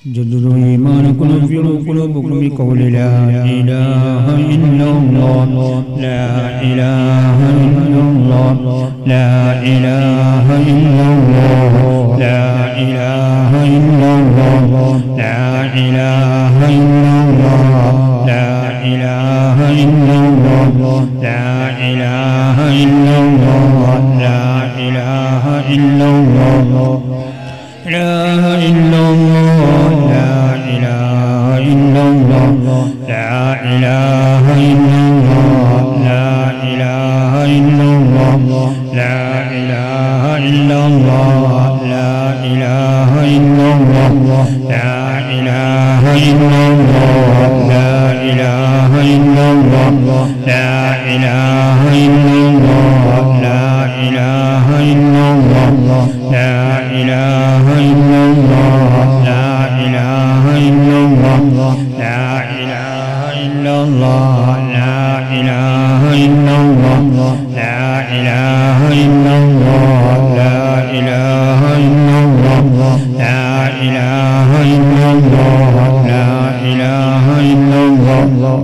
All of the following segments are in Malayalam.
جددوا إيمانكم وانفروا قلوبكم بقول لا إله إلا الله لا إله إلا الله لا إله إلا الله لا إله إلا الله لا إله إلا الله لا إله إلا الله لا إله إلا الله لا إله إلا الله إله إلا الله لا إله إلا الله لا إله إلا الله لا إله إلا الله لا إله إلا الله لا إله إلا الله لا إله إلا الله لا إله إلا الله لا إله إلا الله لا إله إلا الله لا إله إلا الله لا إله إلا الله لا إله إلا الله لا إله إلا الله لا إله إلا الله لا إله إلا الله لا إله إلا الله لا إله إلا الله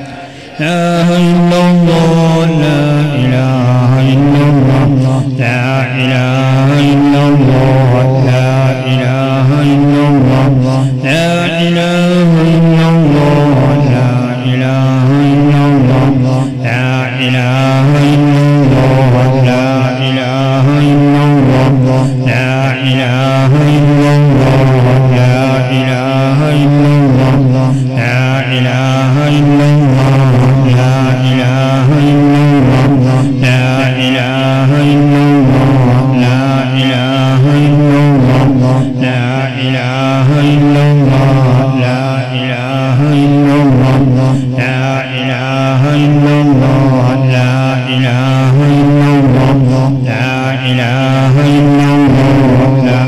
لا إلا الله لا إله إلا الله لا إله إلا الله لا إله إلا الله لا إله إلا الله لا إله إلا الله لا إله إلا الله لا إله إلا الله لا إله إلا الله لا إله إلا الله لا إله إلا الله لا إله إلا الله لا إله إلا الله لا إله إلا الله لا إله إلا الله لا إله إلا الله لا إله إلا الله لا إله إلا الله لا إله إلا الله لا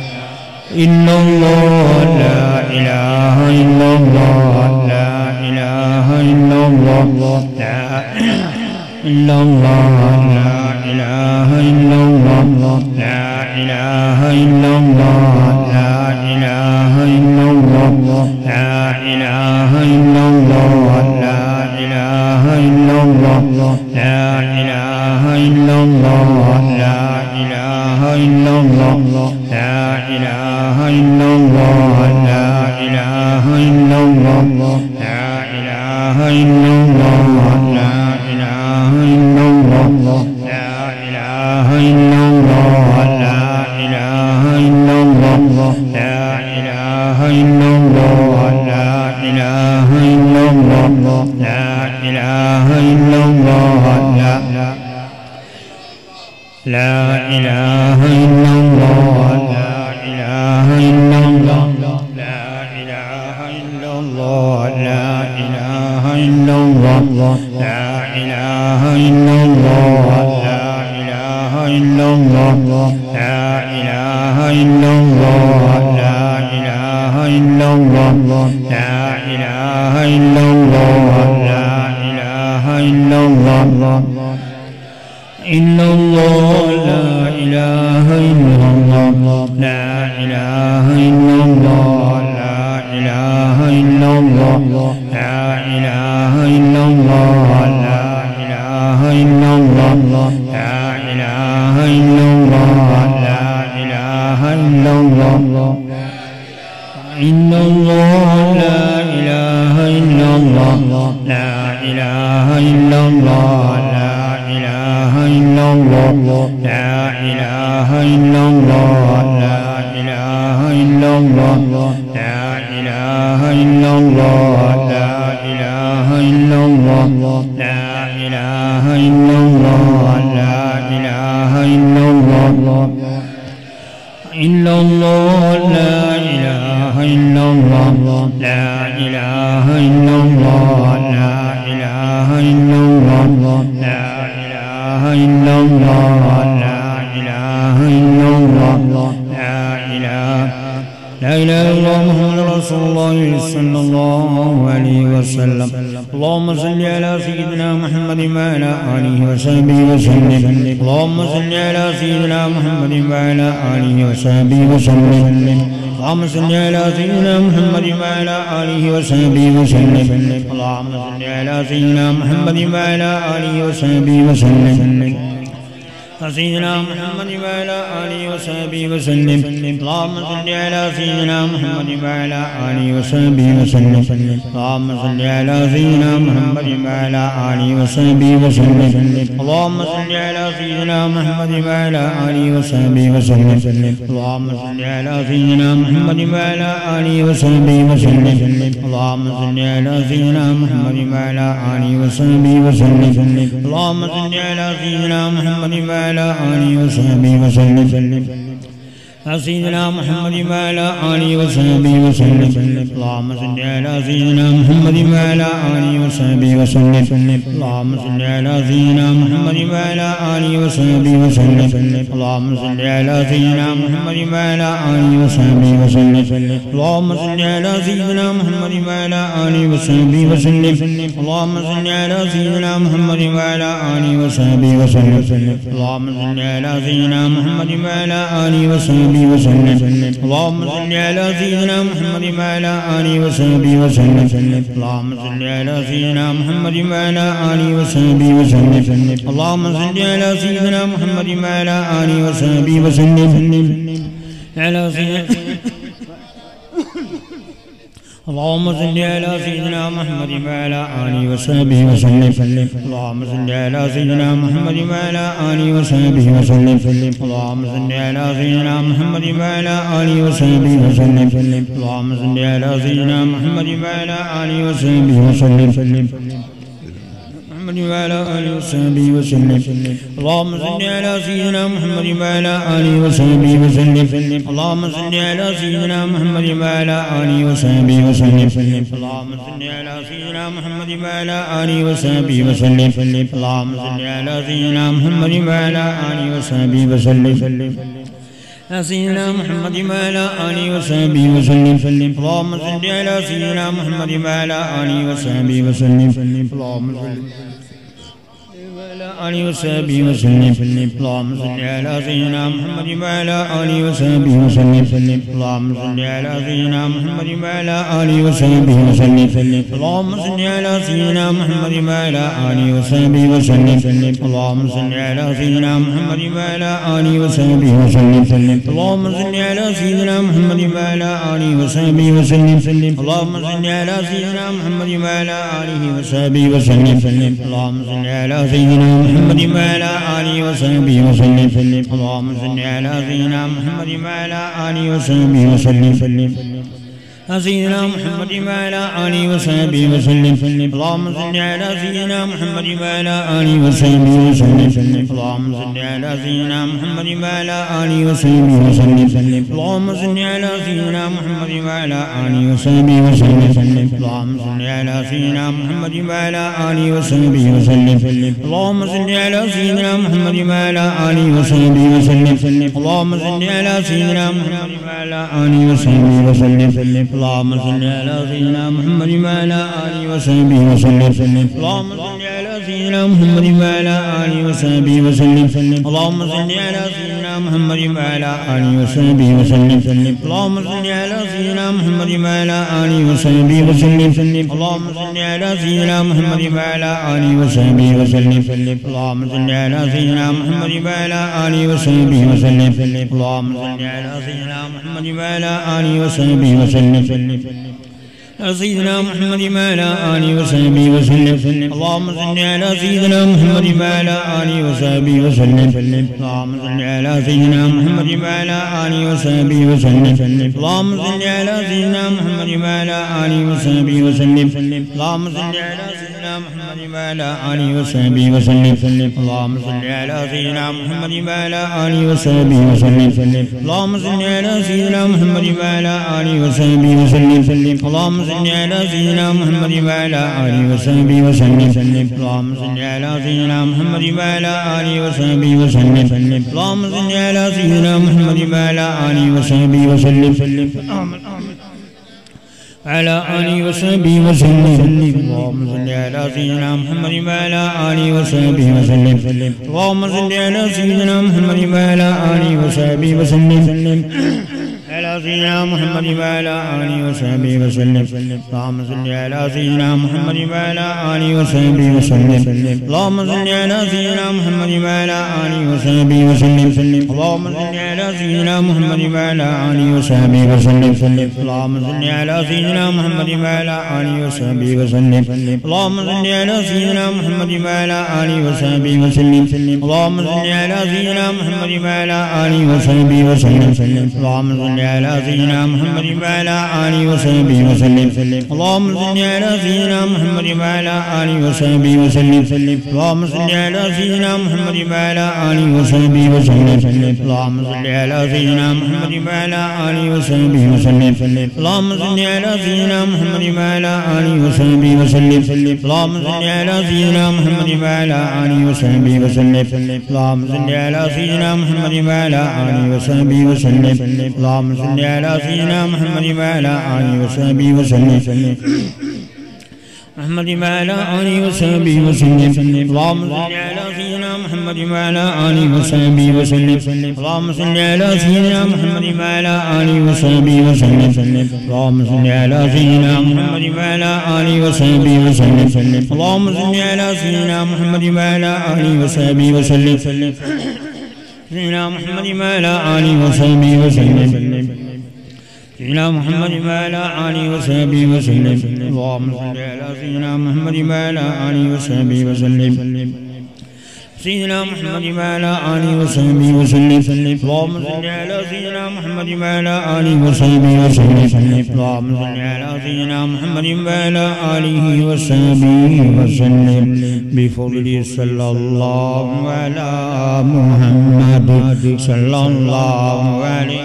إلا الله لا إله إلا الله لا إله إلا الله لا إلا الله لا إله إلا الله لا إله إلا الله لا إله إلا الله لا إله إلا الله لا إله إلا الله لا إله إلا الله لا إله إلا الله لا إله إلا الله لا إله إلا الله لا إله إلا الله لا إله إلا الله لا إله إلا الله لا إله إلا الله لا إله إلا الله لا إله إلا الله لا إله إلا الله لا لا إله إلا الله لا إله إلا الله لا إله إلا الله لا إله إلا الله لا إله إلا الله لا إله إلا الله لا إله إلا الله لا إله إلا الله لا إله إلا الله لا إله إلا الله إلا الله لا إله إلا الله لا إله إلا الله لا إله إلا الله لا إله إلا الله لا إله إلا الله لا إله إلا الله لا إله إلا الله إلا الله لا إله إلا الله لا إله إلا الله لا إله إلا الله لا إله إلا الله لا إله إلا الله لا إله إلا الله لا إله إلا الله لا إله إلا الله لا إله إلا الله إلا الله لا إله إلا الله لا إله إلا الله لا إله إلا الله لا إله إلا الله لا إله إلا الله لا إله لا إله إلا الله محمد رسول الله صلى الله عليه وسلم اللهم صل على سيدنا محمد وعلى آله وصحبه وسلم اللهم صل على سيدنا محمد وعلى آله وصحبه وسلم اللهم صل على سيدنا محمد وعلى آله وصحبه وسلم اللهم صل على سيدنا محمد وعلى آله وصحبه وسلم سيدنا محمد وعلى آله وصحبه وسلم اللهم صل على سيدنا محمد وعلى آله وصحبه وسلم اللهم صل على سيدنا محمد وعلى آله وصحبه وسلم اللهم صل على سيدنا محمد وعلى آله وصحبه وسلم اللهم صل على سيدنا محمد وعلى آله وصحبه وسلم اللهم صل على سيدنا محمد وعلى آله وصحبه وسلم اللهم صل على سيدنا محمد وعلى آله وصحبه وسلم سيدنا محمد وعلى آله وصحبه وسلم اللهم صل على سيدنا محمد وعلى آله وصحبه وسلم اللهم صل على سيدنا محمد وعلى آله وصحبه وسلم اللهم صل على سيدنا محمد وعلى آله وصحبه وسلم اللهم صل على سيدنا محمد وعلى آله وصحبه وسلم اللهم صل على سيدنا محمد وعلى آله وصحبه وسلم اللهم صل على سيدنا محمد وعلى آله وصحبه وسلم اللهم صل على سيدنا محمد وعلى آله وصحبه وسلم اللهم صل على سيدنا محمد وعلى آله وصحبه وسلم اللهم صل على سيدنا محمد وعلى آله وصحبه وسلم على سيدنا اللهم صل على سيدنا محمد وعلى آله وصحبه وسلم اللهم صل على سيدنا محمد وعلى آله وصحبه وسلم اللهم صل على سيدنا محمد وعلى آله وصحبه وسلم اللهم صل على سيدنا محمد وعلى آله وصحبه وسلم محمد وعلى آله وصحبه وسلم اللهم صل على سيدنا محمد وعلى آله وصحبه وسلم اللهم صل على سيدنا محمد وعلى آله وصحبه وسلم اللهم صل على سيدنا محمد وعلى آله وصحبه وسلم اللهم صل على سيدنا محمد وعلى آله وصحبه وسلم سيدنا محمد وعلى آله وصحبه وسلم اللهم صل على سيدنا محمد وعلى آله وصحبه وسلم اللهم صل وعلى آله وصحبه وسلم اللهم صل على سيدنا محمد وعلى آله وصحبه وسلم اللهم صل على سيدنا محمد وعلى آله وصحبه وسلم اللهم صل على سيدنا محمد وعلى آله وصحبه وسلم اللهم صل على سيدنا محمد وعلى آله وصحبه وسلم اللهم صل على سيدنا محمد وعلى آله وصحبه وسلم اللهم صل على سيدنا محمد وعلى آله وصحبه وسلم اللهم صل على سيدنا محمد وعلى آله وصحبه وسلم اللهم صل على سيدنا محمد وعلى آله وصحبه وسلم سيدنا محمد وعلى آله وصحبه وسلم اللهم صل على سيدنا محمد وعلى آله وصحبه وسلم اللهم صل على سيدنا محمد وعلى آله وصحبه وسلم اللهم صل على سيدنا محمد وعلى آله وصحبه وسلم اللهم صل على سيدنا محمد وعلى آله وصحبه وسلم اللهم صل على سيدنا محمد وعلى آله وصحبه وسلم اللهم صل على سيدنا محمد وعلى آله وصحبه وسلم اللهم صل على سيدنا محمد وعلى آله وصحبه وسلم اللهم صل على سيدنا محمد وعلى آله وصحبه وسلم اللهم صل على سيدنا محمد وعلى آله وصحبه وسلم اللهم صل على سيدنا محمد وعلى آله وصحبه وسلم اللهم صل على سيدنا محمد وعلى آله وصحبه وسلم اللهم صل على سيدنا محمد وعلى آله وصحبه وسلم اللهم صل على سيدنا محمد وعلى آله وصحبه وسلم سيدنا محمد وعلى آله وصحبه وسلم اللهم صل على سيدنا محمد وعلى آله وصحبه وسلم اللهم صل على سيدنا محمد وعلى آله وصحبه وسلم اللهم صل على سيدنا محمد وعلى آله وصحبه وسلم اللهم صل على سيدنا محمد وعلى آله وصحبه وسلم اللهم صل على سيدنا محمد وعلى آله وصحبه وسلم اللهم صل على سيدنا محمد وعلى آله وصحبه وسلم اللهم صل على سيدنا محمد وعلى آله وصحبه وسلم اللهم صل على سيدنا محمد وعلى آله وصحبه وسلم اللهم صل على سيدنا محمد وعلى آله وصحبه وسلم على آله وصحبه وسلم اللهم صل على سيدنا محمد وعلى آله وصحبه وسلم اللهم صل على سيدنا محمد وعلى آله وصحبه وسلم على سيدنا محمد وعلى آله وصحبه وسلم اللهم صل على سيدنا محمد وعلى آله وصحبه وسلم اللهم صل على سيدنا محمد وعلى آله وصحبه وسلم اللهم صل على سيدنا محمد وعلى آله وصحبه وسلم اللهم صل على سيدنا محمد وعلى آله وصحبه وسلم اللهم صل على سيدنا محمد وعلى آله وصحبه وسلم اللهم صل على سيدنا محمد وعلى آله وصحبه وسلم اللهم صل على سيدنا محمد وعلى آله وصحبه وسلم اللهم صل على سيدنا محمد وعلى آله وصحبه وسلم اللهم صل على سيدنا محمد وعلى آله وصحبه وسلم اللهم صل على سيدنا محمد وعلى آله وصحبه وسلم اللهم صل على سيدنا محمد وعلى آله وصحبه وسلم اللهم صل على سيدنا محمد وعلى آله وصحبه وسلم اللهم صل على سيدنا محمد وعلى آله وصحبه وسلم اللهم صل على سيدنا محمد وعلى آله وصحبه وسلم محمد وعلى آله وصحبه وسلم اللهم صل على سيدنا محمد وعلى آله وصحبه وسلم اللهم صل على سيدنا محمد وعلى آله وصحبه وسلم اللهم صل على سيدنا محمد وعلى آله وصحبه وسلم اللهم صل على سيدنا محمد وعلى آله وصحبه وسلم سيدنا محمد وعلى آله وصحبه وسلم سيدنا محمد وعلى آله وصحبه وسلم اللهم صل على سيدنا محمد وعلى آله وصحبه وسلم سيدنا محمد وعلى آله وصحبه وسلم اللهم صل على سيدنا محمد وعلى آله وصحبه وسلم اللهم صل على سيدنا محمد وعلى آله وصحبه وسلم بفضل صلى الله على محمد صلى الله عليه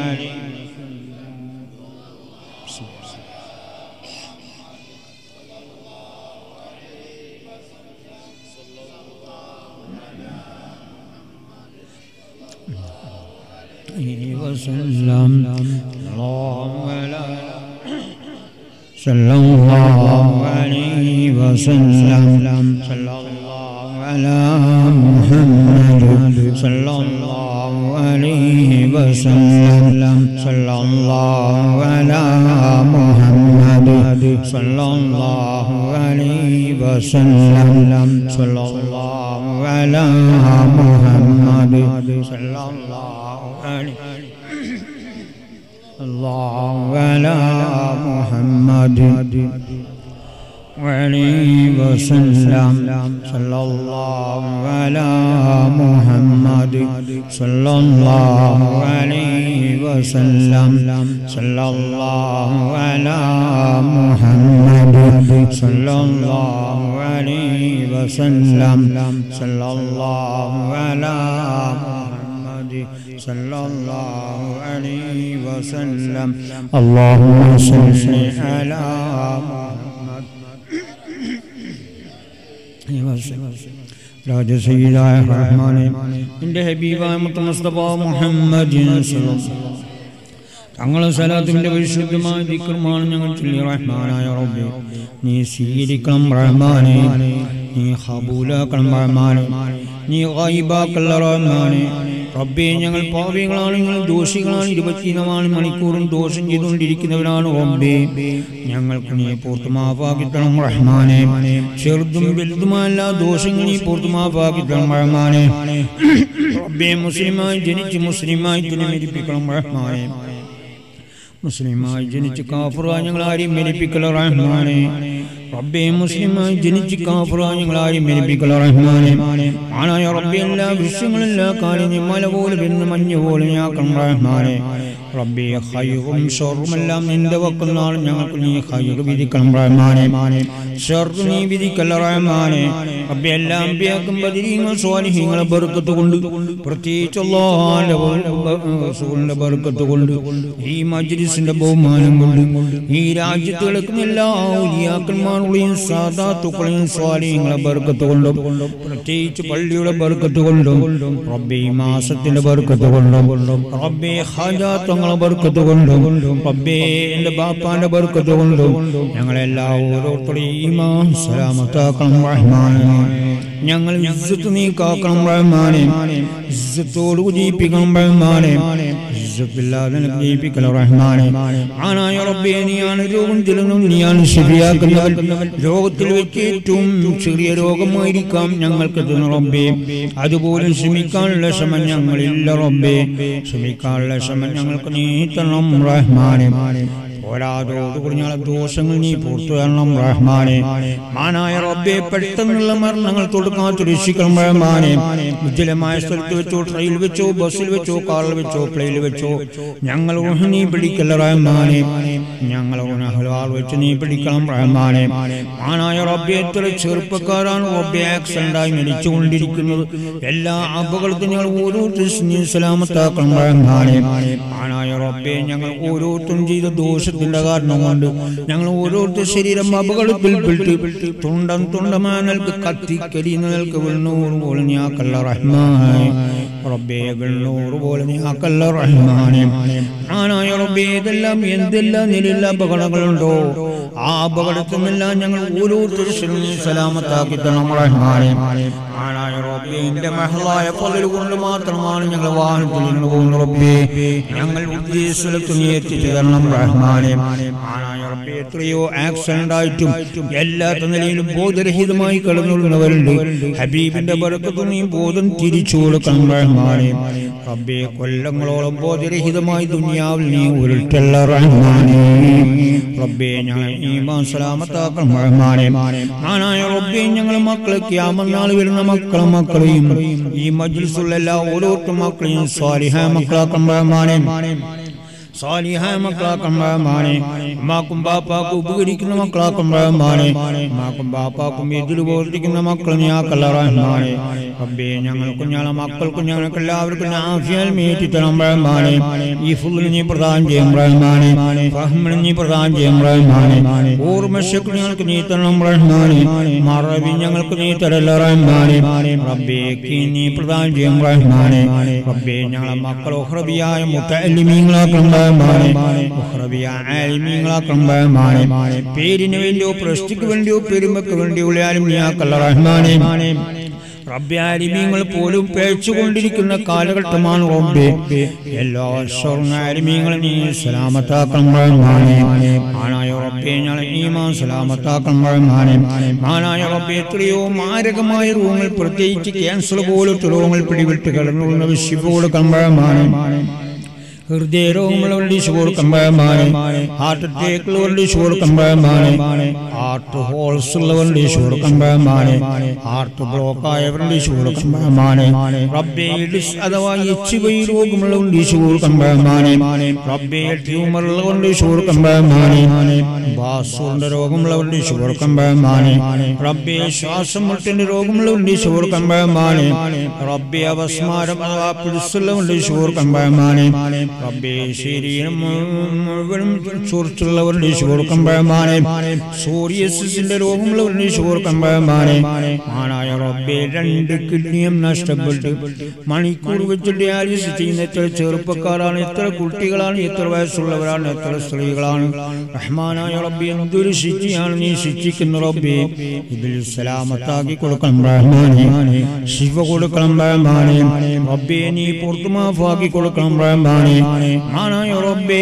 وسلم اللهم لا صلى الله عليه وسلم صلى الله على محمد صلى الله عليه وسلم صلى الله على محمد صلى الله عليه وسلم صلى الله على محمد صلى الله عليه الله على محمد وعليه وسلم صلى الله على محمد صلى الله عليه وسلم صلى الله على محمد صلى الله عليه وسلم صلى الله على محمد صلى الله عليه وسلم اللهم صل على محمد രാജസീതായ റഹ്മാനെ എൻ്റെ ഹബീബായ മുത്ത മുസ്തഫ മുഹമ്മദ് തങ്ങളെ സലാത്തിന്റെ പരിശുദ്ധമായ ദിക്രമാണ് ഞങ്ങൾ ചൊല്ലി റഹ്മാനായ റബ്ബെ നീ സ്വീകരിക്കണം റഹ്മാനെ നീ ഹബൂലാക്കണം റഹ്മാനെ നീ ഗൈബാക്കല്ല റഹ്മാനെ റബ്ബേ ഞങ്ങൾ പാപികളാണ് ഞങ്ങൾ ദോഷികളാണ് ഇരുപത്തിനാല് മണിക്കൂറും ദോഷം ചെയ്തുകൊണ്ടിരിക്കുന്നവരാണ് റബ്ബേ ഞങ്ങൾക്ക് നീ പൂർത്തുമാപ്പാക്കിത്തണം റഹ്മാനെ ചെറുതും വലുതുമായ എല്ലാ ദോഷങ്ങളും നീ പൂർത്തുമാപ്പാക്കിത്തണം റഹ്മാനെ റബ്ബേ മുസ്ലിമായി ജനിച്ച് മുസ്ലിമായി തന്നെ മരിപ്പിക്കണം റഹ്മാനെ മുസ്ലിമായി ജനിച്ച് കാഫുറായി ഞങ്ങൾ ആരെയും മരിപ്പിക്കല റഹ്മാനെ റബ്ബെ മുസ്ലിമായി ജനിച്ച് കാഫുറായി ഞങ്ങൾ ആരെയും മരിപ്പിക്കല റഹ്മാനെ ആണായ റബ്ബെ എല്ലാ വിഷയങ്ങളും എല്ലാ കാര്യങ്ങളും മല പോലെ വരുന്ന മഞ്ഞ് പോലെ ഞാക്കണം റഹ്മാനെ റബ്ബെ ഹൈറും ഷൊറുമെല്ലാം നിന്റെ വക്കുന്നാളും ഞങ്ങൾക്ക് നീ ഹൈറ് വിധിക്കണം റഹ്മാനെ ഷർറ് നീ വിധിക്കല്ല റഹ്മാനെ റബ്ബെ എല്ലാം അമ്പിയാക്കും ബദിരീങ്ങൾ സ്വാലിഹീങ്ങളെ ബർക്കത്ത് കൊണ്ട് പ്രത്യേകിച്ച് അള്ളാഹിന്റെ ബർക്കത്ത് കൊണ്ട് ഈ മജ്ലിസിന്റെ ബഹുമാനം കൊണ്ട് ഈ രാജ്യത്ത് കിടക്കുന്ന എല്ലാ ഔലിയാക്കന്മാരുടെയും സാധാത്തുക്കളെയും സ്വാലിഹീങ്ങളെ ബർക്കത്ത് കൊണ്ടും പ്രത്യേകിച്ച് പള്ളിയുടെ ബർക്കത്ത് കൊണ്ടും റബ്ബെ ഈ മാസത്തിന്റെ ബർക്കത്ത് കൊണ്ടും റബ്ബെ ഹാജാത്തങ്ങളെ ബർക്കത്ത് കൊണ്ടും റബ്ബെ എന്റെ ബാപ്പാന്റെ ബർക്കത്ത് കൊണ്ടും ഞങ്ങളെല്ലാ ഓരോരുത്തരെയും ഈമാൻ സലാമത്താക്കണം റഹ്മാനെ ഞങ്ങൾ ഇസ്സത്ത് നീ കാക്കണം റഹ്മാനെ ഇസ്സത്തോട് ഉജീപ്പിക്കണം റഹ്മാനെ ഇസ്സത്തില്ലാതെ നിനക്ക് ജയിപ്പിക്കല റഹ്മാനെ ആനായ റബ്ബേ നീയാണ് രോഗം ചെല്ലുന്നു നീയാണ് ശരിയാക്കുന്നവൻ രോഗത്തിൽ വെച്ച് ഏറ്റവും ചെറിയ രോഗമായിരിക്കാം ഞങ്ങൾക്ക് തന്ന റബ്ബേ അതുപോലെ ശ്രമിക്കാനുള്ള ശ്രമം ഞങ്ങളില്ല റബ്ബേ ശ്രമിക്കാനുള്ള ശ്രമം ഞങ്ങൾക്ക് നീ തരണം റഹ്മാനെ പോരാതോടുകൂടി ഞങ്ങളെ ദോഷങ്ങൾ നീ പുറത്തു തരണം റഹ്മാനെ മാനായ റബ്ബെ പെട്ടെന്നുള്ള മരണങ്ങൾ തൊടുക്കാത്ത രക്ഷിക്കണം റഹ്മാനെ ഉജ്ജ്വലമായ സ്ഥലത്ത് വെച്ചോ ട്രെയിനിൽ വെച്ചോ ബസ്സിൽ വെച്ചോ കാറിൽ വെച്ചോ പ്ലെയിനിൽ വെച്ചോ ഞങ്ങൾ ഊഹ് നീ പിടിക്കല്ല റഹ്മാനെ ഞങ്ങൾ ഊഹലാൽ വെച്ച് നീ പിടിക്കണം റഹ്മാനെ മാനായ റബ്ബെ എത്ര ചെറുപ്പക്കാരാണ് റബ്ബെ ആക്സിഡന്റ് ആയി മരിച്ചുകൊണ്ടിരിക്കുന്നത് എല്ലാ അപകടത്തിനും ഞങ്ങൾ ഓരോരുത്തരും നീ സലാമത്താക്കണം റഹ്മാനെ മാനായ റബ്ബെ ഞങ്ങൾ ഓരോരുത്തരും ചെയ്ത ദോഷത്തിന്റെ കാരണം കൊണ്ട് ഞങ്ങൾ ഓരോരുത്തർ ശരീരം അപകടത്തിൽപ്പെട്ട് തുണ്ടം തുണ്ടമാനൽക്ക് കത്തിക്കരിയുന്നവർക്ക് വെണ്ണൂറ് പോലെ ഞാക്കല്ല റഹ്മാനെ റബ്ബേ വെണ്ണൂറ് പോലെ ഞാക്കല്ല റഹ്മാനെ ആനായ റബ്ബേ ഇതെല്ലാം എന്തെല്ലാം നിലയില്ല അപകടങ്ങളുണ്ടോ ആ അപകടത്തിനെല്ലാം ഞങ്ങൾ ഓരോരുത്തരും സലാമത്താക്കി തരണം റഹ്മാനെ ആനായ റബ്ബേ എന്റെ മഹളായ പകൽ കൊണ്ട് മാത്രമാണ് ഞങ്ങൾ വാഹനത്തിൽ നിന്ന് പോകുന്ന റബ്ബേ ഞങ്ങൾ ഉദ്ദേശ സ്ഥലത്ത് നീ എത്തിച്ചു തരണം റഹ്മാനെ ആനായ റബ്ബേ എത്രയോ ആക്സിഡന്റ് ആയിട്ടും എല്ലാ നിലയിലും ബോധരഹിതമായി കടന്നുള്ളവരുണ്ട് ഹബീബിന്റെ ബർക്കത്ത് നീ ബോധം തിരിച്ചു കൊടുക്കണം റഹ്മാനെ റബ്ബേ കൊല്ലങ്ങളോളം ബോധരഹിതമായി ദുനിയാവിൽ നീ ഉരുട്ടല്ല റഹ്മാനെ റബ്ബേ ഞങ്ങൾ ഈമാൻ സലാമത്താക്കണം റഹ്മാനെ ആനായ റബ്ബേ ഞങ്ങൾ മക്കളെ ക്യാമനാൾ വരുന്ന മക്കളെ മക്കളെയും ഈ മജ്ലിസുള്ള എല്ലാ ഓരോരുത്തർ മക്കളെയും സ്വാലിഹ മക്കളാക്കണം റഹ്മാനെ സാലിഹായ മക്കളാക്കം റഹ്മാനെ അമ്മാക്കും ബാപ്പാക്കും ഉപകരിക്കുന്ന മക്കളാക്കം റഹ്മാനെ അമ്മാക്കും ബാപ്പാക്കും എതിര് പ്രവർത്തിക്കുന്ന മക്കൾ ഞാക്കല്ല റഹ്മാനെ റബ്ബേ ഞങ്ങൾക്കും ഞങ്ങളെ മക്കൾക്കും ഞങ്ങൾക്ക് എല്ലാവർക്കും ആഫിയാൽ മേറ്റി തരണം റഹ്മാനെ ഈ ഫുള്ളിന് നീ പ്രദാനം ചെയ്യും റഹ്മാനെ ഫഹ്മിന് നീ പ്രദാനം ചെയ്യും റഹ്മാനെ ഓർമ്മശക്തി ഞങ്ങൾക്ക് നീ തരണം റഹ്മാനെ മറവി ഞങ്ങൾക്ക് നീ തരല്ല റഹ്മാനെ റബ്ബേക്ക് നീ പ്രദാനം ചെയ്യും റഹ്മാനെ റബ്ബേ ഞങ്ങളെ മക്കൾ ഒഹ്റബിയായ മുത്തല്ലിമീങ്ങളാക്കണം റഹ്മാനെ ഒഹ്റബിയായ ആലിമീങ്ങളാക്കണം റഹ്മാനെ പേരിന് വേണ്ടിയോ പ്രശ്നയ്ക്ക് വേണ്ടിയോ പെരുമക്ക് വേണ്ടിയോ ഉള്ളയാലും നീ ആക്കല്ല റഹ്മാനെ റബ്ബാലിമീങ്ങൾ പോലും പേച്ചുകൊണ്ടിരിക്കുന്ന കാലഘട്ടമാണ് റബ്ബെ എല്ലാ സ്വർണ്ണാലിമീങ്ങളും നീ സലാമത്താക്കണം റഹ്മാനെ ആനായ റബ്ബെ ഞങ്ങൾ ഈമാൻ സലാമത്താക്കണം റഹ്മാനെ ആനായ റബ്ബെ എത്രയോ മാരകമായ രോഗങ്ങൾ പ്രത്യേകിച്ച് ക്യാൻസർ പോലത്തെ രോഗങ്ങൾ പിടിവിട്ട് കിടന്നുള്ള വിശിപ്പ് കൊടുക്കണം റഹ്മാനെ ഹൃദയരോഗമുള്ളവരുടെ ഷുഗർ കമ്പയമാണ് ഹാർട്ട് അറ്റാക്ക് ഉള്ളവരുടെ ഷുഗർ കമ്പയമാണ് ഹാർട്ട് ഹോൾസ് ഉള്ളവരുടെ ഷുഗർ കമ്പയമാണ് ഹാർട്ട് ബ്ലോക്ക് ആയവരുടെ ഷുഗർ കമ്പയമാണ് റബ്ബേ ഡിസ് അഥവാ എച്ച് വൈ രോഗമുള്ളവരുടെ ഷുഗർ കമ്പയമാണ് റബ്ബേ ട്യൂമർ ഉള്ളവരുടെ ഷുഗർ കമ്പയമാണ് ബാസുവിന്റെ രോഗമുള്ളവരുടെ ഷുഗർ കമ്പയമാണ് റബ്ബേ ശ്വാസം മുട്ടിന്റെ രോഗമുള്ളവരുടെ ഷുഗർ കമ്പയമാണ് റബ്ബേ അവസ്മാരം അഥവാ പിടിച്ചുള്ളവരുടെ ഷുഗർ കമ്പയമാണ് റബ്ബേ ശരീരം മുഴുവനും ചോർച്ചുള്ളവരുടെ ഷുഗർ കമ്പയമാണ് സോറിയസിന്റെ രോഗമുള്ളവരുടെ ഷുഗർ കമ്പയമാണ് ആനായ റബ്ബേ രണ്ട് കിഡ്നിയും നഷ്ടപ്പെട്ട് മണിക്കൂർ വെച്ച് ഡയാലിസിസ് ചെയ്യുന്ന എത്ര ചെറുപ്പക്കാരാണ് എത്ര കുട്ടികളാണ് എത്ര വയസ്സുള്ളവരാണ് എത്ര സ്ത്രീകളാണ് റഹ്മാനായ റബ്ബേ എന്തൊരു ശിക്ഷയാണ് നീ ശിക്ഷിക്കുന്ന റബ്ബേ ഇതിൽ സലാമത്താക്കി കൊടുക്കണം റഹ്മാനെ ശിവ കൊടുക്കണം റഹ്മാനെ റബ്ബേ നീ പുറത്തു മാഫാക്കി കൊടുക്കണം റഹ്മാനെ മാനായ റബ്ബേ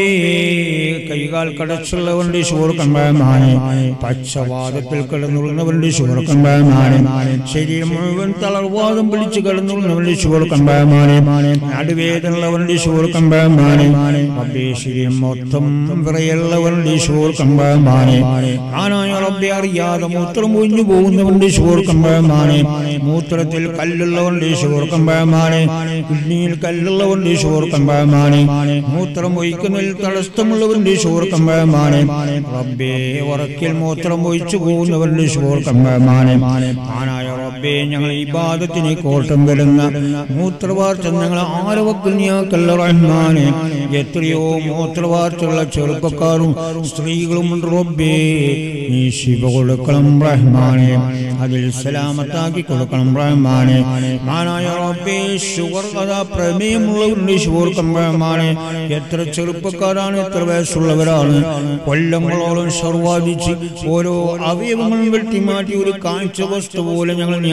കൈകാൽ കടച്ചുള്ളവന്റെ ഷുഗർ കമ്പയമാണ് പച്ചവാദത്തിൽ കിടന്നുള്ളവന്റെ ഷുഗർ കമ്പയമാണ് ശരീരം മുഴുവൻ തളർവാദം പിടിച്ച് കിടന്നുള്ളവന്റെ ഷുഗർ കമ്പയമാണ് നടുവേദനയുള്ളവന്റെ ഷുഗർ കമ്പയമാണ് റബ്ബേ ശരീരം മൊത്തം വിറയുള്ളവന്റെ ഷുഗർ കമ്പയമാണ് മാനായ റബ്ബെ അറിയാതെ മൂത്രം ഒഴിഞ്ഞു പോകുന്നവന്റെ ഷുഗർ കമ്പയമാണ് മൂത്രത്തിൽ കല്ലുള്ളവന്റെ ഷുഗർ കമ്പയമാണ് കിഡ്നിയിൽ കല്ലുള്ളവന്റെ ഷുഗർ കമ്പയമാണ് മൂത്രം ഒഴിക്കുന്നതിൽ തടസ്സമുള്ളവന്റെ ഷുഗർ കമ്പയമാണ് റബ്ബേ ഉറക്കിൽ മൂത്രം ഒഴിച്ചു പോകുന്നവരുടെ ഷുഗർ കമ്പയമാണ് ആനായ റബ്ബേ ഞങ്ങൾ ഈ ബാധത്തിന് കോട്ടം വരുന്ന മൂത്രവാർച്ച ഞങ്ങൾ ആരവക്കിൽ നീയാക്കല്ല റഹ്മാനെ എത്രയോ മൂത്രവാർച്ചുള്ള ചെറുപ്പക്കാരും സ്ത്രീകളും ഉണ്ട് റബ്ബേ നീ ശിവ കൊടുക്കണം റഹ്മാനെ അതിൽ സലാമത്താക്കി കൊടുക്കണം റഹ്മാനെ മാനായ റബ്ബേ ഷുഗർ കഥാ പ്രമേയമുള്ളവരുടെ ഷുഗർ കമ്പയമാണ് എത്ര ചെറുപ്പക്കാരാണ് എത്ര വയസ്സുള്ളവരാണ് കൊല്ലങ്ങളോളം സർവാദിച്ച് ഓരോ അവയവങ്ങളും വെട്ടിമാറ്റി ഒരു കാഴ്ച വസ്തു പോലെ ഞങ്ങൾ നീ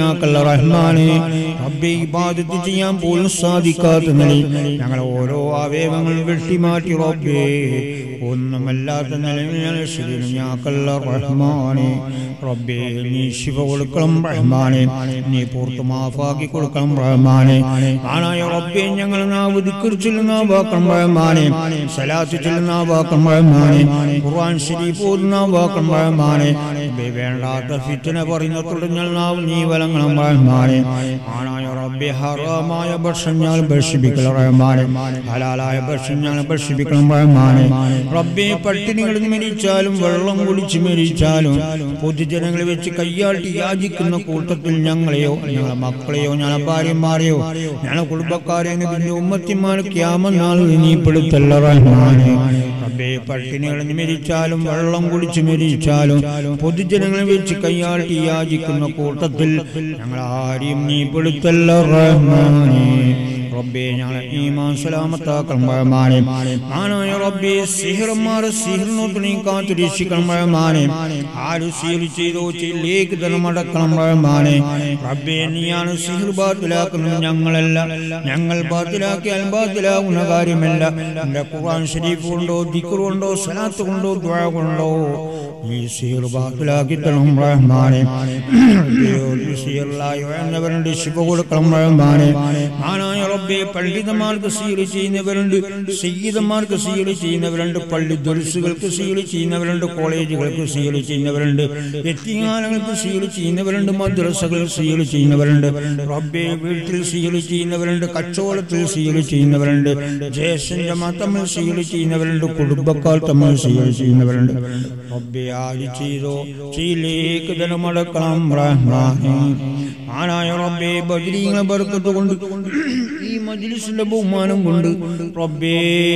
നീയാക്കല്ല റഹ്മാനെ റബ്ബെ ഇബാദത്ത് ചെയ്യാൻ പോലും സാധിക്കാത്ത നിലയിൽ ഞങ്ങളെ ഓരോ അവയവങ്ങൾ വെട്ടിമാറ്റി റബ്ബേ ഒന്നുമല്ലാത്ത നിലയിൽ ഞങ്ങൾ ശരീരം ഞാക്കല്ല റഹ്മാനെ റബ്ബേ നീ ശിവ കൊടുക്കണം റഹ്മാനെ നീ പൂർത്ത് മാഫാക്കി കൊടുക്കണം റഹ്മാനെ ആനായ റബ്ബേ ഞങ്ങൾ നാവ് ദിക്കർ ചെല്ലുന്ന വാക്കണം റഹ്മാനെ സലാത്ത് ചെല്ലുന്ന വാക്കണം റഹ്മാനെ ഖുർആൻ ശരീഫ് ഓതുന്ന വാക്കണം റഹ്മാനെ റബ്ബേ വേണ്ടാത്ത ഫിത്തന പറയുന്ന തുടങ്ങൽ നാവ് നീ വലങ്ങണം റഹ്മാനെ ആനായ റബ്ബേ ഹറാമായ ഭക്ഷണം ഞങ്ങൾ ഭക്ഷിപ്പിക്കൽ റഹ്മാനെ ഹലാലായ ഭക്ഷണം ഞങ്ങൾ ഭക്ഷിപ്പിക്കണം റഹ്മാനെ റബ്ബേ പട്ടിണികളിൽ മരിച്ചാലും വെള്ളം കുടിച്ച് മരിച്ചാലും പൊതുജനങ്ങളെ വെച്ച് കയ്യാട്ടി യാചിക്കുന്ന കൂട്ടത്തിൽ ഞങ്ങളെയോ ഞങ്ങളെ മക്കളെയോ ഞങ്ങളെ ഭാര്യമാരെയോ ഞങ്ങളെ കുടുംബക്കാരെയോ പിന്നെ ഉമ്മത്തിമാർ ക്യാമനാൾ നീ പെടുത്തല്ല റഹ്മാനെ റബ്ബേ പട്ടിണികളിൽ മരിച്ചാലും വെള്ളം കുടിച്ച് മരിച്ചാലും പൊതുജനങ്ങളെ വെച്ച് കയ്യാട്ടി യാചിക്കുന്ന കൂട്ടത്തിൽ ഞങ്ങൾ ആരെയും നീ പെടുത്തല്ല റഹ്മാനെ റബ്ബേ ഞങ്ങളെ ഈമാൻ സലാമത്താക്കണം റഹ്മാനെ മാനായ റബ്ബേ സിഹിറന്മാരെ സിഹിറിനോട്ട് നീ കാത്തു രക്ഷിക്കണം റഹ്മാനെ ആര് സിഹിർ ചെയ്തോ ചെയ്യിലേക്ക് തന്നെ മടക്കണം റഹ്മാനെ റബ്ബേ നീയാണ് സിഹിർ ബാത്തിലാക്കുന്നത് ഞങ്ങളല്ല ഞങ്ങൾ ബാത്തിലാക്കിയാൽ ബാത്തിലാകുന്ന കാര്യമല്ല എന്റെ ഖുർആൻ ഷരീഫ് കൊണ്ടോ ദിക്ർ കൊണ്ടോ സലാത്ത് കൊണ്ടോ ദ്വാ കൊണ്ടോ ഈ സിഹിർ ബാത്തിലാക്കി തരണം റഹ്മാനെ സിഹിറിലായി വേണ്ടവരുണ്ട് ശിവ കൊടുക്കണം റഹ്മാനെ മാനായ റബ്ബേ പണ്ഡിതന്മാർക്ക് സീൽ ചെയ്യുന്നവരുണ്ട് സയ്യിദന്മാർക്ക് സീൽ ചെയ്യുന്നവരുണ്ട് പള്ളി ദുൽസുകൾക്ക് സീൽ ചെയ്യുന്നവരുണ്ട് കോളേജുകൾക്ക് സീൽ ചെയ്യുന്നവരുണ്ട് എത്തിങ്ങാലങ്ങൾക്ക് സീൽ ചെയ്യുന്നവരുണ്ട് മദ്രസകൾ സീൽ ചെയ്യുന്നവരുണ്ട് റബ്ബെ വീട്ടിൽ സീൽ ചെയ്യുന്നവരുണ്ട് കച്ചവടത്തിൽ സീൽ ചെയ്യുന്നവരുണ്ട് ജ്യേഷ്ഠന്റെ തമ്മിൽ സീൽ ചെയ്യുന്നവരുണ്ട് കുടുംബക്കാർ തമ്മിൽ സീൽ ചെയ്യുന്നവരുണ്ട് റബ്ബെ ആര് ചെയ്തോ ചെയ്യിലേക്ക് ധനമടക്കണം റഹ്മാനെ ആനായ റബ്ബെ ബദ്രീങ്ങളെ ബർക്കത്ത് കൊണ്ട് ഈ മജ്ലിസിന്റെ ബഹുമാനം കൊണ്ട് റബ്ബേ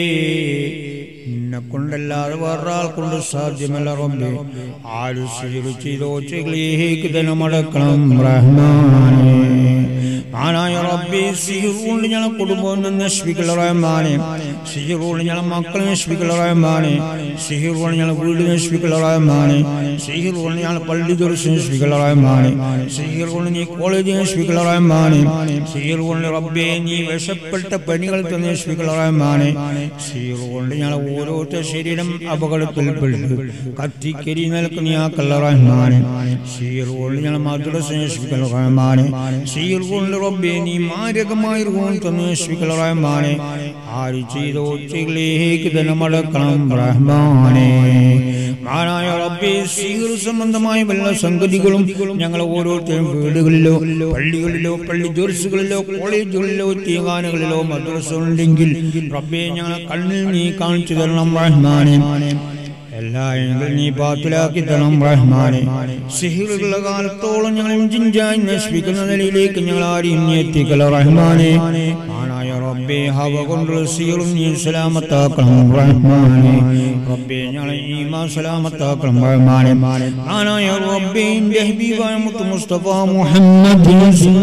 നിന്നെ കൊണ്ടല്ലാതെ വേറൊരാൾ കൊണ്ട് സാധ്യമല്ല റബ്ബേ ആര് സ്വീകരി ചെയ്തോ ചെകളിയേക്ക് ധനമടക്കണം റഹ്മാനെ ആനായ റബ്ബേ സിഹിർ കൊണ്ട് ഞങ്ങളെ കുടുംബം നശിപ്പിക്കല റഹ്മാനെ സിഹിർ കൊണ്ട് ഞങ്ങളെ മക്കളെ നശിപ്പിക്കല റഹ്മാനെ സിഹിർ കൊണ്ട് ഞങ്ങളെ വീട് നശിപ്പിക്കല റഹ്മാനെ സിഹിർ കൊണ്ട് ഞങ്ങളെ പള്ളി ദുരസ് നശിപ്പിക്കല റഹ്മാനെ സിഹിർ കൊണ്ട് നീ കോളേജ് നശിപ്പിക്കല റഹ്മാനെ സിഹിർ കൊണ്ട് റബ്ബേ നീ വിഷപ്പെട്ട പണികൾ തന്നെ നശിപ്പിക്കല റഹ്മാനെ സിഹിർ കൊണ്ട് ഞങ്ങളെ ഓരോരുത്തർ ശരീരം അപകടത്തിൽപ്പെട്ടു കത്തിക്കരി നിൽക്കുന്ന ആ കല്ല റഹ്മാനെ സിഹിർ കൊണ്ട് ഞങ്ങളെ മദ്രസ നശിപ്പിക്കല റഹ്മാനെ സിഹിർ കൊണ്ട് റബ്ബേ നീ മാരകമായ രോഗം തന്നെ നശിപ്പിക്കല റഹ്മാനെ ആര് ചെയ്തോ ചെയ്യിലേക്ക് തന്നെ മടക്കണം റഹ്മാനെ മാനായ റബ്ബേ സീർ സംബന്ധമായ വല്ല സംഗതികളും ഞങ്ങൾ ഓരോരുത്തരും വീടുകളിലോ പള്ളികളിലോ പള്ളി ദുർസുകളിലോ കോളേജുകളിലോ തീങ്ങാനുകളിലോ മദ്രസ ഉണ്ടെങ്കിൽ റബ്ബേ ഞങ്ങളെ കണ്ണിൽ നീ കാണിച്ചു തരണം റഹ്മാനെ എല്ലായെങ്കിലും നീ പാത്തിലാക്കി തരണം റഹ്മാനെ സിഹിറുള്ള കാലത്തോളം ഞങ്ങൾ ജിഞ്ചായി നശിപ്പിക്കുന്ന നിലയിലേക്ക് ഞങ്ങൾ ആരെയും നീ എത്തിക്കല റഹ്മാനെ ആനായ റബ്ബേ ഹവ കൊണ്ടുള്ള സിഹിറും നീ സലാമത്താക്കണം റഹ്മാനെ റബ്ബേ ഞങ്ങളെ ഈമാ സലാമത്താക്കണം റഹ്മാനെ ആനായ റബ്ബേ ഇന്റെ ഹബീബായ മുത്ത് മുസ്തഫ മുഹമ്മദ്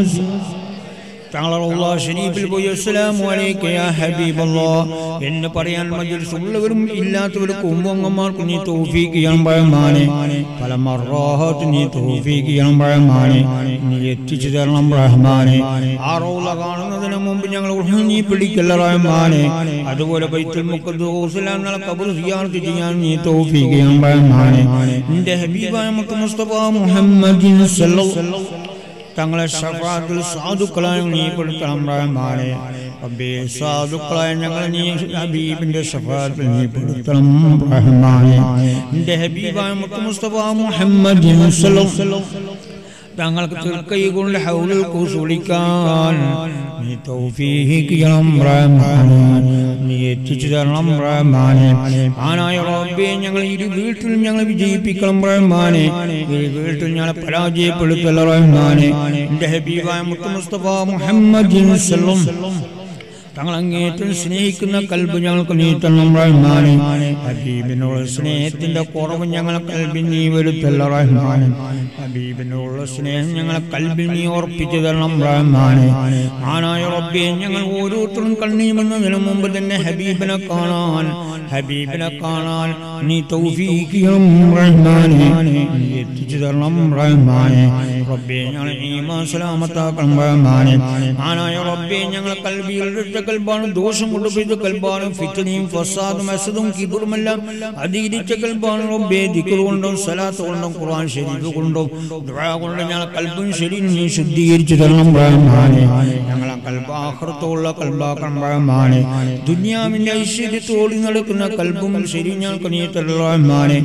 തങ്ങളെ ഷരീഫിൽ പോയി അസ്സലാമു അലൈക യാ ഹബീബല്ലാഹ് എന്ന് പറയാൻ മജ്ലിസ് ഉള്ളവരും ഇല്ലാത്തവർക്കും ഉമ്മങ്ങന്മാർക്ക് നീ തൗഫീഖ് ചെയ്യണം റഹ്മാനെ പല മർറാഹത്ത് നീ തൗഫീഖ് ചെയ്യണം റഹ്മാനെ നീ എത്തിച്ചു തരണം റഹ്മാനെ ആ റൗള കാണുന്നതിന് മുമ്പ് ഞങ്ങൾ നീ പിടിക്കല്ല റഹ്മാനെ അതുപോലെ ബൈത്തുൽ മുഖദ്ദൂസിൽ ഞങ്ങളെ ഖബർ സിയാറത്ത് ചെയ്യാൻ നീ തൗഫീഖ് ചെയ്യണം റഹ്മാനെ നിന്റെ ഹബീബായ മുത്ത് മുസ്തഫ മുഹമ്മദിൻ സല്ലല്ലാഹു തങ്ങളെ ഷഫാത്തിൽ സാധുക്കളായ നീ പെടുത്തണം റഹ്മാനെ റബ്ബേ സാധുക്കളായ ഞങ്ങൾ നീ ഹബീബിന്റെ ഷഫാത്തിൽ നീ പെടുത്തണം റഹ്മാനെ നിന്റെ ഹബീബായ മുത്ത് മുസ്തഫ മുഹമ്മദ് തങ്ങൾക്ക് തീർക്കൈ കൊണ്ട് ഹൗലിൽ കൂസുളിക്കാൻ നീ തൗഫീഖ് ചെയ്യണം റഹ്മാനെ നീ എത്തിച്ചു തരണം റഹ്മാനെ ആനായ റബ്ബേ ഞങ്ങൾ ഇരു വീട്ടിൽ ഞങ്ങൾ വിജയിപ്പിക്കണം റഹ്മാനെ ഇരു വീട്ടിൽ ഞങ്ങളെ പരാജയപ്പെടുത്തല്ല റഹ്മാനെ എന്റെ ഹബീബായ മുത്ത് മുസ്തഫ മുഹമ്മദ് സല്ലം തങ്ങൾ അങ്ങേറ്റം സ്നേഹിക്കുന്ന കൽബ് ഞങ്ങൾക്ക് നീ തരണം റഹ്മാനെ ഹബീബിനോട് സ്നേഹത്തിന്റെ കുറവ് ഞങ്ങളെ കൽബിൽ നീ വരുത്തല്ല റഹ്മാനെ ഹബീബിനോടുള്ള സ്നേഹം ഞങ്ങളെ കൽബിൽ നീ ഉറപ്പിച്ചു തരണം റഹ്മാനെ ആനായ റബ്ബെ ഞങ്ങൾ ഓരോരുത്തരും കണ്ണീമെന്നതിനു മുമ്പ് തന്നെ ഹബീബിനെ കാണാൻ ഹബീബിനെ കാണാൻ നീ തൗഫീഖിയും റഹ്മാനെ നീ എത്തിച്ചു തരണം റഹ്മാനെ റബ്ബേ ഞങ്ങളെ ഈമാൻ സലാമത്താക്കണം റഹ്മാനെ ആനായ റബ്ബേ ഞങ്ങളെ കൽബിയിൽ ഇട്ട കൽബാണ് ദോഷം കൊണ്ട് പെയ്ത കൽബാണ് ഫിത്തനയും ഫസാദും അസദും കിബറുമെല്ലാം അധികരിച്ച കൽബാണ് റബ്ബേ ദിക്ർ കൊണ്ടും സലാത്ത് കൊണ്ടും ഖുർആൻ ശരീഫ് കൊണ്ടും ദുആ കൊണ്ടും ഞങ്ങളെ കൽബും ശരീരം നീ ശുദ്ധീകരിച്ചു തരണം റഹ്മാനെ ഞങ്ങളെ കൽബ് ആഖിറത്തുള്ള കൽബാക്കണം റഹ്മാനെ ദുനിയാവിന്റെ ഐശ്വര്യത്തോടി നടക്കുന്ന കൽബും ശരി ഞങ്ങൾക്ക് നീ തരണം റഹ്മാനെ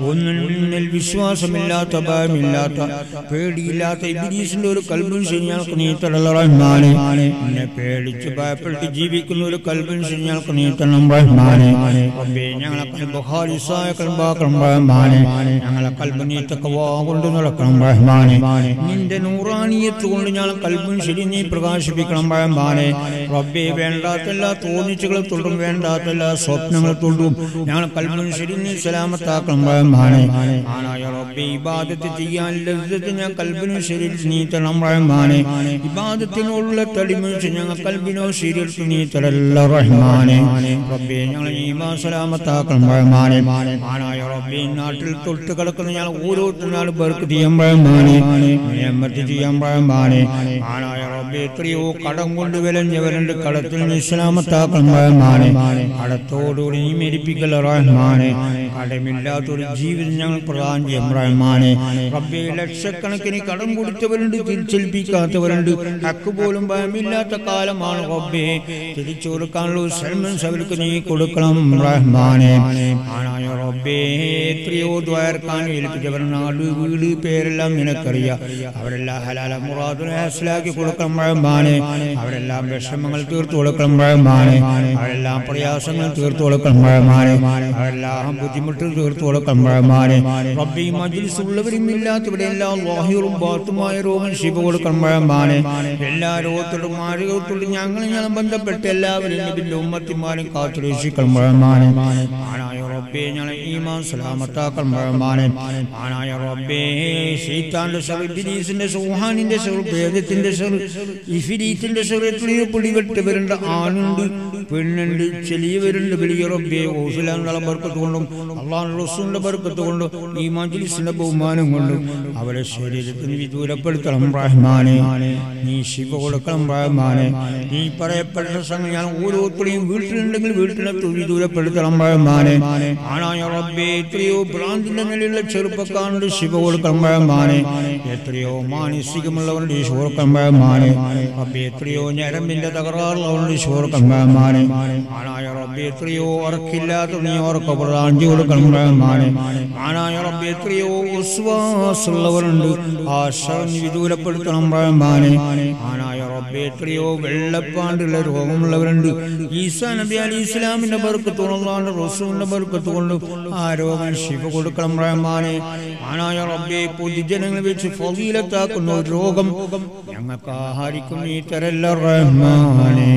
ഒന്നിൽ വിശ്വാസമില്ലാത്ത ഭയമില്ലാത്ത പേടിയില്ലാത്ത ഇബിലീസിന്റെ ഒരു കൽബും ശരി ഞങ്ങൾക്ക് നീ തരണം റഹ്മാനെ എന്നെ പേടിച്ച് ഭയപ്പെട്ട് ജീവിക്കുന്ന ഒരു കൽബും ശരി ഞങ്ങൾക്ക് നീ തരണം റഹ്മാനെ റബ്ബേ ഞങ്ങളെ കൽബ് ഖാലിസായ കൽബാക്കണം റഹ്മാനെ ഞങ്ങളെ കൽബ് നീ തഖ്വാ കൊണ്ട് നടക്കണം റഹ്മാനെ നിന്റെ നൂറാനിയത്ത് കൊണ്ട് ഞങ്ങളെ കൽബും ശരി നീ പ്രകാശിപ്പിക്കണം റഹ്മാനെ റബ്ബേ വേണ്ടാത്തല്ല തോന്നിച്ചുകളെ തൊണ്ടും വേണ്ടാത്തല്ല സ്വപ്നങ്ങളെ തൊണ്ടും ഞങ്ങളെ കൽബും ശരി നീ സലാമത്താക്കണം റഹ്മാനെ ആനായ റബ്ബേ ഇബാദത്ത് ചെയ്യാൻ ലജ്ജത്ത് ഞാൻ കൽബിനും ശരീരത്തിൽ നീ തരണം റഹ്മാനെ ഇബാദത്തിനുള്ള തടിമിച്ച് ഞങ്ങൾ കൽബിനോ ശരീരത്തിൽ നീ തരല്ല റഹ്മാനെ റബ്ബേ ഞങ്ങൾ ഈമാ സലാമത്താക്കണം റഹ്മാനെ ആനായ റബ്ബേ നാട്ടിൽ തൊട്ട് കിടക്കുന്ന ഞങ്ങൾ ഓരോരുത്തരും പേർക്ക് ചെയ്യാൻ റഹ്മാനെ നിയമത്ത് ചെയ്യാൻ റഹ്മാനെ ആനായ റബ്ബേ എത്രയോ കടം കൊണ്ട് വിലഞ്ഞവരുണ്ട് കടത്തിൽ നീ സലാമത്താക്കണം റഹ്മാനെ കടത്തോടുകൂടി നീ മെരിപ്പിക്കൽ റഹ്മാനെ കടമില്ലാത്തൊരു ജീവിതം ഞങ്ങൾ പ്രദാനം ചെയ്യും റഹ്മാനെ റബ്ബേ ലക്ഷക്കണക്കിന് കടം കൊടുത്തവരുണ്ട് തിരിച്ചേൽപ്പിക്കാത്തവരുണ്ട് ഹക്ക് പോലും ഭയമില്ലാത്ത കാലമാണ് റബ്ബേ തിരിച്ചു കൊടുക്കാനുള്ള സൽമൻ സവർക്ക് നീ കൊടുക്കണം റഹ്മാനെ ആനായ റബ്ബേ എത്രയോ ദ്വാരക്കാൻ ഏൽപ്പിച്ചവർ നാട് വീട് പേരെല്ലാം നിനക്കറിയാം അവരെല്ലാം ഹലാല മുറാദിനെ ഹാസിലാക്കി കൊടുക്കണം റഹ്മാനെ അവരെല്ലാം വിഷമങ്ങൾ തീർത്തു കൊടുക്കണം റഹ്മാനെ അവരെല്ലാം പ്രയാസങ്ങൾ തീർത്തു കൊടുക്കണം റഹ്മാനെ അവരെല്ലാം ബുദ്ധിമുട്ട് തീർത്തു കൊടുക്കണം റഹ്മാനെ റബ്ബി മജ്ലിസ് ഉള്ളവരും ഇല്ലാത്തവരെ എല്ലാം ലാഹിറും ബാത്തുമായ രോഗം ശിവ കൊടുക്കണം റഹ്മാനെ എല്ലാ രോഗത്തോടും ആരോഗ്യത്തോടും ഞങ്ങൾ ഞങ്ങളും ബന്ധപ്പെട്ട് എല്ലാവരും നബിന്റെ ഉമ്മത്തിമാരും കാത്തു രക്ഷിക്കണം റഹ്മാനെ ആനായ റബ്ബേ ഞങ്ങളെ ഈമാൻ സലാമത്താക്കണം റഹ്മാനെ ആനായ റബ്ബേ ശൈത്താന്റെ ശർ ഇബ്ലീസിന്റെ സുഹാനിന്റെ ശർ ഭേദത്തിന്റെ ശർ ഇഫിരീത്തിന്റെ ശർ എത്രയോ പിടിപെട്ടവരുണ്ട് ആണുണ്ട് പെണ്ണുണ്ട് ചെലിയവരുണ്ട് വലിയ റബ്ബേ ഓഫിലാന്നുള്ള ബർക്കത്ത് കൊണ്ടും അള്ളാഹു റസൂലിന്റെ ബർക്കത്ത് കൊണ്ടും ഈ മജ്ലിസിന്റെ ബഹുമാനം കൊണ്ടും അവരെ ശരീരത്തിന് വിദൂരപ്പെടുത്തണം റഹ്മാനെ നീ ശിവ കൊടുക്കണം റഹ്മാനെ നീ പറയപ്പെട്ട സംഘം ഞാൻ ഓരോരുത്തരെയും വീട്ടിലുണ്ടെങ്കിൽ വീട്ടിനെ വിദൂരപ്പെടുത്തണം റഹ്മാനെ ആണായ റബ്ബേ എത്രയോ ഭ്രാന്തിന്റെ നിലയിലുള്ള ചെറുപ്പക്കാരുണ്ട് ശിവ കൊടുക്കണം റഹ്മാനെ എത്രയോ മാനസികമുള്ളവരുടെ ഈശോ കൊടുക്കണം റഹ്മാനെ റബ്ബേ എത്രയോ ഞരമ്പിന്റെ തകരാറുള്ളവരുടെ ഈശോ കൊടുക്കണം റഹ്മാനെ ആണായ റബ്ബേ എത്രയോ ഉറക്കില്ലാത്ത നീ ഉറക്ക പ്രധാനിച്ചു കൊടുക്കണം റഹ്മാനെ ആണായ റബ്ബേ എത്രയോ വിശ്വാസമുള്ളവരുണ്ട് ആ ശരണി വിദൂരപ്പെടുത്തണം റഹ്മാനെ ആണായ റബ്ബേ എത്രയോ വെള്ളപ്പാണ്ടുള്ള രോഗമുള്ളവരുണ്ട് ഈസാ നബി അലി ഇസ്ലാമിന്റെ ബർക്കത്ത് കൊണ്ടാണ് റസൂലിന്റെ ബർക്കത്ത് കൊണ്ട് ആ രോഗം ശിവ കൊടുക്കണം റഹ്മാനെ ആണായ റബ്ബേ പൊതുജനങ്ങളെ വെച്ച് ഫീലത്താക്കുന്ന ഒരു രോഗം ഞങ്ങൾക്ക് ആഹാരിക്കും നീ തരല്ല റഹ്മാനെ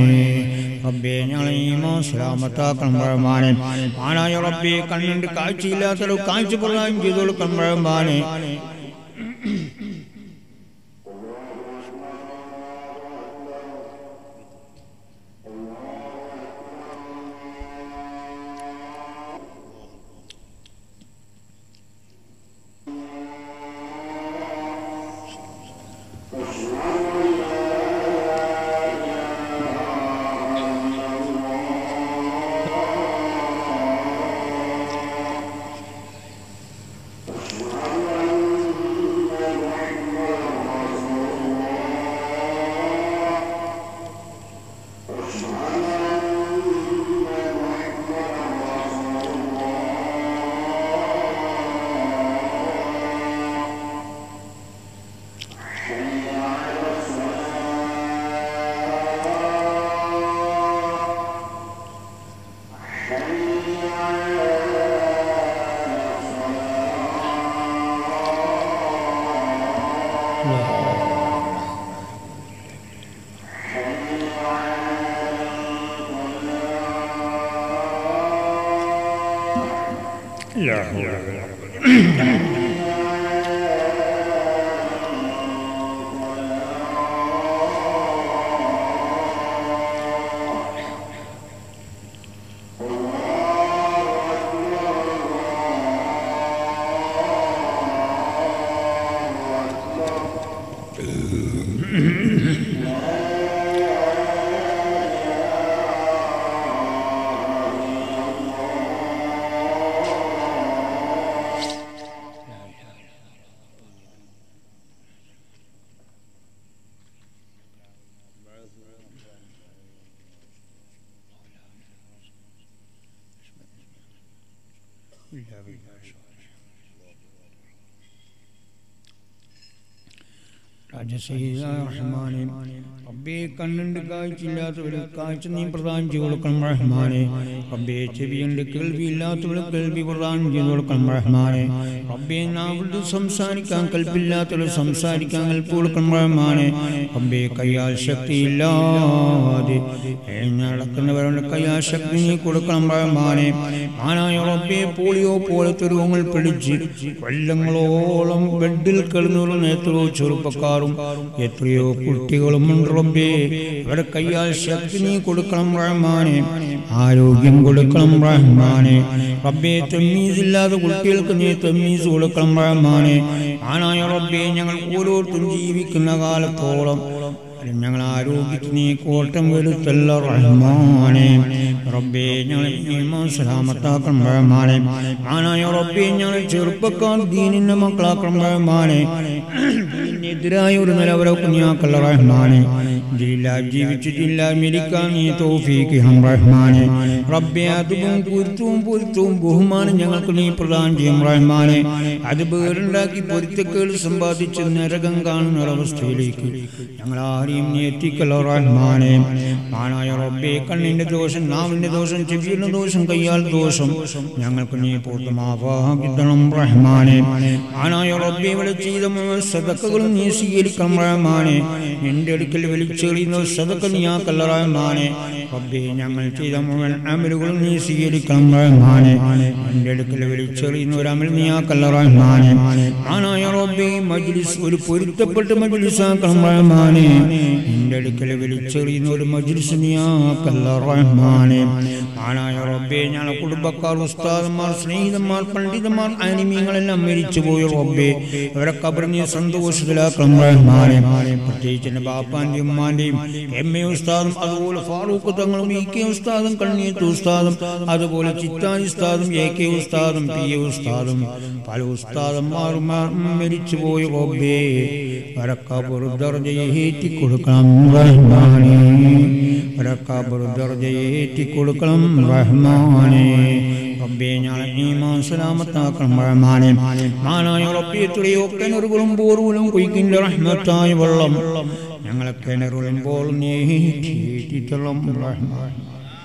റബ്ബേ ഞങ്ങളെ ഈമാൻ സലാമത്താക്കണം റഹ്മാനെ ആനായ റബ്ബേ കണ്ണിന്റെ കാഴ്ചയില്ലാത്തൊരു കാഴ്ച പ്രദാനം ചെയ്തു കൊടുക്കണം റഹ്മാനെ لا حول ولا قوة إلا بالله റഹ്മാനെ റബ്ബേ കണ്ണുണ്ട് കാഴ്ചയില്ലാത്തവര് കാഴ്ച നീ പ്രദാനം ചെയ്തു കൊടുക്കണം റഹ്മാനെ റബ്ബേ ചെവിയുണ്ട് കേൾവിയില്ലാത്തവര് കേൾവി പ്രദാനം ചെയ്തു കൊടുക്കണം റഹ്മാനെ റബ്ബേ നാവിട്ട് സംസാരിക്കാൻ കൽപ്പില്ലാത്തവര് സംസാരിക്കാൻ കൽപ്പ് കൊടുക്കണം റഹ്മാനെ റബ്ബേ കയ്യാൽ ശക്തിയില്ലാതെ നടക്കുന്നവരുടെ കയ്യാൽ ശക്തി നീ കൊടുക്കണം റഹ്മാനെ ആനായ റബ്ബേ പോളിയോ പോലത്തെ രോഗങ്ങൾ പിടിച്ച് കൊല്ലങ്ങളോളം ബെഡിൽ കിടന്നുള്ള എത്രയോ ചെറുപ്പക്കാരും എത്രയോ കുട്ടികളും ഉണ്ട് റബ്ബേ അവരുടെ കയ്യാൽ ശക്തി നീ കൊടുക്കണം റഹ്മാനെ ആരോഗ്യം കൊടുക്കണം റഹ്മാനെ റബ്ബേ തമ്മീസില്ലാതെ കുട്ടികൾക്ക് നീ തമ്മീസ് കൊടുക്കണം റഹ്മാനെ ആനായ റബ്ബേ ഞങ്ങൾ ഓരോരുത്തരും ജീവിക്കുന്ന കാലത്തോളം ഞങ്ങൾ ആരോഗ്യത്തിന് നീ കോട്ടം വരുത്തല്ല റഹ്മാനെ റബ്ബേ ഞങ്ങൾ ഈമാൻ സലാമത്താക്കണം റഹ്മാനെ ആനായ റബ്ബേ ഞങ്ങൾ ചെറുപ്പക്കാർ ദീനിന്റെ മക്കളാക്കണം റഹ്മാനെ എതിരായ ഒരു നിലവരെ കുഞ്ഞാക്കല്ല റഹ്മാനെ ജില്ല ജീവിച്ചിട്ടില്ല മരിക്കാൻ നീ തോഫീക്ക് ഹം റഹ്മാനെ റബ്ബെ അതും കുരുത്തവും പൊരുത്തവും ബഹുമാനം ഞങ്ങൾക്ക് നീ പ്രദാനം ചെയ്യും റഹ്മാനെ അത് പേരുണ്ടാക്കി പൊരുത്തക്കേട് സമ്പാദിച്ച് നരകം കാണുന്ന ഒരവസ്ഥയിലേക്ക് ഞങ്ങൾ ആരെയും നീ എത്തിക്കല്ലോ റഹ്മാനെ മാനായ റബ്ബെ കണ്ണിന്റെ ദോഷം നാവിന്റെ ദോഷം ചെവിയുടെ ദോഷം കയ്യാൽ ദോഷം ഞങ്ങൾക്ക് നീ പൂർണ്ണമാവാകിക്കണം റഹ്മാനെ മാനായ റബ്ബെ ഇവിടെ ചെയ്ത സദക്കകളും നീ സ്വീകരിക്കണം റഹ്മാനെ നിന്റെ അടുക്കൽ വിളിച്ചെറിയുന്ന സദക്ക നീ ആക്കല്ല റഹ്മാനെ റബ്ബെ ഞങ്ങൾ ചെയ്ത മുഴുവൻ അമലുകളും നീ സ്വീകരിക്കണം റഹ്മാനെ നിന്റെ അടുക്കൽ വിളിച്ചെറിയുന്ന ഒരു അമൽ നീ ആക്കല്ല റഹ്മാനെ മാനായ റബ്ബെ മജ്ലിസ് ഒരു പൊരുത്തപ്പെട്ട് മജ്ലിസ് ആക്കണം റഹ്മാനെ നിന്റെ അടുക്കൽ വിളിച്ചെറിയുന്ന ഒരു മജ്ലിസ് നീ ആക്കല്ല റഹ്മാനെ മാനായ റബ്ബെ ഞങ്ങളെ കുടുംബക്കാർ ഉസ്താദന്മാർ സ്നേഹിതന്മാർ പണ്ഡിതന്മാർ അനിമീങ്ങളെല്ലാം മരിച്ചുപോയി റബ്ബെ അവരെ കബർ നീ സന്തോഷത്തിലാക്കണം റഹ്മാനെ പ്രത്യേകിച്ച് എൻ്റെ ബാപ്പാൻ്റെയും ഉമ്മാൻ്റെയും എം എ ഉസ്താദും അതുപോലെ ഫാറൂഖ് തങ്ങളും ഇ കെ ഉസ്താദും കണ്ണീത്ത് ഉസ്താദും അതുപോലെ ചിത്താനി ഉസ്താദും എ കെ ഉസ്താദും പി എ ഉസ്താദും പല ഉസ്താദന്മാരും മരിച്ചുപോയി റബ്ബേ അവരെ കബർ ദർജയേറ്റി കൊടുക്കണം റഹ്മാനെ അവരെ കബർ ദർജയേറ്റി കൊടുക്കണം റഹ്മാനെ റബ്ബേ ഞങ്ങളെ ഈമാൻ സലാമത്താക്കണം റഹ്മാനെ മാനായ റബ്ബേ തുടിയോ കിണറുകളും ബോറുകളും കുയിക്കിൻ്റെ റഹ്മത്തായ വെള്ളം ഞങ്ങളെ കിണറുമ്പോൾ നീറ്റിത്തള്ളം റഹ്മാൻ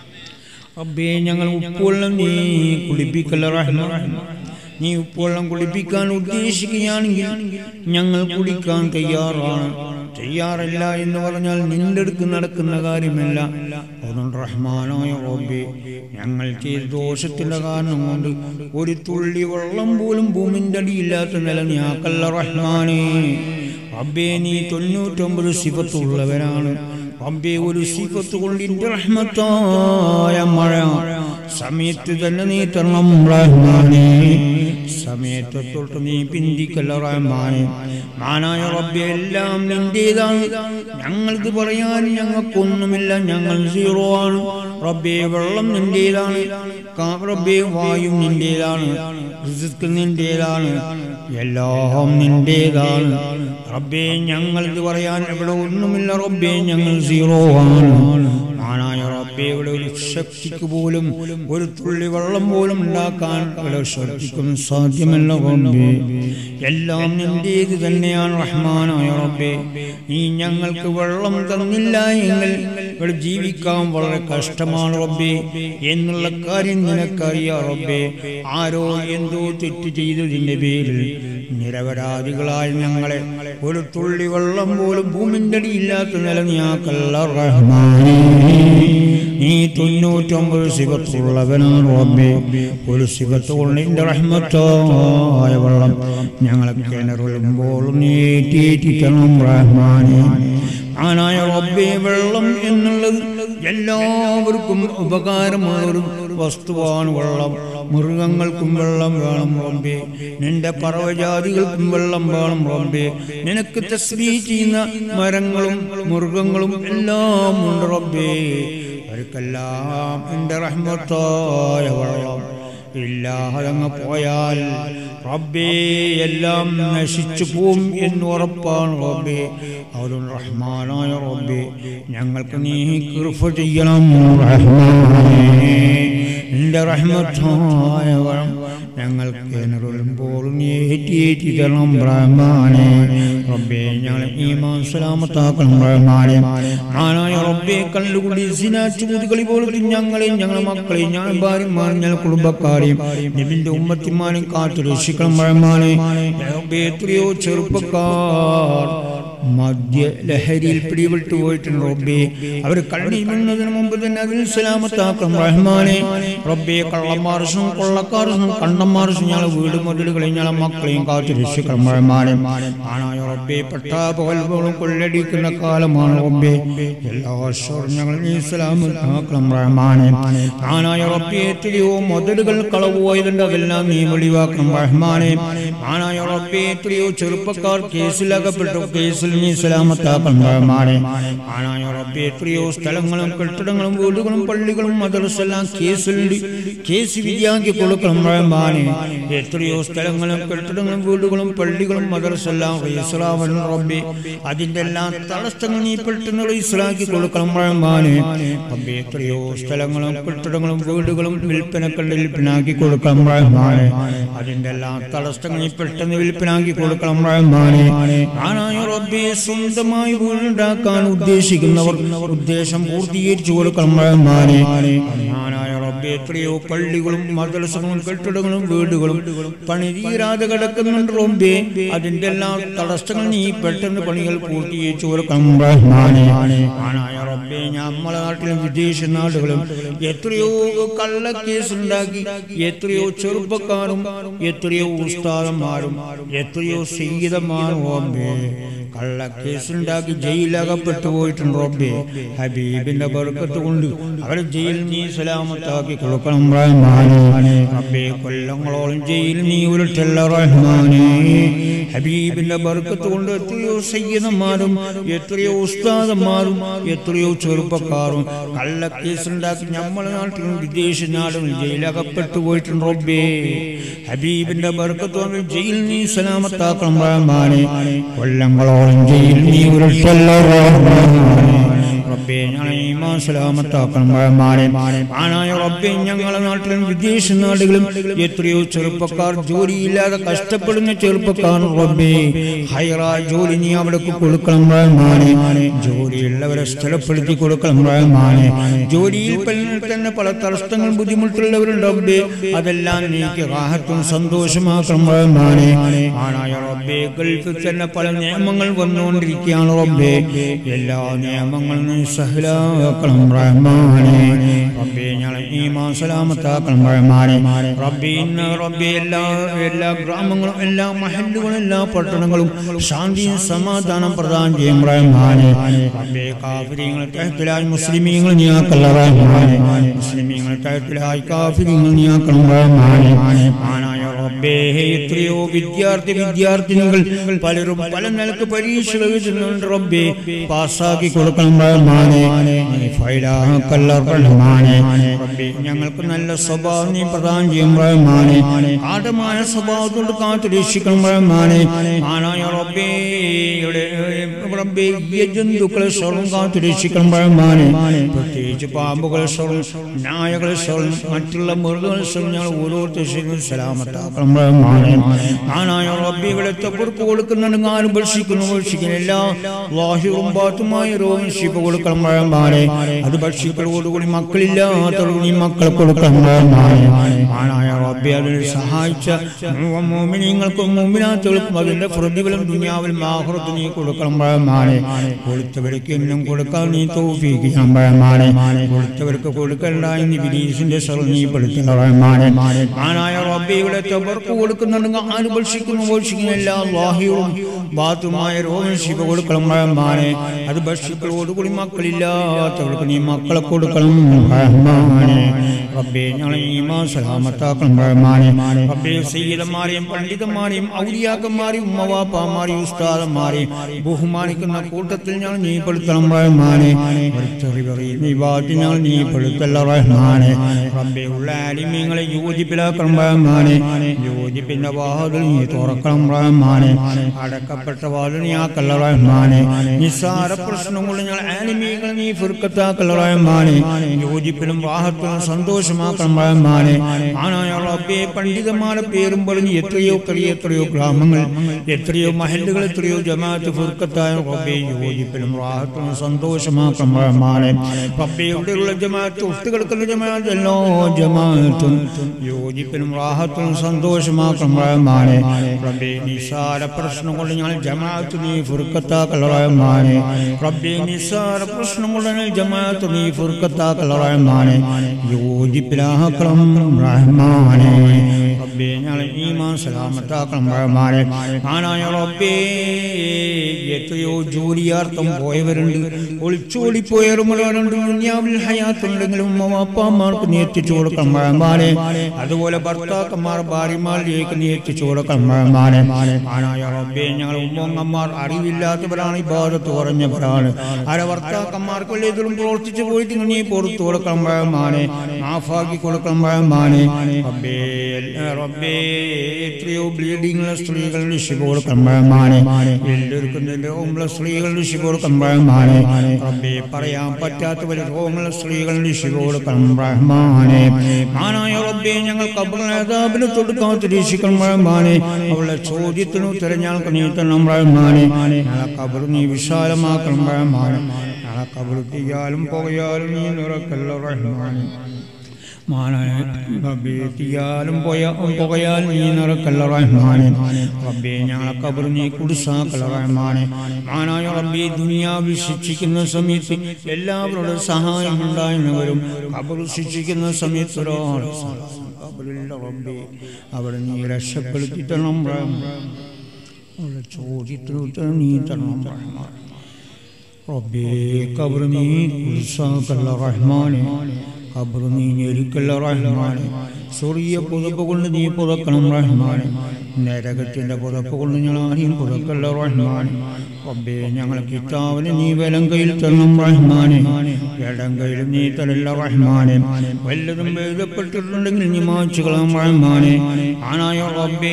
റബ്ബേ ഞങ്ങൾ ഉപ്പുവെള്ളം നീ കുളിപ്പിക്കല്ല റഹ്മാൻ നീ ഉപ്പുവെള്ളം കുളിപ്പിക്കാൻ ഉദ്ദേശിക്കുകയാണെങ്കിൽ ഞങ്ങൾ കുടിക്കാൻ തയ്യാറാണ് തയ്യാറല്ല എന്ന് പറഞ്ഞാൽ നിന്റെ അടുക്ക് നടക്കുന്ന കാര്യമല്ല അതുകൊണ്ട് റഹ്മാനായ റബ്ബേ ഞങ്ങൾ ചെയ്ത ദോഷത്തിന്റെ കാരണം കൊണ്ട് ഒരു തുള്ളി വെള്ളം പോലും ഭൂമിന്റെ അടിയില്ലാത്ത നില ഞാക്കല്ല റഹ്മാനേ റബ്ബേ നീ തൊണ്ണൂറ്റൊമ്പത് സിഫത്തുള്ളവരാണ് റബ്ബേ ഒരു സിഫത്ത് കൊണ്ട് ഇന്റെ റഹ്മത്തായ മഴ സമയത്ത് തന്നെ നീ തരണം റഹ്മാനേ സമയത്ത് തൊട്ട് നീ പിന്തിക്കല്ല റഹ്മാനെ മാനായ റബ്ബെ എല്ലാം നിന്റേതാണ് ഞങ്ങൾക്ക് പറയാൻ ഞങ്ങൾക്കൊന്നുമില്ല ഞങ്ങൾ സീറോ ആണ് റബ്ബെ വെള്ളം നിന്റേതാണ് കാ- റബ്ബെ വായു നിന്റേതാണ് റിസ്ക് നിന്റേതാണ് എല്ലാം നിന്റേതാണ് റബ്ബെ ഞങ്ങൾക്ക് പറയാൻ ഇവിടെ ഒന്നുമില്ല റബ്ബെ ഞങ്ങൾ സീറോ ആണ് ആനായ റബ്ബയുടെ ഒരു ശക്തിക്ക് പോലും ഒരു തുള്ളി വെള്ളം പോലും ഉണ്ടാക്കാൻ ഇവിടെ ശക്തിക്കും സാധ്യമല്ല റബ്ബേ എല്ലാം നിന്റേത് തന്നെയാണ് റഹ്മാനായ റബ്ബേ നീ ഞങ്ങൾക്ക് വെള്ളം തന്നില്ല എങ്കിൽ ഇവിടെ ജീവിക്കാൻ വളരെ കഷ്ടമാണ് റബ്ബേ എന്നുള്ള കാര്യം നിനക്കറിയാം റബ്ബേ ആരോ എന്തോ തെറ്റ് ചെയ്തതിന്റെ പേരിൽ നിരപരാധികളായ ഞങ്ങളെ ഒരു തുള്ളി വെള്ളം പോലും ഭൂമിന്റെ അടിയില്ലാത്ത നില നീയാക്കല്ല റഹ്മാനേ നീ തൊണ്ണൂറ്റൊമ്പത് സിബത്തുള്ളവനാണ് റബ്ബേ ഒരു സിബത്ത് കൊണ്ട് നിന്റെ റഹ്മത്തായ വെള്ളം ഞങ്ങളെ കിണറുമ്പോൾ നീറ്റിക്കണം റഹ്മാനെ ആനായ റബ്ബേ വെള്ളം എന്നുള്ളത് എല്ലാവർക്കും ഉപകാരമുള്ള ഒരു വസ്തുവാണ് വെള്ളം മൃഗങ്ങൾക്കും വെള്ളം വേണം റബ്ബേ നിന്റെ പറവജാതികൾക്കും വെള്ളം വേണം റബ്ബേ നിനക്ക് തസ്ബീ ചെയ്യുന്ന മരങ്ങളും മൃഗങ്ങളും എല്ലാം ഉണ്ട് റബ്ബേ അവർക്കെല്ലാം എൻ്റെ റഹ്മത്തായ വെള്ളം ഇല്ലാതങ്ങ് പോയാൽ റബ്ബേ എല്ലാം നശിച്ചു പോവും എന്ന് ഉറപ്പാണ് റബ്ബേ അതുകൊണ്ട് റഹ്മാനായ റബ്ബേ ഞങ്ങൾക്ക് നീ കൃപ ചെയ്യണം റഹ്മാനേ നിന്റെ റഹ്മത്തായ വളം ഞങ്ങൾക്ക് കിണറുമ്പോൾ നീ ഏറ്റിയേറ്റി തരണം റഹ്മാനെ റബ്ബേ ഞങ്ങളെ ഈമാൻ സലാമത്താക്കണം റഹ്മാനെ ആനായ റബ്ബേ കല്ലുകുടി സിനാച്ചുകൂതുകളി പോലത്തെ ഞങ്ങളെയും ഞങ്ങളെ മക്കളെയും ഞങ്ങളെ ഭാര്യമാരും ഞങ്ങളെ കുടുംബക്കാരെയും നിബിന്റെ ഉമ്മത്തിമാരെയും കാത്തു രക്ഷിക്കണം റഹ്മാനെ റബ്ബേ എത്രയോ ചെറുപ്പക്കാർ മദ്യ ലഹരിയിൽ പിടിപെട്ടു പോയിട്ടുണ്ട് റബ്ബേ അവർ കണ്ണി വീണതിന് മുമ്പ് തന്നെ അതിൽ സലാമത്താക്കണം റഹ്മാനെ റബ്ബേ കള്ളന്മാർസും കൊള്ളക്കാർസും കണ്ടന്മാർസും ഞങ്ങളെ വീട് മുതലുകളെയും ഞങ്ങളെ മക്കളെയും കാത്തു രക്ഷിക്കണം റഹ്മാനെ ആണായ റബ്ബേ പട്ടാപകൽകളും കൊള്ളടിക്കുന്ന കാലമാണ് റബ്ബേ എല്ലാ വർഷവും ഞങ്ങൾ നീ സലാമത്താക്കണം റഹ്മാനെ ആണായ റബ്ബേ എത്രയോ മുതലുകൾ കളവ് പോയതുണ്ട് അതെല്ലാം നീ വെളിവാക്കണം റഹ്മാനെ ആണായ റബ്ബേ എത്രയോ ചെറുപ്പക്കാർ കേസിലകപ്പെട്ടു കേസിൽ നീ സലാമത്താക്കണം റഹ്മാനെ ആണായ റബ്ബേ എത്രയോ സ്ഥലങ്ങളും കെട്ടിടങ്ങളും വീടുകളും പള്ളികളും മദ്രസെല്ലാം കേസിൽ കേസ് വിധിയാക്കി കൊടുക്കണം റഹ്മാനെ എത്രയോ സ്ഥലങ്ങളും കെട്ടിടങ്ങളും വീടുകളും പള്ളികളും മദ്രസെല്ലാം ഇസ്ലാമൻ റബ്ബേ അതിന്റെ എല്ലാം തടസ്സങ്ങൾ നീ പെട്ടെന്ന് ഇസ്ലാക്കി കൊടുക്കണം റഹ്മാനെ റബ്ബേ എത്രയോ സ്ഥലങ്ങളും കെട്ടിടങ്ങളും വീടുകളും വിൽപ്പനക്കളുടെ വിൽപ്പനാക്കി കൊടുക്കണം റഹ്മാനെ അതിന്റെ എല്ലാം തടസ്സങ്ങൾ നീ പെട്ടെന്ന് വിൽപ്പനാക്കി കൊടുക്കണം റഹ്മാനെ ആനായ റബ്ബേ സ്വന്തമായി വീടുണ്ടാക്കാൻ ഉദ്ദേശിക്കുന്നവർ ഉദ്ദേശം പൂർത്തീകരിച്ചു കൊടുക്കണം റഹ്മാനെ ആനായ റബ്ബേ എത്രയോ പള്ളികളും മദ്രസകളും കെട്ടിടങ്ങളും വീടുകളും പണി തീരാതെ കിടക്കുന്നുണ്ട് റബ്ബേ അതിന്റെ എല്ലാ തടസ്സങ്ങൾ നീ പെട്ടെന്ന് പണികൾ പൂർത്തീകരിച്ചു കൊടുക്കണം റഹ്മാനെ ആനായ റബ്ബേ നമ്മളെ നാട്ടിലും വിദേശ നാടുകളും എത്രയോ കള്ള കേസുണ്ടാക്കി എത്രയോ ചെറുപ്പക്കാരും എത്രയോ ഉസ്താദന്മാരും എത്രയോ സീതന്മാരും റബ്ബേ കള്ള കേസുണ്ടാക്കി ജയിലകപ്പെട്ടു പോയിട്ടുണ്ട് റബ്ബേ ഹബീബിന്റെ ബർക്കത്ത് കൊണ്ട് അവരെ ജയിൽ നീ സലാമത്താക്കി കൊടുക്കണം റഹ്മാനെ റബ്ബേ കൊല്ലങ്ങളോളം ജയിൽ നീ ഉരുട്ടല്ല റഹ്മാനെ ഹബീബിന്റെ ബർക്കത്ത് കൊണ്ട് എത്രയോ സയ്യിദന്മാരും എത്രയോ ഉസ്താദന്മാരും എത്രയോ ചെറുപ്പക്കാരും കള്ള കേസുണ്ടാക്കി നമ്മളെ നാട്ടിലും വിദേശ നാടും ജയിലകപ്പെട്ടു പോയിട്ടുണ്ട് റബ്ബേ ഹബീബിന്റെ ബർക്കത്ത് കൊണ്ട് ജയിൽ നീ സലാമത്താക്കണം റഹ്മാനെ കൊല്ലങ്ങളോളം ജയിൽ നീ ഉരുട്ടല്ല റഹ്മാനെ റബ്ബേ ഞങ്ങളെ ഈമാൻ സലാമത്താക്കണം റഹ്മാനെ ആനായ റബ്ബേ ഞങ്ങളെ നാട്ടിലും വിദേശ നാടുകളും എത്രയോ ചെറുപ്പക്കാർ ജോലിയില്ലാതെ കഷ്ടപ്പെടുന്ന ചെറുപ്പക്കാർ റബ്ബേ ഹൈറായ ജോലി നീ അവിടേക്ക് കൊടുക്കണം റഹ്മാനെ ജോലിയുള്ളവരെ സ്ഥലപ്പെടുത്തി കൊടുക്കണം റഹ്മാനെ ജോലിയിൽ പല- തന്നെ പല തടസ്സങ്ങളും ബുദ്ധിമുട്ടുള്ളവരുണ്ട് റബ്ബേ അതെല്ലാം നീക്കി റാഹത്തും സന്തോഷമാക്കണം റഹ്മാനെ ആനായ റബ്ബേ ഗൾഫിൽ തന്നെ പല നിയമങ്ങൾ വന്നുകൊണ്ടിരിക്കുകയാണ് റബ്ബേ എല്ലാ നിയമങ്ങളും നീ സഹലാക്കണം റഹ്മാനെ റബ്ബേ ഞങ്ങളെ ഈമാൻ സലാമത്താക്കണം റഹ്മാനെ റബ്ബേ ഇന്ന് റബ്ബേ എല്ലാ എല്ലാ ഗ്രാമങ്ങളും എല്ലാ മഹല്ലുകളും എല്ലാ പട്ടണങ്ങളും ശാന്തിയും സമാധാനം പ്രദാനം ചെയ്യും റഹ്മാനെ റബ്ബേ കാഫിര്യങ്ങളെ കഹത്തിലായി മുസ്ലിമീങ്ങൾ നീയാക്കല്ല റഹ്മാനെ മുസ്ലിമീങ്ങൾ കഹത്തിലായി കാഫിര്യങ്ങൾ നീയാക്കണം റഹ്മാനെ ആനായ റബ്ബേ എത്രയോ വിദ്യാർത്ഥി വിദ്യാർത്ഥിനികൾ പലരും പല നിലക്ക് പരീക്ഷകൾ എഴുതുന്നുണ്ട് റബ്ബേ പാസ്സാക്കി കൊടുക്കണം റഹ്മാനെ നീ ഫൈലാക്കല്ല റഹ്മാനെ റബ്ബേ ഞങ്ങൾക്ക് നല്ല സ്വഭാവം നീ പ്രദാനം ചെയ്യും റഹ്മാനെ ആടമായ സ്വഭാവത്തോട് കാത്തു രക്ഷിക്കണം റഹ്മാനെ ആനായ റബ്ബേ ഇവിടെ റബ്ബേ ഈ ജന്തുക്കളെ സ്വർണ്ണം കാത്തു രക്ഷിക്കണം റഹ്മാനെ പ്രത്യേകിച്ച് പാമ്പുകളെ സ്വർണ്ണം നായകളെ സ്വർണ്ണം മറ്റുള്ള മൃഗങ്ങളെ സ്വർണ്ണം ഞങ്ങൾ ഓരോരുത്തരും സലാമത്താക്കണം റഹ്മാനെ ആനായ റബ്ബേ ഇവിടെ തപ്പുറപ്പ് കൊടുക്കുന്നുണ്ടെങ്കിൽ ആരും ഭക്ഷിക്കുന്നു ഭക്ഷിക്കുന്നില്ല വാഹിറും ബാത്തുമായ രോഗം ശിവ കൊടുക്കണം റഹ്മാനെ അത് ഭക്ഷിക്കളോടുകൂടി മക്കളില്ലാത്തവർക്ക് നീ മക്കളെ കൊടുക്കണം റഹ്മാനെ ആനായ റബ്ബേ അതിനെ സഹായിച്ച മോമിനിങ്ങൾക്കും മോമിനാത്തുകൾക്കും അതിന്റെ പ്രതിഫലം ദുനിയാവിൽ ആഹുറത്ത് നീ കൊടുക്കണം റഹ്മാനെ കൊടുത്തവർക്ക് എന്നും കൊടുക്കാൻ നീ തോഫിക്കണം റഹ്മാനെ കൊടുത്തവർക്ക് കൊടുക്കണ്ട എന്ന് ബിലീസിന്റെ സ്വർ നീ പെടുത്തുന്ന റഹ്മാനെ ആനായ റബ്ബിയുടെ തവർക്ക് കൊടുക്കുന്നുണ്ടെങ്കിൽ ആര് ഭക്ഷിക്കുന്നു ഭക്ഷിക്കുന്നില്ല വാഹിയും ബാത്തുമായ രോഗം ശിവ കൊടുക്കണം റഹ്മാനെ അത് ഭക്ഷിക്കളോടുകൂടി മക്കളില്ലാത്തവർക്ക് നീ മക്കളെ കൊടുക്കണം റഹ്മാനെ റബ്ബേ ഞങ്ങളെ ഈമാ സലാമത്താക്കണം റഹ്മാനെ റബ്ബേ സയ്യിദന്മാരെയും പണ്ഡിതന്മാരെയും ഔലിയാക്കന്മാരെയും ഉമ്മവാപ്പാമാരെയും ഉസ്താദന്മാരെയും ബഹുമാനിക്കുന്ന കൂട്ടത്തിൽ ഞങ്ങൾ നീ പെടുത്തണം റഹ്മാനെ നീ ബാറ്റി ഞങ്ങൾ നീ പെടുത്തല്ല റഹ്മാനെ റബ്ബേ ഉള്ള ആലിമ്യങ്ങളെ യോജിപ്പിലാക്കണം റഹ്മാനെ യോജിപ്പിന്റെ വാതിൽ നീ തുറക്കണം റഹ്മാനെ അടക്കപ്പെട്ട വാതിൽ നീ ആക്കല്ല റഹ്മാനെ നിസ്സാര പ്രശ്നം കൊണ്ട് ഞങ്ങൾ ആനിമീകൾ നീ ഫുർക്കത്താക്കല്ല റഹ്മാനെ യോജിപ്പിനും വാഹത്തിനും സന്തോഷമാക്കണം റഹ്മാനെ ആനായ റബ്ബേ പണ്ഡിതന്മാരെ പേരും പറഞ്ഞ് എത്രയോ എത്രയോ എത്രയോ ഗ്രാമങ്ങൾ എത്രയോ മഹല്ലുകൾ എത്രയോ ജമാഅത്ത് ഫുർക്കത്തായ റബ്ബേ യോജിപ്പിനും വാഹത്തിനും സന്തോഷമാക്കണം റഹ്മാനെ റബ്ബേ ഇവിടെയുള്ള ജമാഅത്ത് ഒത്തുകിടക്കുന്ന ജമാഅത്ത് എല്ലാ ജമാഅത്തും യോജിപ്പിനും റാഹത്തിനും സന്തോഷമാക്കണം റഹ്മാനെ റബ്ബേ നിസാര പ്രശ്നം കൊണ്ട് ഞങ്ങൾ ജമാഅത്ത് നീ ഫുർക്കത്താക്കൽ റഹ്മാനെ റബ്ബേ നിസാര പ്രശ്നം കൊണ്ട് ഞങ്ങൾ ജമാഅത്ത് നീ ഫുർക്കത്താക്കൽ റഹ്മാനെ യോജിപ്പിലാക്കണം റഹ്മാനെ റബ്ബേ ഞങ്ങൾ ഈമാൻ സലാമത്താക്കണം റഹ്മാനെ ആനായ റബ്ബേ എത്രയോ ജോലിയാർത്ഥം പോയവരുണ്ട് ഒളിച്ചോടിപ്പോയവരുണ്ട് ദുനിയാവിൽ ഹയാത്തുണ്ടെങ്കിലും ഉമ്മ അപ്പാമാർക്ക് നീ എത്തിച്ചു കൊടുക്കണം റഹ്മാനെ അതുപോലെ ഭർത്താക്കന്മാർ ഭാര്യമാരിലേക്ക് നീ എത്തിച്ചു കൊടുക്കണം റഹ്മാനെ ആനായ റബ്ബേ ഞങ്ങൾ ഉമ്മങ്ങന്മാർ അറിവില്ലാത്തവരാണ് ഇബാദത്ത് കുറഞ്ഞവരാണ് ആരെ ഭർത്താക്കന്മാർക്ക് വലിയതിലും പ്രവർത്തിച്ചു പോയിട്ട് നീ പുറത്തു കൊടുക്കണം റഹ്മാനെ മാഫാക്കി കൊടുക്കണം റഹ്മാനെ റബ്ബേ എല്ലാ- റബ്ബേ എത്രയോ ബ്ലീഡിംഗ് സ്ത്രീകളുടെ ശിവ കൊടുക്കണം റഹ്മാനെ എല്ലാവർക്കും രോഗമുള്ള സ്ത്രീകളുടെ ശിവ കൊടുക്കണം റഹ്മാനെ റബ്ബേ പറയാൻ പറ്റാത്തവർ രോഗമുള്ള സ്ത്രീകളുടെ ശിവ കൊടുക്കണം റഹ്മാനെ മാനായ റബ്ബേ ഞങ്ങൾ കബറിന് തൊടുക്കാൻ രക്ഷിക്കണം റഹ്മാനെ അവളുടെ ചോദ്യത്തിന് ഉത്തരം ഞങ്ങൾക്ക് നീ തരണം റഹ്മാനെ ഞങ്ങളെ കബർ നീ വിശാലമാക്കണം റഹ്മാനെ ഞങ്ങളെ കബർ തീയാലും പുകയാലും നീ നിറക്കല്ല റഹ്മാനെ മാനായ റബ്ബേ തീയാലും പോയ പുകയാൽ നീ നിറക്കല്ല റഹ്മാനെ റബ്ബേ ഞങ്ങളെ കബർ നീ കുടിസാക്കല്ല റഹ്മാനെ മാനായ റബ്ബേ ദുനിയാവിൽ ശിക്ഷിക്കുന്ന സമയത്ത് എല്ലാവരുടെ സഹായം ഉണ്ടായിരുന്നവരും കബർ ശിക്ഷിക്കുന്ന സമയത്ത് ഒരാൾ കബറിലുള്ള റബ്ബേ അവിടെ നീ രക്ഷപ്പെടുത്തി തരണം റഹ്മാനെ അവരുടെ ചോദ്യത്തിന് ഉത്തരം നീ തരണം റഹ്മാനെ റബ്ബേ കബർ നീ കുടിസാക്കല്ല റഹ്മാനെ ഖബർ നീ ഞെരുക്കല്ല റഹ്മാനെ ചെറിയ പുതപ്പ് കൊണ്ട് നീ പുതക്കണം റഹ്മാനെ നരകത്തിന്റെ പുതപ്പ് കൊണ്ട് ഞങ്ങൾ ആരെയും പുതക്കല്ല റഹ്മാനെ റബ്ബേ ഞങ്ങൾ കിതാവിന് നീ വലം കയ്യിൽ തരണം റഹ്മാനെ ഇടം കയ്യിൽ നീ തരല്ല റഹ്മാനെ വല്ലതും എഴുതപ്പെട്ടിട്ടുണ്ടെങ്കിൽ നീ മാച്ചുകളാം റഹ്മാനെ ആനായ റബ്ബേ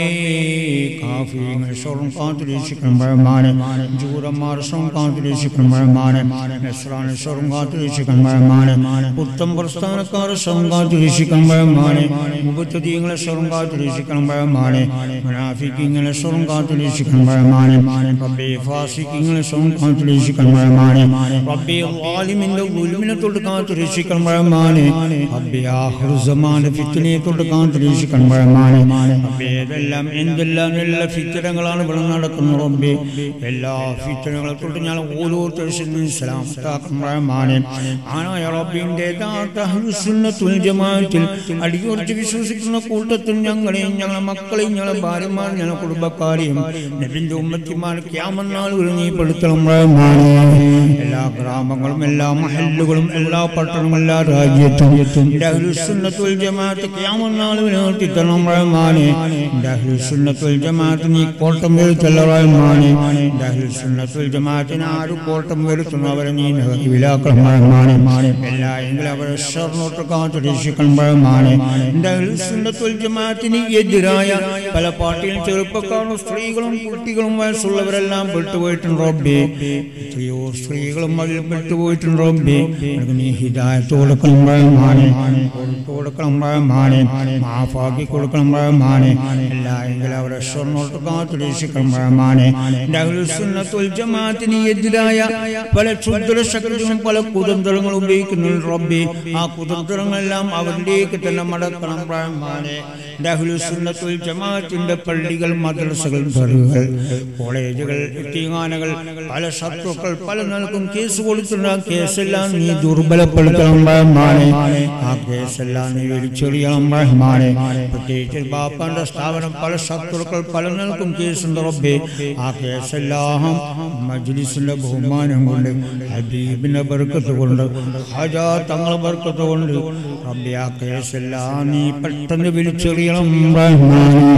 കാഫിങ്ങൾ സ്വർണ്ണം കാത്തുരക്ഷിക്കണം റഹ്മാനെ ജൂതന്മാർ സ്വർണ്ണം കാത്തുരക്ഷിക്കണം റഹ്മാനെ നസ്രാണി സ്വർണ്ണം കാത്തുരക്ഷിക്കണം റഹ്മാനെ പുത്തം പ്രസ്ഥാനക്കാർ സ്വർണ്ണം കാത്തുരക്ഷിക്കണം റഹ്മാനെ മുപ്പത്തീങ്ങളെ സ്വർണ്ണം കാത്തുരക്ഷിക്കണം റഹ്മാനെ മുനാഫിക്കിങ്ങളെ സ്വർണ്ണം കാത്തുരക്ഷിക്കണം റഹ്മാനെ റബ്ബേ ഫാസിക്കിങ്ങളെ സ്വർണ്ണം കാത്തുരക്ഷിക്കണം റഹ്മാനെ റബ്ബേ വാലിമിന്റെ ഉൽമിനെ തൊട്ട് കാത്തുരക്ഷിക്കണം റഹ്മാനെ റബ്ബേ ആഖിറു സമാന ഫിത്നയെ തൊട്ട് കാത്തുരക്ഷിക്കണം റഹ്മാനെ റബ്ബേ ഇതെല്ലാം എന്തെല്ലാം എല്ലാ ഫിത്തനങ്ങളാണ് ഇവിടെ നടക്കുന്നത് റബ്ബേ എല്ലാ ഫിത്തനങ്ങളെ തൊട്ട് ഞാൻ ഓരോരുത്തരും സലാമത്താക്കണം റഹ്മാനെ ആനായ റബ്ബിന്റെ സുന്നത്തുൽ ജമാഅത്തിൽ അടിയുറച്ച് വിശ്വസിക്കുന്ന കൂട്ടത്തിൽ ഞങ്ങളെയും ഞങ്ങളെ മക്കളെയും ഞങ്ങളെ ഭാര്യമാർ ഞങ്ങളെ കുടുംബക്കാരെയും നബിന്റെ ഉമ്മത്തിമാർ ക്യാമന്നാൾ ഒരു നീ പെടുത്തണം റഹ്മാനെ എല്ലാ ഗ്രാമങ്ങളും എല്ലാ മഹല്ലുകളും എല്ലാ പട്ടണങ്ങളും എല്ലാ രാജ്യത്തും സുന്നത്തുൽ ജമാഅത്ത് ക്യാമന്നാൾ നിലനിർത്തി തരണം റഹ്മാനെ സുന്നത്തുൽ ജമാഅത്ത് നീ കോട്ടം വരുത്തല്ല റഹ്മാനെ സുന്നത്തുൽ ജമാഅത്തിന് ആര് കോട്ടം വരുത്തുന്നു അവരെ നീ വിലാക്കണം റഹ്മാനെ എല്ലാ എങ്കിലും അവരെ ഷർണോട്ട് കാത്തു രക്ഷിക്കണം റഹ്മാനെ സുന്നത്തുൽ ജമാഅത്തിന് എതിരായ പല പാർട്ടിയും ചെറുപ്പക്കാരും സ്ത്രീകളും കുട്ടികളും വയസ്സുള്ളവരെല്ലാം പെട്ടുപോയിട്ടുണ്ട് റബ്ബേ എത്രയോ സ്ത്രീകളും അതിൽ പെട്ടുപോയിട്ടുണ്ട് റബ്ബേ അവർക്ക് നീ ഹിദായത്ത് കൊടുക്കണം റഹ്മാനെ കൊടുത്തു കൊടുക്കണം റഹ്മാനെ മാഫാക്കി കൊടുക്കണം റഹ്മാനെ എല്ലാ എങ്കിലും അവരെ ഷർണോട്ട് കാത്തു രക്ഷിക്കണം റഹ്മാനെ സുന്നത്തുൽ ജമാഅത്തിന് എതിരായ പല ക്ഷുദ്ര ശക്തികളും പല കുതന്ത്രങ്ങളും ഉപയോഗിക്കുന്നുണ്ട് റബ്ബേ ആ കുതന്ത്രങ്ങളെല്ലാം അവരിലേക്ക് തന്നെ മടക്കണം റഹ്മാനെ സുന്നത്തുൽ ജമാഅത്തിന്റെ പള്ളികൾ മദ്രസകൾ ദറുകൾ കോളേജുകൾ എത്തിങ്ങാനകൾ പല ശത്രുക്കൾ പല നിലക്കും കേസ് കൊടുത്തിട്ടുണ്ട് ആ കേസെല്ലാം നീ ദുർബലപ്പെടുത്തണം റഹ്മാനെ ആ കേസെല്ലാം നീ വലിച്ചെറിയണം റഹ്മാനെ പ്രത്യേകിച്ച് ബാപ്പാന്റെ സ്ഥാപനം പല ശത്രുക്കൾ പല നിലക്കും കേസുണ്ട് റബ്ബേ ആ കേസെല്ലാം മജ്ലിസിന്റെ ബഹുമാനം കൊണ്ട് ഹബീബിന്റെ ബർക്കത്ത് കൊണ്ട് ഹജാ തങ്ങളെ ബർക്കത്ത് കൊണ്ട് റബ്ബേ ആ കേസെല്ലാം നീ പെട്ടെന്ന് വിളിച്ചെറിയണം റഹ്മാനെ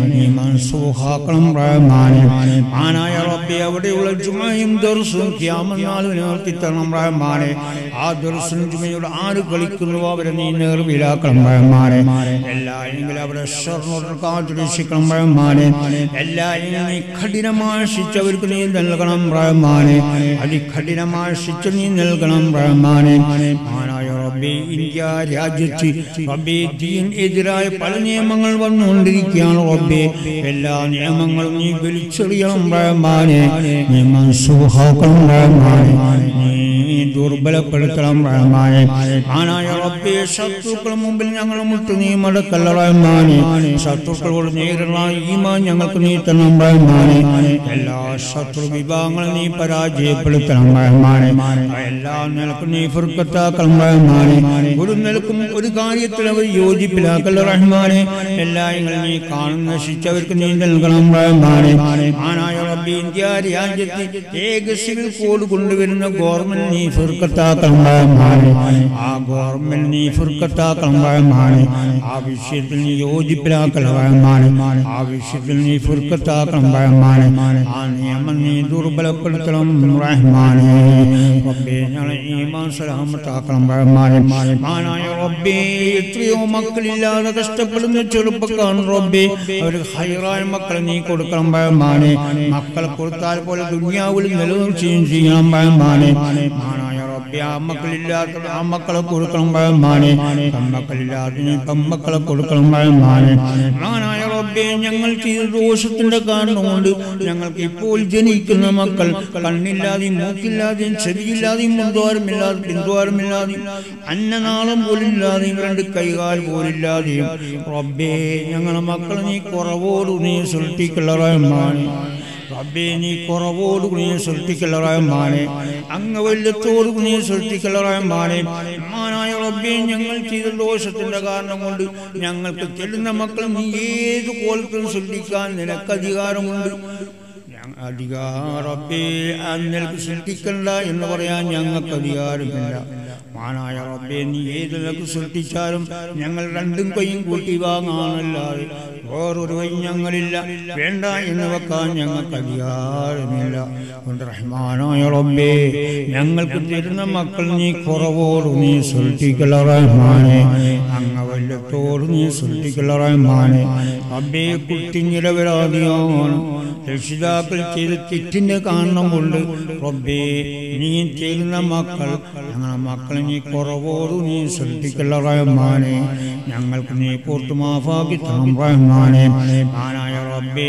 നീ മൻസൂഹാക്കണം റഹ്മാനെ ആനായ റബ്ബി അവിടെയുള്ള ജുമയും ദർസും ക്യാമനാൾ നിവർത്തി തരണം റഹ്മാനെ ആ ദർസും ജുമയുടെ ആര് കളിക്കുന്നുവോ അവരെ നീ നേർവിലാക്കണം റഹ്മാനെ എല്ലായെങ്കിലും അവരെ സ്വർണ്ണ കാത്തുരക്ഷിക്കണം റഹ്മാനെ എല്ലായെങ്കിലും നീ കഠിനമായ ശിക്ഷ അവർക്ക് നീ നൽകണം റഹ്മാനെ അതികഠിനമായ ശിക്ഷ നീ നൽകണം റഹ്മാനെ ആനായ റബ്ബി ഇന്ത്യ രാജ്യത്ത് റബ്ബി ദീൻ എതിരായ പല നിയമങ്ങൾ വന്നുകൊണ്ടിരിക്കുകയാണ് റബ്ബി എല്ലാ നിയമങ്ങളും നീ വലിച്ചെറിയണം റഹ്മാനെ നീ മനസ്സുഹാക്കണം റഹ്മാനെ നീ ദുർബലപ്പെടുത്തണം റഹ്മാനെ ആനായ റബ്ബി ശത്രുക്കളുടെ മുമ്പിൽ ഞങ്ങൾ മുട്ട് നീ മടക്കല്ല റഹ്മാനെ ശത്രുക്കളോട് നേരിടുന്ന ഈമാൻ ഞങ്ങൾക്ക് നീ തരണം റഹ്മാനെ എല്ലാ ശത്രു വിഭാഗങ്ങളും നീ പരാജയപ്പെടുത്തണം റഹ്മാനെ എല്ലാ നിലക്കും നീ ഫുർക്കത്താക്കണം റഹ്മാനെ ഒരു നിലക്കും ഒരു കാര്യത്തിൽ അവർ യോജിപ്പിലാക്കല്ല റഹ്മാനെ എല്ലാങ്ങളും നീ കാണുന്ന ശിക്ഷ അവർക്ക് നീ നൽകണം റഹ്മാനെ ആനായ റബ്ബി ഇന്ത്യ രാജ്യത്ത് ഏക സിവിൽ കോഡ് കൊണ്ടുവരുന്ന ഗവൺമെന്റ് നീ ഫുർക്കത്താക്കണം റഹ്മാനെ ആ ഗവൺമെന്റ് നീ ഫുർക്കത്താക്കണം റഹ്മാനെ ആ വിഷയത്തിൽ നീ യോജിപ്പിലാക്കല റഹ്മാനെ ആ വിഷയത്തിൽ നീ ഫുർക്കത്താക്കണം റഹ്മാനെ ആ നിയമം നീ ദുർബലപ്പെടുത്തണം റഹ്മാനെ റബ്ബേ ഞങ്ങളെ ഈമാൻ സലാമത്താക്കണം റഹ്മാനെ മാനായ റബ്ബേ എത്രയോ മക്കളില്ലാതെ കഷ്ടപ്പെടുന്ന ചെറുപ്പക്കാണ് റബ്ബേ അവർക്ക് ഹൈറായ മക്കളെ നീ കൊടുക്കണം റഹ്മാനെ മക്കളെ കൊടുത്താൽ പോലെ ദുനിയാവിൽ നിലനിർത്തുകയും ചെയ്യണം റഹ്മാനെ മാനായ റബ്ബേ ആ മക്കളില്ലാത്ത ആ മക്കളെ കൊടുക്കണം റഹ്മാനെ പെമ്മക്കളില്ലാത്ത നീ പെമ്മക്കളെ കൊടുക്കണം റഹ്മാനെ മാനായ റബ്ബേ ഞങ്ങൾ ചെയ്ത ദോഷത്തിന്റെ കാരണം കൊണ്ട് ഞങ്ങൾക്ക് ഇപ്പോൾ ജനിക്കുന്ന മക്കൾ കണ്ണില്ലാതെയും മൂക്കില്ലാതെയും ചെവിയില്ലാതെയും മുൻദ്വാരമില്ലാതെ പിൻദ്വാരമില്ലാതെയും അന്നനാളം പോലില്ലാതെയും രണ്ട് കൈകാൽ പോലില്ലാതെയും റബ്ബേ ഞങ്ങളെ മക്കൾ നീ കുറവോട് നീ സൃഷ്ടിക്കുള്ള റഹ്മാനെ റബ്ബേ നീ കുറവോട് നീ സൃഷ്ടിക്കുള്ള റഹ്മാനെ അംഗവല്യത്തോട് നീ സൃഷ്ടിക്കുള്ള റഹ്മാനെ മാനായ റബ്ബേ ഞങ്ങൾ ചെയ്ത ദോഷത്തിന്റെ കാരണം കൊണ്ട് ഞങ്ങൾക്ക് ചെല്ലുന്ന മക്കൾ നീ ഏത് കോലത്തിലും സൃഷ്ടിക്കാൻ നിനക്ക് അധികാരമുണ്ട് ഞങ്ങ- അധികാരപ്പേ നിനക്ക് സൃഷ്ടിക്കണ്ട എന്ന് പറയാൻ ഞങ്ങൾക്ക് അധികാരമില്ല മാനായ റബ്ബേ നീ ഏത് നിലക്ക് സൃഷ്ടിച്ചാലും ഞങ്ങൾ രണ്ടും കൈയും കൂട്ടി വാങ്ങാനല്ലാതെ വേറൊരു കൈ ഞങ്ങളില്ല വേണ്ട എന്ന് വെക്കാൻ ഞങ്ങൾക്ക് അധികാരമില്ല കൊണ്ട് റഹ്മാനായ റബ്ബേ ഞങ്ങൾക്ക് തരുന്ന മക്കൾ നീ കുറവോട് നീ സൃഷ്ടിക്കല റഹ്മാനെ അംഗവല്യത്തോട് നീ സൃഷ്ടിക്കല റഹ്മാനെ റബ്ബേ കുട്ടി നിരപരാധിയാണ് രക്ഷിതാക്കൾ ചെയ്ത തെറ്റിന്റെ കാരണം കൊണ്ട് റബ്ബേ നീ ചെയ്യുന്ന മക്കൾ ഞങ്ങളെ മക്കളെ നീ കുറവോട് നീ ശ്രദ്ധിക്കല്ല റഹ്മാനെ ഞങ്ങൾക്ക് നീ പൂർത്ത് മാഫാക്കി തണം റഹ്മാനെ ആനായ റബ്ബേ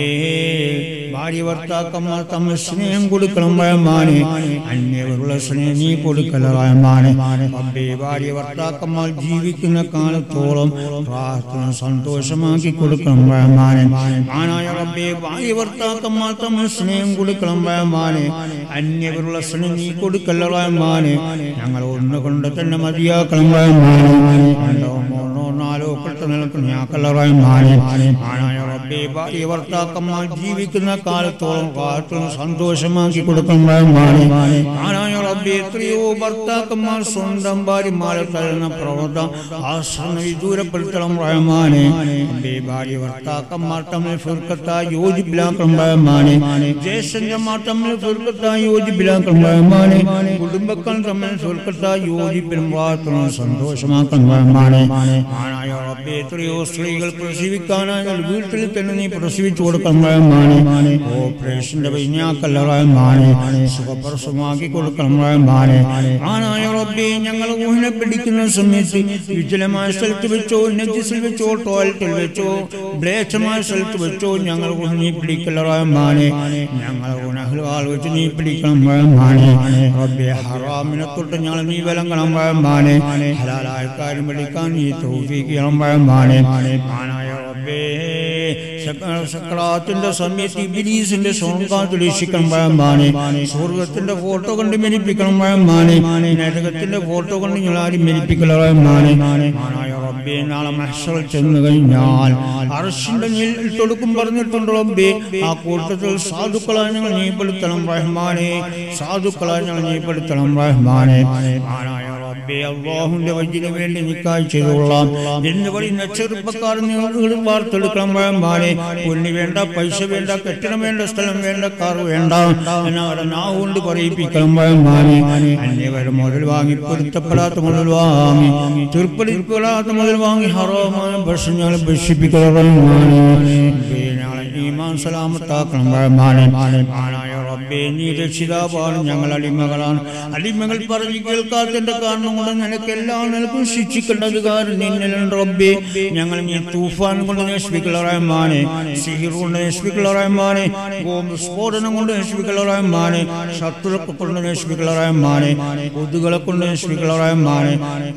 ഭാര്യ ഭർത്താക്കന്മാർ തമ്മിൽ സ്നേഹം കൊടുക്കണം റഹ്മാനെ അന്യവരുള്ള സ്നേഹം നീ കൊടുക്കല റഹ്മാനെ റബ്ബേ ഭാര്യ ഭർത്താക്കന്മാർ ജീവിക്കുന്ന കാലത്തോളം പ്രാർത്ഥന സന്തോഷമാക്കി കൊടുക്കണം റഹ്മാനെ ആനായ റബ്ബേ ഭാര്യ ഭർത്താക്കന്മാർ തമ്മിൽ സ്നേഹം കൊടുക്കണം റഹ്മാനെ അന്യവരുള്ള സ്നേഹം നീ കൊടുക്കല്ല റഹ്മാനെ ഞങ്ങൾ ഒന്ന് കൊണ്ട് തന്നെ മതിയാക്കണം റഹ്മാനെ രണ്ടോ മൂന്നോ നാലോ പെട്ട നിലക്ക് ഞാക്കല്ല റഹ്മാനെ ആനായ റബ്ബേ ഭാര്യ ഭർത്താക്കന്മാർ ജീവിക്കുന്ന കാലത്തോളം പ്രാർത്ഥന സന്തോഷമാക്കി കൊടുക്കണം റഹ്മാനെ ആനായ റബ്ബേ എത്രയോ ഭർത്താക്കന്മാർ സ്വന്തം ഭാര്യമാരെ തരുന്ന പ്രവർത്തനം ആശ്രമ വിദൂരപ്പെടുത്തണം റഹ്മാനെ റബ്ബേ ഭാര്യ ഭർത്താക്കന്മാർ തമ്മിൽ ഫിർക്കത്തായി യോജിപ്പിലാക്കണം റഹ്മാനെ ജ്യേഷ്ഠന്മാർ തമ്മിൽ ഫിർക്കത്തായി യോജിപ്പിലാക്കണം റഹ്മാനെ കുടുംബങ്ങൾ തമ്മിൽ ഫിർക്കത്തായി യോജിപ്പിലും പ്രാർത്ഥന സന്തോഷമാക്കണം റഹ്മാനെ ആനായ റബ്ബേ എത്രയോ സ്ത്രീകൾ പ്രസവിക്കാനായി വീട്ടിൽ തന്നെ നീ പ്രസവിച്ചു കൊടുക്കണം റഹ്മാനെ ഓപ്പറേഷന്റെ വൈഞ്ഞാക്കല്ല റഹ്മാനെ സുഖപ്രസവമാക്കി കൊടുക്കണം റഹ്മാനെ ആനായ റബ്ബേ ഞങ്ങൾ ഊഹിനെ പിടിക്കുന്ന സമയത്ത് വിജലമായ സ്ഥലത്ത് വെച്ചോ നെജിസിൽ വെച്ചോ ടോയ്ലറ്റിൽ വെച്ചോ ബ്ലേച്ചമായ സ്ഥലത്ത് വെച്ചോ ഞങ്ങൾ ഊഹിനെ പിടിക്കല്ല റഹ്മാനെ ഞങ്ങൾ ഊനഹ്ലാൽ വെച്ച് നീ പിടിക്കണം റഹ്മാനെ റബ്ബേ ഹറാമിനെ തൊട്ട് ഞങ്ങൾ നീ വിലങ്ങണം റഹ്മാനെ ഹലാലായ കാര്യം പിടിക്കാൻ നീ തൗഫീഖ് റഹ്മാനെ ആനായ റബ്ബേ സക്ക- സക്രാത്തിന്റെ സമയത്ത് ഇബിലീസിന്റെ സ്വർഗാത്തിൽ രക്ഷിക്കണം റഹ്മാനെ സ്വർഗത്തിന്റെ ഫോട്ടോ കൊണ്ട് മെരിപ്പിക്കണം റഹ്മാനെ നരകത്തിന്റെ ഫോട്ടോ കൊണ്ട് ഞങ്ങൾ ആരും മെരിപ്പിക്കണം റഹ്മാനെ ആനായ റബ്ബേ നാളെ മഹ്ശറിൽ ചെന്ന് കഴിഞ്ഞാൽ അർഷിന്റെ നീൽ തൊടുക്കും പറഞ്ഞിട്ടുണ്ട് റബ്ബേ ആ കൂട്ടത്തിൽ സാധുക്കളായി ഞങ്ങൾ നീപ്പെടുത്തണം റഹ്മാനെ സാധുക്കളായി ഞങ്ങൾ നീപ്പെടുത്തണം റഹ്മാനെ ആനായ റബ്ബേ റബ്ബേ അള്ളാഹുവിന്റെ വജ്ജിന് വേണ്ടി നിക്കായ് ചെയ്തുകൊള്ളാം എന്ന് പറയുന്ന ചെറുപ്പക്കാർ നിങ്ങൾ വാർത്തെടുക്കണം പഴമ്പാനെ പൊന്നി വേണ്ട പൈസ വേണ്ട കെട്ടിടം വേണ്ട സ്ഥലം വേണ്ട കാർ വേണ്ട എന്നവരെ നാവുകൊണ്ട് പറയിപ്പിക്കണം പഴമ്പാനെ അന്യവരെ മുതൽ വാങ്ങി പൊരുത്തപ്പെടാത്ത മുതൽ വാങ്ങി തീർപ്പടിപ്പെടാത്ത മുതൽ വാങ്ങി ഹറോമായ ഭക്ഷണം ഞങ്ങൾ ഭക്ഷിപ്പിക്കണം ഞങ്ങളെ ഈമാൻ സലാമത്താക്കണം പഴമ്പാനെ മാനായ റബ്ബേ നീ രക്ഷിതാവാണ് ഞങ്ങൾ അടിമകളാണ് അടിമകൾ പറഞ്ഞു കേൾക്കാത്തതിന്റെ കാരണം കൊണ്ട് നിനക്ക് എല്ലാ നിലക്കും ശിക്ഷിക്കേണ്ടത് കാരണം നിന്നിലുണ്ട് റബ്ബേ ഞങ്ങൾ നീ തൂഫാൻ കൊണ്ട് നശിപ്പിക്കലറയമാനെ സിഹിർ കൊണ്ട് നശിപ്പിക്കലറയമാനെ ബോംബ് സ്ഫോടനം കൊണ്ട് നശിപ്പിക്കലറയമാനെ ശത്രുക്കളെ കൊണ്ട് നശിപ്പിക്കലറയമാനെ കൊതുകളെ കൊണ്ട് നശിപ്പിക്കലറയമാനെ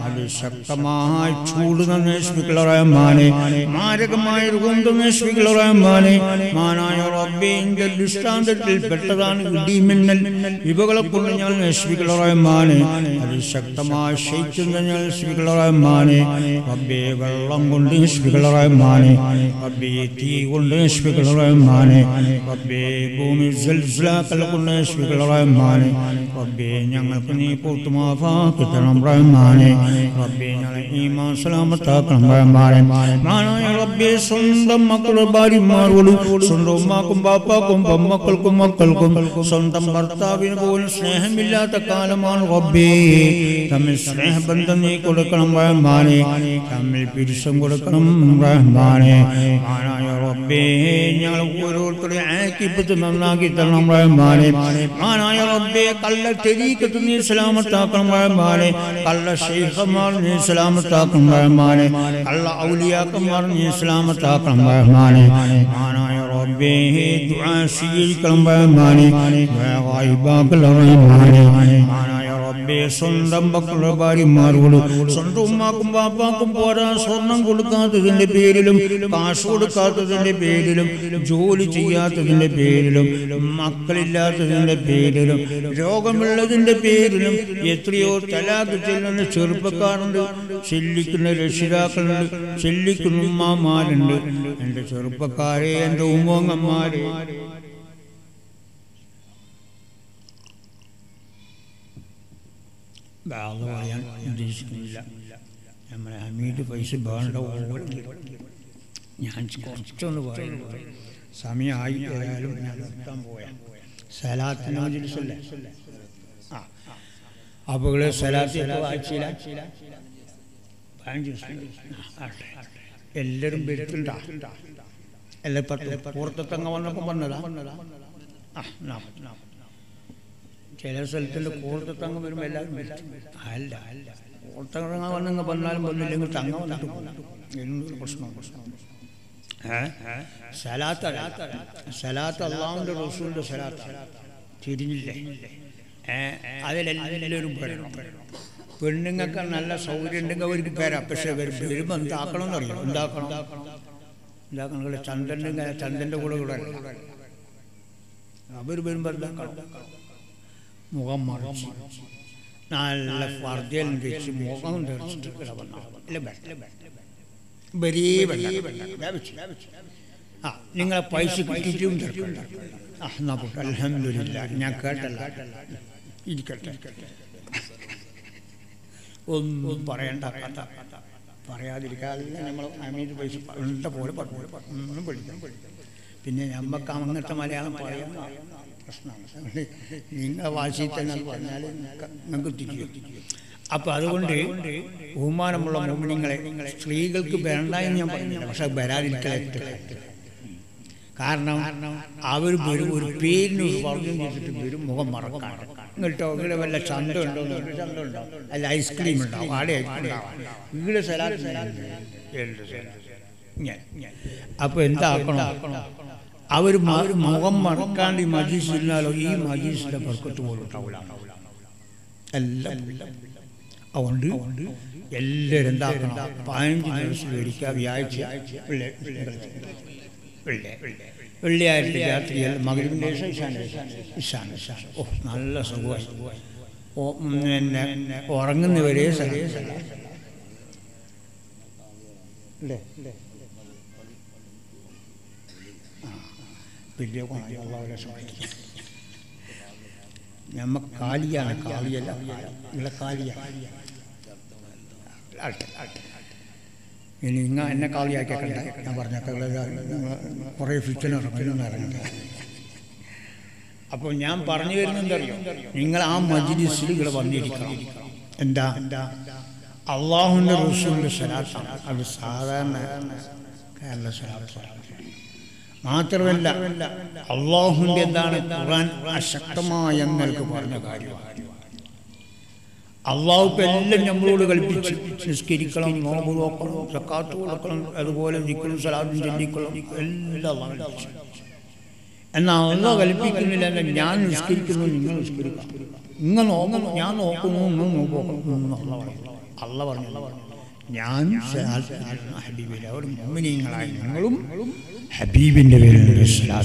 അതിശക്തമായ ചൂട് നശിപ്പിക്കലറയമാനെ മാരകമായ കൊണ്ട് നശിപ്പിക്കലറയമാനെ മാനായ റബ്ബേന്റെ ദൃഷ്ടാന്തത്തിൽ പെട്ടതാണ് ഇടിമിന്നൽ ഇവകളെ കൊണ്ട് ഞങ്ങൾ നശിപ്പിക്കലറയമാനെ അതിശക്തമായ ശൈത്യം ഞങ്ങൾ നശിപ്പിക്കലറയമാനെ റബ്ബേ വെള്ളം കൊണ്ട് നശിപ്പിക്കലറയമാനെ റബ്ബേ തീ കൊണ്ട് നശിപ്പിക്കലറയമാനെ റബ്ബേ ഭൂമി സൽസലാക്കൽ കൊണ്ട് നശിപ്പിക്കലറയമാനെ റബ്ബേ ഞങ്ങൾക്ക് നീ പൂർത്തുമാഫാക്കി തരണം റഹ്മാനെ റബ്ബേ ഞങ്ങളെ ഈമാൻ സലാമത്താക്കണം റഹ്മാനെ മാനായ റബ്ബേ സ്വന്തം മക്കളുടെ ഭാര്യമാരോട് സ്വന്തം ഉമ്മാക്കും ബാപ്പാക്കും പൊമ്മക്കൾക്കും മക്കൾക്കും സ്വന്തം ഭർത്താവിന് പോലും സ്നേഹമില്ലാത്ത കാലമാണ് റബ്ബേ തമ്മിൽ സ്നേഹബന്ധം നീ കൊടുക്കണം റഹ്മാനെ തമ്മിൽ പിരിശം കൊടുക്കണം റഹ്മാനെ മാനായ റബ്ബേ ഞങ്ങൾ ഓരോരുത്തരെ ആക്കിപ്പത്ത് നന്നാക്കി തരണം റഹ്മാനെ മാനായ റബ്ബേ കള്ള തെരീക്കത്ത് നീ സലാമത്താക്കണം റഹ്മാനെ കള്ള ശൈഖന്മാർ നീ സലാമത്താക്കണം റഹ്മാനെ കള്ള ഔലിയാക്കന്മാർ നീ സലാമത്താക്കണം റഹ്മാനെ മാനായ റബ്ബേ ദുആ സ്വീകരിക്കണം റഹ്മാനെ ദുആ ഗായിബാക്കൽ റഹ്മാനെ മാനായ റബ്ബേ സ്വന്തം മക്കളുടെ ഭാര്യമാരോട് സ്വന്തം ഉമ്മാക്കും ബാപ്പാക്കും പോരാ സ്വർണം കൊടുക്കാത്തതിന്റെ പേരിലും കാശ് കൊടുക്കാത്തതിന്റെ പേരിലും ജോലി ചെയ്യാത്തതിന്റെ പേരിലും മക്കളില്ലാത്തതിന്റെ പേരിലും രോഗമുള്ളതിന്റെ പേരിലും എത്രയോ തലാക്ക് ചെല്ലുന്ന ചെറുപ്പക്കാരുണ്ട് ചെല്ലിക്കുന്ന രക്ഷിതാക്കളുണ്ട് ചെല്ലിക്കുന്ന ഉമ്മമാരുണ്ട് എൻ്റെ ചെറുപ്പക്കാരെ എൻ്റെ ഉമ്മങ്ങന്മാരെ ബാധ പറയാൻ ഉദ്ദേശിക്കുന്നില്ല നമ്മളെ ഹമീദ് പൈസ വേണ്ട ഞാൻ കുറച്ചൊന്ന് പറയുന്നു സമയമായി ഏതായാലും ഞാൻ നിർത്താൻ പോയാൽ സലാത്തിന് മജിലിസല്ലേ ആ അപ്പോൾ സലാത്ത് ആഴ്ചയില പതിനഞ്ച് ദിവസം ആട്ടെ. എല്ലാവരും വരുത്തുണ്ടാ എല്ലാ പത്ത് പുറത്തൊക്കെ വന്നപ്പോൾ വന്നതാ ആ നാ, നാ. ചില സ്ഥലത്തിൻ്റെ കൂട്ടത്ത് തങ്ങം വരുമ്പോൾ എല്ലാവരും വരും അല്ല അല്ല കൂട്ടത്തങ്ങ വന്നെങ്കിൽ വന്നാലും വന്നില്ലെങ്കിൽ തങ്ങ വന്നിട്ട് പോകും എന്തൊരു പ്രശ്നം പ്രശ്നം ഏ സലാത്ത് സലാത്ത് അള്ളാഹുൻ്റെ റസൂലിൻ്റെ സലാത്ത് തിരിഞ്ഞില്ലേ ഏ അതിലെല്ലാവരും വരണം പെണ്ണുങ്ങൾക്ക് നല്ല സൗകര്യം ഉണ്ടെങ്കിൽ അവർക്ക് പേരാ പക്ഷെ വരും വരുമ്പോൾ എന്താക്കണം എന്നറിയാം എന്താക്കണം എന്താക്കണം ചന്ദ്രൻ്റെ ചന്ദ്രൻ്റെ കൂടെ കൂടെ അവർ വരുമ്പോൾ എന്താക്കണം മുഖം മറച്ച് നല്ല ഫർദ്ദയിലും വെച്ച് മുഖം ധരിച്ചിട്ട് കിടവന്ന ഇല്ല വേണ്ട വെറേ ആ നിങ്ങളെ പൈസ കിട്ടിയിട്ടും തരണ്ട. ആ എന്നാ പോട്ടെ അലഹമില്ല ഞാൻ കേട്ടല്ല ഇരിക്കട്ടെ ഒന്നും പറയണ്ട കഥ പറയാതിരിക്കാതെ നമ്മൾ അമീത് പൈസ ഉണ്ട പോലെ പറഞ്ഞു ഒന്നും പഠിക്കണം പിന്നെ നമ്മക്ക് അങ്ങനത്തെ മലയാളം പറയാൻ പ്രശ്നമാണ് അതുകൊണ്ട് നിങ്ങളെ വാശിയിൽ തന്നെ അത് പറഞ്ഞാൽ നിങ്ങൾക്ക് തിരിയും അപ്പൊ അതുകൊണ്ട് ബഹുമാനമുള്ള മോമിനിങ്ങളെ സ്ത്രീകൾക്ക് വേണ്ട എന്ന് ഞാൻ പറയുന്നില്ല പക്ഷെ വരാതിരിക്കലേ കാരണം അവർ വരും ഒരു പേരിന് ഒരു വർഗം ചെയ്തിട്ട് വരും മുഖം മറക്കാണ് ഇങ്ങോട്ടോ ഇവിടെ വല്ല ചന്ത ഉണ്ടോ എന്ന് ചന്ത ഉണ്ടോ അല്ല ഐസ്ക്രീം ഉണ്ടാവും ആടെ ഇവിടെ സലാത്ത് അപ്പൊ എന്താക്കണം അവർ മുഖം മറക്കാണ്ട് ഈ മജീസ് ഇരുന്നാലോ ഈ മജീസിന്റെ ബർക്കത്ത് പോലും ഉണ്ടാവില്ല എല്ലാം അതുകൊണ്ട് എല്ലാവരും എന്താക്കണം പതിനഞ്ച് ദിവസം മേടിക്കുക വ്യാഴ്ച വെള്ളി- വെള്ളി- വെള്ളിയാഴ്ച രാത്രിയിൽ മകരവിൻ്റെ ശേഷം ഇശാന്റെ ശേഷം. ഇശാന്റെ ശേഷം. ഓ നല്ല സുഖമായി ഓ ഉം, പിന്നെ ഉറങ്ങുന്നവരെ സലേ സല അല്ലേ ആ, വലിയ ഗുണം. അള്ളാഹുവിനെ സഹായിക്കും നമ്മ കാലിയാണ് കാലിയല്ല ഇവിടെ കാലിയാണ് ആട്ടെ ഇനി ഇങ്ങ എന്നെ കാളിയാക്കിയാക്കണ്ട ഞാൻ പറഞ്ഞേക്കുള്ള കുറേ ഫിക്ഷൻ ഇറങ്ങുന്നു ഇറങ്ങണ്ട അപ്പോൾ ഞാൻ പറഞ്ഞു വരുന്നതറിയോ നിങ്ങൾ ആ മജ്ലിസിൽ ഇവിടെ വന്നിരിക്കണം എന്താ എന്താ അള്ളാഹുവിൻ്റെ റസൂലിൻ്റെ സലാത്താണ് അത് സാധാരണ കേരള സലാത്താണ് മാത്രമല്ല അള്ളാഹുവിൻ്റെ എന്താണ് ഖുർആൻ അശക്തമായ എന്നൽക്ക് പറഞ്ഞ കാര്യമാണ് അള്ളാഹു ഇപ്പം എല്ലാം നമ്മളോട് കൽപ്പിച്ചു നിസ്കരിക്കണം നോമ്പ് നോക്കണം സക്കാത്ത് കൊടുക്കണം അതുപോലെ നിൽക്കണം സലാത്തും ചൊല്ലിക്കണം എല്ലാം അള്ളാഹു കൽപ്പിച്ചു എന്നാൽ അള്ളാഹ് കൽപ്പിക്കുന്നില്ല എന്നാൽ ഞാൻ നിസ്കരിക്കുന്നു നിങ്ങൾ നിസ്കരിക്കണം നിങ്ങൾ നോക്കണം ഞാൻ നോക്കുന്നു നിങ്ങൾ നോക്കണം അള്ള പറഞ്ഞു ഞാൻ ഹബീബിൽ അവർ മോമിനിയങ്ങളായി നിങ്ങളും ഹബീബിൻ്റെ പേരിൽ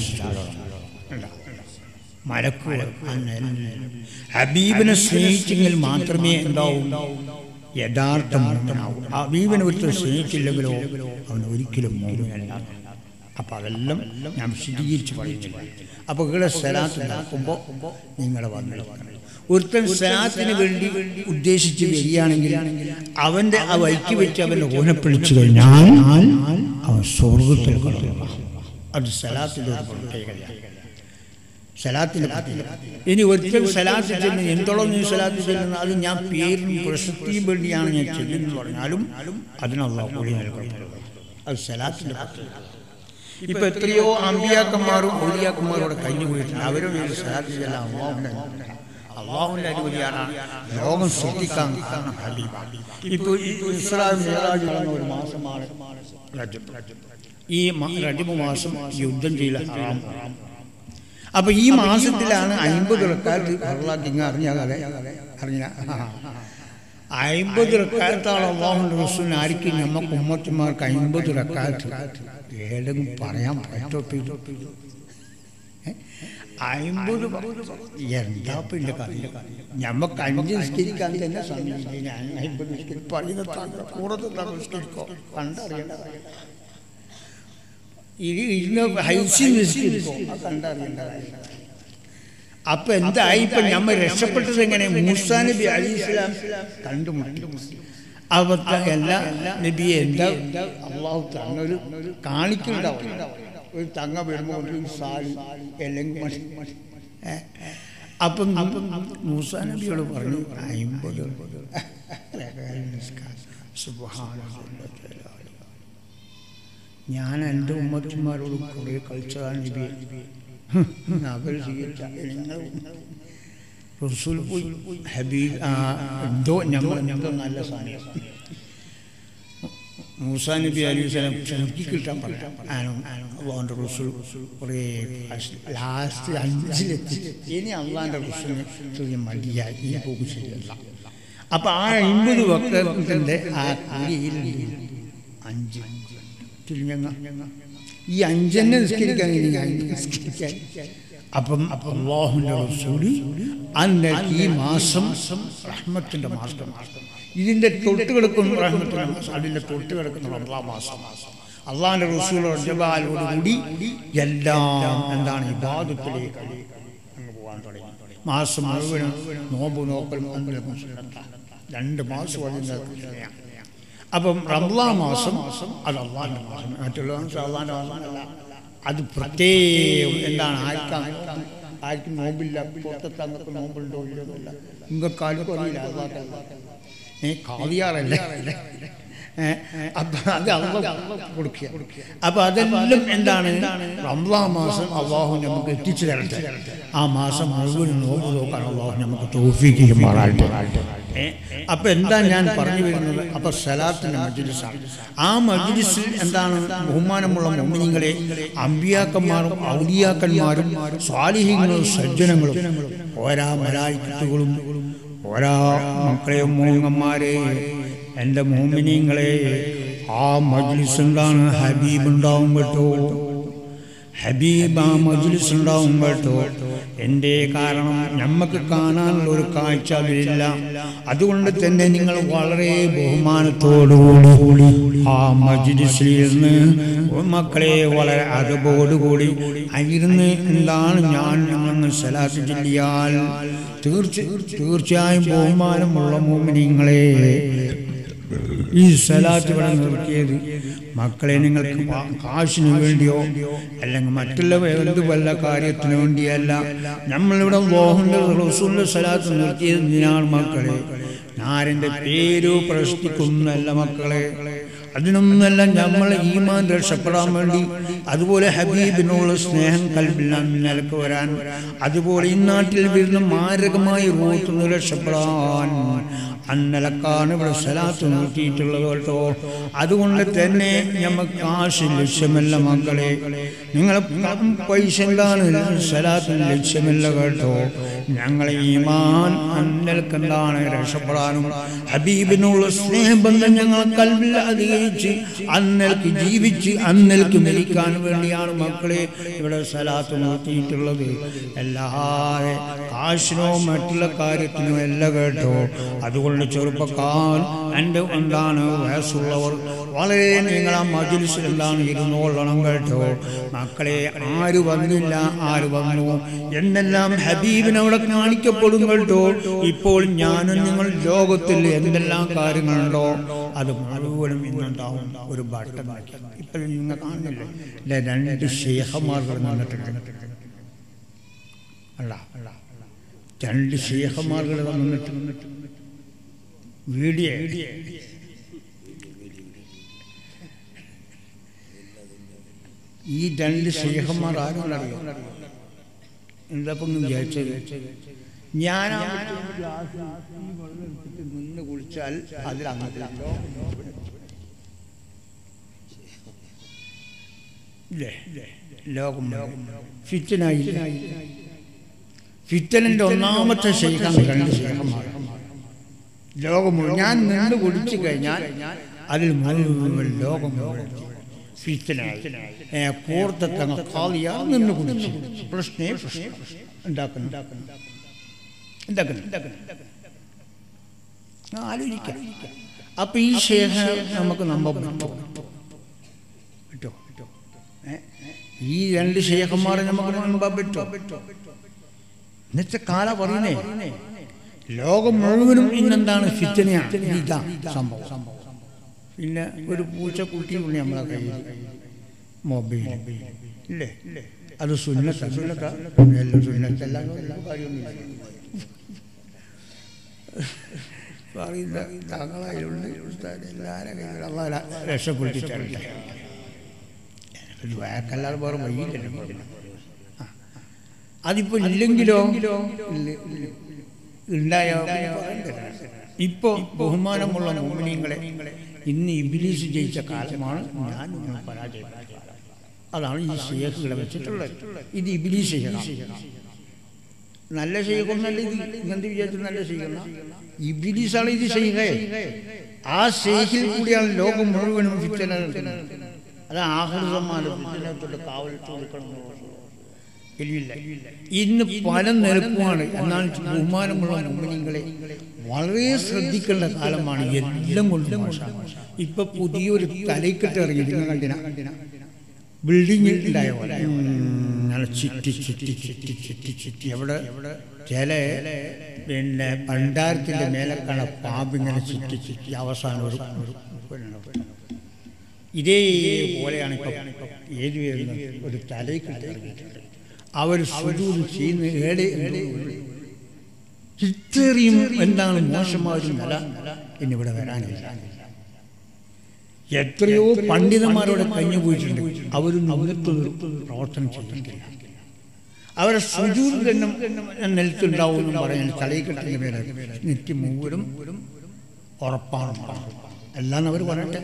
മലക്കുകൾ ഹബീബിനെ സ്നേഹിച്ചെങ്കിൽ മാത്രമേ എന്താവും യഥാർത്ഥ മോഹനാവും ഹബീബിനെ ഒരിക്കലും സ്നേഹിച്ചില്ലെങ്കിലോ അവൻ ഒരിക്കലും മോഹനല്ല അപ്പൊ അതെല്ലാം ഞാൻ വിശദീകരിച്ച് പറയുന്നില്ല അപ്പൊ ഇവിടെ സ്ഥലത്ത് നടക്കുമ്പോൾ നിങ്ങളെ വന്നിരിക്കണം ഒരുത്തൻ സ്ഥലത്തിന് വേണ്ടി ഉദ്ദേശിച്ച് വരികയാണെങ്കിൽ അവന്റെ ആ വൈക്ക് വെച്ച് അവന്റെ ഓനപ്പിളിച്ചു കഴിഞ്ഞാൽ അവൻ സ്വർഗത്തിൽ കടന്നു അത് സ്ഥലത്തിന്റെ ഒരു പ്രത്യേകതയാണ് സലാത്തിന് ഇനി ഒരിക്കൽ സലാത്ത് ചെല്ലുന്ന എന്തോളം നീ സലാത്ത് ചെല്ലുന്ന അത് ഞാൻ പേരിനും പ്രശസ്തിയും വേണ്ടിയാണ് ഞാൻ ചെല്ലുന്നത് പറഞ്ഞാലും അതിനുള്ള കൂലി നൽകപ്പെടുന്നത് അത് സലാത്തിന്റെ പ്രത്യേകത ഇപ്പൊ എത്രയോ അമ്പിയാക്കന്മാരും ഔലിയാക്കന്മാരോട് കഴിഞ്ഞു പോയിട്ടുണ്ട് അവരും ഈ സലാത്ത് ചെല്ലാൻ അള്ളാഹുന്റെ അള്ളാഹുന്റെ അനുമതിയാണ് ലോകം സൃഷ്ടിക്കാൻ കാരണം ഹബീബാണ് ഇപ്പൊ ഈ ഇസ്ലാം മേറാജ് നടന്ന ഒരു മാസമാണ് റജബ് ഈ റജബ് മാസം യുദ്ധം ചെയ്യൽ ഹറാം അപ്പൊ ഈ മാസത്തിലാണ് അയിമ്പത് റക്കാത്ത് അള്ളാഹ് അറിഞ്ഞ കഥ അറിഞ്ഞ അയിമ്പത് റക്കാത്താണ് അള്ളാഹുന്റെ റസൂൽ ആയിരിക്കും നമുക്ക് ഉമ്മത്തിമാർക്ക് അയിമ്പത് റക്കാത്ത് ഏതെങ്കിലും പറയാൻ പറ്റോ അയിമ്പത് എന്താ പിന്നെ കറിയ ഞമ്മക്ക് അഞ്ച് നിസ്കരിക്കാൻ തന്നെ സമയം ഞാൻ അയിമ്പത് നിസ്കരിക്കും പറയുന്ന കൂടുതൽ നിസ്കരിക്കോ കണ്ടറിയണ്ട ഇത് ഇരുന്ന് ഹൈസി നിസ്കരിക്കോ കണ്ടറിയണ്ട അപ്പൊ എന്തായി ഇപ്പൊ നമ്മ രക്ഷപ്പെട്ടത് എങ്ങനെ മൂസാ നബി അലി ഇസ്ലാം കണ്ടുമുട്ടി അവർക്ക് എല്ലാ നബി എന്താ അള്ളാഹു തന്നൊരു കാണിക്കുന്നുണ്ടാവും ഒരു തങ്ങ വരുമ്പോൾ ഒരു സാരി അല്ലെങ്കിൽ മഷി അപ്പം അപ്പം മൂസാ നബിയോട് പറഞ്ഞു അമ്പത് ഞാൻ എൻ്റെ ഉമ്മത്തുമാരോട് കുറേ കളിച്ചതാണ് നബി അവർ സ്വീകരിച്ച നിങ്ങൾ റസൂൽ പോയി ഹബീബ് എന്തോ നമ്മൾ എന്തോ നല്ല സാധനം മൂസാ നബി അലി വസ്ലാം ക്ഷമിക്ക് കിട്ടാൻ പറയാം അള്ളാഹുൻ്റെ റസൂൽ കുറേ ലാസ്റ്റ് അഞ്ചിലെത്തി ഇനി അള്ളാഹിൻ്റെ റസൂലിന് ചെറിയ മടിയായി ഈ പോക്ക് ശരിയല്ല അപ്പൊ ആ അമ്പത് വക്കത്തിൻ്റെ ആ കുടിയിൽ അഞ്ച് തിരിഞ്ഞങ്ങ ഈ അഞ്ചെന്നെ നിസ്കരിക്കാൻ നിസ്കരിക്കാൻ അപ്പം അള്ളാഹുവിൻ്റെ റസൂല് അന്ന് ഈ മാസം റഹ്മത്തിൻ്റെ മാസം ഇതിൻ്റെ തൊട്ട് കിടക്കുന്ന റഹ്മത്തിൻ്റെ മാസം അതിൻ്റെ തൊട്ട് കിടക്കുന്ന റമദാൻ മാസം അള്ളാഹിൻ്റെ റസൂൽ ജബാലോടുകൂടി എല്ലാം എന്താണ് ഇബാദത്തിലേക്ക് അങ്ങ് പോകാൻ തുടങ്ങി മാസം മുഴുവനും നോമ്പ് നോക്കൽ രണ്ട് മാസം അതിൻ്റെ അപ്പം റംലാ മാസം അത് അള്ളാഹിൻ്റെ മാസം മറ്റുള്ള അള്ളാഹിൻ്റെ മാസമല്ല അത് പ്രത്യേകം എന്താണ് ആർക്കാണ് ആർക്കും നോമ്പില്ല പുറത്തത്തെ അങ്ങക്ക് നോമ്പുണ്ടോ ഇല്ലതല്ല ഇങ്ങക്കാർക്കും അറിയില്ല അള്ളാഹ് ഏ കാവിയാറല്ലേ അപ്പൊ അത് അള്ള കൊടുക്കുക അപ്പൊ അതെല്ലാം എന്താണ് റംലാ മാസം അള്ളാഹു നമുക്ക് എത്തിച്ചു തരട്ടെ ആ മാസം മുഴുവൻ നോമ്പ് നോക്കാൻ അള്ളാഹു നമുക്ക് തോഫിക്കും അപ്പൊ എന്താ ഞാൻ പറഞ്ഞു വരുന്നത് അപ്പൊ സലാത്തിന്റെ മജ്ലിസാണ് ആ മജ്ലിസിൽ എന്താണ് ബഹുമാനമുള്ള മോമിനിങ്ങളെ അമ്പിയാക്കന്മാരും ഔലിയാക്കന്മാരും സ്വാലിഹ്യങ്ങളും സജ്ജനങ്ങളും ഓരാ മലായിക്കത്തുകളും ഓരാ മക്കളെയും മോങ്ങന്മാരെ എൻ്റെ മോമിനിങ്ങളെ ആ മജ്ലിസ് എന്താണ് ഹബീബ് ഉണ്ടാവും കേട്ടോ ഹബീബ് ആ മജ്ലിസ് ഉണ്ടാവും കേട്ടോ എൻ്റെ കാരണം നമുക്ക് കാണാനുള്ള ഒരു കാഴ്ച അതിലില്ല അതുകൊണ്ട് തന്നെ നിങ്ങൾ വളരെ ബഹുമാനത്തോടുകൂടി ആ മജ്ലിസിൽ ഇരുന്ന് മക്കളെ വളരെ അതപോടുകൂടി ഇരുന്ന് എന്താണ് ഞാൻ നിങ്ങൾ സലാത്ത് ചൊല്ലിയാൽ തീർച്ച തീർച്ചയായും ബഹുമാനമുള്ള മോമിനിങ്ങളെ ഈ സലാത്ത് ഇവിടെ നിർത്തിയത് മക്കളെ നിങ്ങൾക്ക് പാ- കാശിന് വേണ്ടിയോ അല്ലെങ്കിൽ മറ്റുള്ള എന്ത് വല്ല കാര്യത്തിന് വേണ്ടിയല്ല നമ്മളിവിടെ മോഹൻ്റെ റസൂലിൻ്റെ സലാത്ത് നിർത്തിയത് എന്തിനാണ് മക്കളെ ഞാനെൻ്റെ പേരോ പ്രശ്നിക്കുന്നല്ല മക്കളെ അതിനൊന്നല്ല നമ്മൾ ഈമാൻ രക്ഷപ്പെടാൻ വേണ്ടി അതുപോലെ ഹബീബിനുള്ള സ്നേഹം കൽബില്ലാൻ നിലക്ക് വരാൻ അതുപോലെ ഈ നാട്ടിൽ വരുന്ന മാരകമായ റൂട്ട് നിന്ന് രക്ഷപ്പെടാൻ അന്നലക്കാണ് ഇവിടെ സലാത്ത് നിർത്തിയിട്ടുള്ളത് കേട്ടോ അതുകൊണ്ട് തന്നെ നമുക്ക് കാശ് ലക്ഷ്യമല്ല മക്കളെ നിങ്ങൾ പൈസ എന്താണ് സലാത്തിന് ലക്ഷ്യമല്ല കേട്ടോ ഞങ്ങളെ ഈമാൻ അന്നൽക്ക് എന്താണ് രക്ഷപ്പെടാനും ഹബീബിനുള്ള സ്നേഹബന്ധം ഞങ്ങൾ കൽവിൽ അധികരിച്ച് അന്നൽക്ക് ജീവിച്ച് അന്നൽക്ക് മരിക്കാൻ വേണ്ടിയാണ് മക്കളെ ഇവിടെ സലാത്ത് നിർത്തിയിട്ടുള്ളത് അല്ലാതെ കാശിനോ മറ്റുള്ള കാര്യത്തിനോ അല്ല കേട്ടോ അതുകൊണ്ട് ചെറുപ്പക്കാർ എൻ്റെ എന്താണ് വയസ്സുള്ളവർ വളരെ നിങ്ങൾ ആ മജിൽസിൽ എന്താണ് ഇരുന്നോളണം കേട്ടോ മക്കളെ ആര് വന്നില്ല ആര് വന്നു എന്നെല്ലാം ഹബീബിന് അവിടെ കാണിക്കപ്പെടും കേട്ടോ ഇപ്പോൾ ഞാനും നിങ്ങൾ ലോകത്തിൽ എന്തെല്ലാം കാര്യങ്ങളുണ്ടോ അത് മുഴുവനും ഇന്നുണ്ടാവും ഒരു ബട്ടൺ ഇപ്പൊ നിങ്ങൾ കാണുന്നില്ലേ ഇല്ല രണ്ട് ശേഖന്മാർകൾ നിന്നിട്ടുണ്ട് അല്ല അല്ല രണ്ട് ശേഖന്മാർകൾ വന്നിട്ട് വീഡിയോ ഈ രണ്ട് ശേഖന്മാർ ആരും എന്താപ്പം വിചാരിച്ചത് ഞാൻ ആ ഗ്ലാസ് ഈ വെള്ളം എടുത്തിട്ട് നിന്ന് കുളിച്ചാൽ അതിൽ അങ്ങോട്ട് ഇല്ലേ ലോകം ഫിറ്റനായി ഫിറ്റനിന്റെ ഒന്നാമത്തെ ശേഖം രണ്ട് ശേഖന്മാർ ലോകം മുഴുവൻ ഞാൻ നിന്ന് കുടിച്ചു കഴിഞ്ഞാൽ അതിൽ മുഴുവൻ ലോകം മുഴുവൻ ഫിറ്റനായി കൂർത്തങ്ങ് കാളിയാ നിന്ന് കുടിച്ചു പ്രശ്നേ പ്രശ്നം ഉണ്ടാക്കുന്നു ഉണ്ടാക്കുന്നു ഉണ്ടാക്കുന്നു ആലോചിക്കാം അപ്പൊ ഈ ശേഖ നമുക്ക് നമ്പാൻ പറ്റോ പറ്റോ ഈ രണ്ട് ശേഖന്മാരെ നമുക്ക് നമ്പാൻ പറ്റോ ഇന്നത്തെ കാല പറയുന്നേ ലോകം മുഴുവനും ഇന്നെന്താണ് ഫിറ്റനയാണ് ഇതാ സംഭവം പിന്നെ ഒരു പൂച്ചക്കുട്ടി ഉണ്ട് നമ്മളെ കയ്യിൽ മൊബൈൽ ഇല്ലേ അത് സുന്നത്ത സുന്നത്ത എല്ലാം സുന്നത്തല്ല കാര്യമൊന്നുമില്ല പറയുന്ന തങ്ങളായിട്ടുണ്ട് എല്ലാവരും കയ്യിൽ അള്ളാഹ് രക്ഷപ്പെടുത്തിയിട്ടുണ്ട് ഒരു വാക്കല്ലാതെ വേറെ വഴിയില്ല അതിപ്പോ ഇല്ലെങ്കിലോ ഉണ്ടായ ഇപ്പോ ബഹുമാനമുള്ള മോമിനിയങ്ങളെ ഇന്ന് ഇബിലീസ് ജയിച്ച കാലമാണ് ഞാൻ നിങ്ങൾ പരാജയപ്പെട്ട കാലം അതാണ് ഈ ഷെയ്ഖുകളെ വെച്ചിട്ടുള്ളത് ഇത് ഇബിലീസ് ചെയ്യണം നല്ല ഷെയ്ഖൊന്നല്ല ഇത് ഇങ്ങനത്തെ വിചാരിച്ചു നല്ല ഷെയ്ഖെന്ന ഇബിലീസാണ് ഇത് ഷെയ്ഖേ ആ ഷെയ്ഖിൽ കൂടിയാണ് ലോകം മുഴുവനും ഫിറ്റന അത് ആഹൃതമാണ് ഫിറ്റനത്തോട്ട് കാവൽ ചോദിക്കണം ഇല്ല ഇന്ന് പല നിരക്കുമാണ് എന്നാൽ ബഹുമാനമുള്ള മുമ്പിനിങ്ങളെ വളരെ ശ്രദ്ധിക്കേണ്ട കാലമാണ് എല്ലാം കൊണ്ടും മോശമാണ് ഇപ്പൊ പുതിയൊരു തലയ്ക്കെട്ട് ഇറങ്ങി നിങ്ങൾ കണ്ടിന ബിൽഡിംഗ് ഉണ്ടായ പോലെ ഇങ്ങനെ ചുറ്റി ചുറ്റി ചുറ്റി ചുറ്റി ചുറ്റി എവിടെ ചില പിന്നെ ഭണ്ഡാരത്തിന്റെ മേലെ കാണ പാമ്പ് ഇങ്ങനെ ചുറ്റി ചുറ്റി അവസാനം ഒരു ഇതേപോലെയാണ് ഇപ്പൊ ഏത് വരുന്നത് ഒരു തലയ്ക്കെട്ട് ഇറങ്ങിയിട്ടുണ്ട് അവർ സുജൂത് ചെയ്യുന്ന ഏടെ ഇത്രയും എന്താണ് മോശമായ ഒരു നില എന്നിവിടെ വരാനില്ല എത്രയോ പണ്ഡിതന്മാരോട് കഴിഞ്ഞു പോയിട്ടുണ്ട് അവരും നിലത്ത് പ്രവർത്തനം ചെയ്തിട്ടില്ല അവരെ സുജൂത് തന്നെ നിലത്തുണ്ടാവും എന്ന് പറയാൻ തലയിൽ കെട്ടിന്റെ മേലെ നെറ്റി മുഴുവനും ഉറപ്പാണ് എല്ലാം അവർ പറയട്ടെ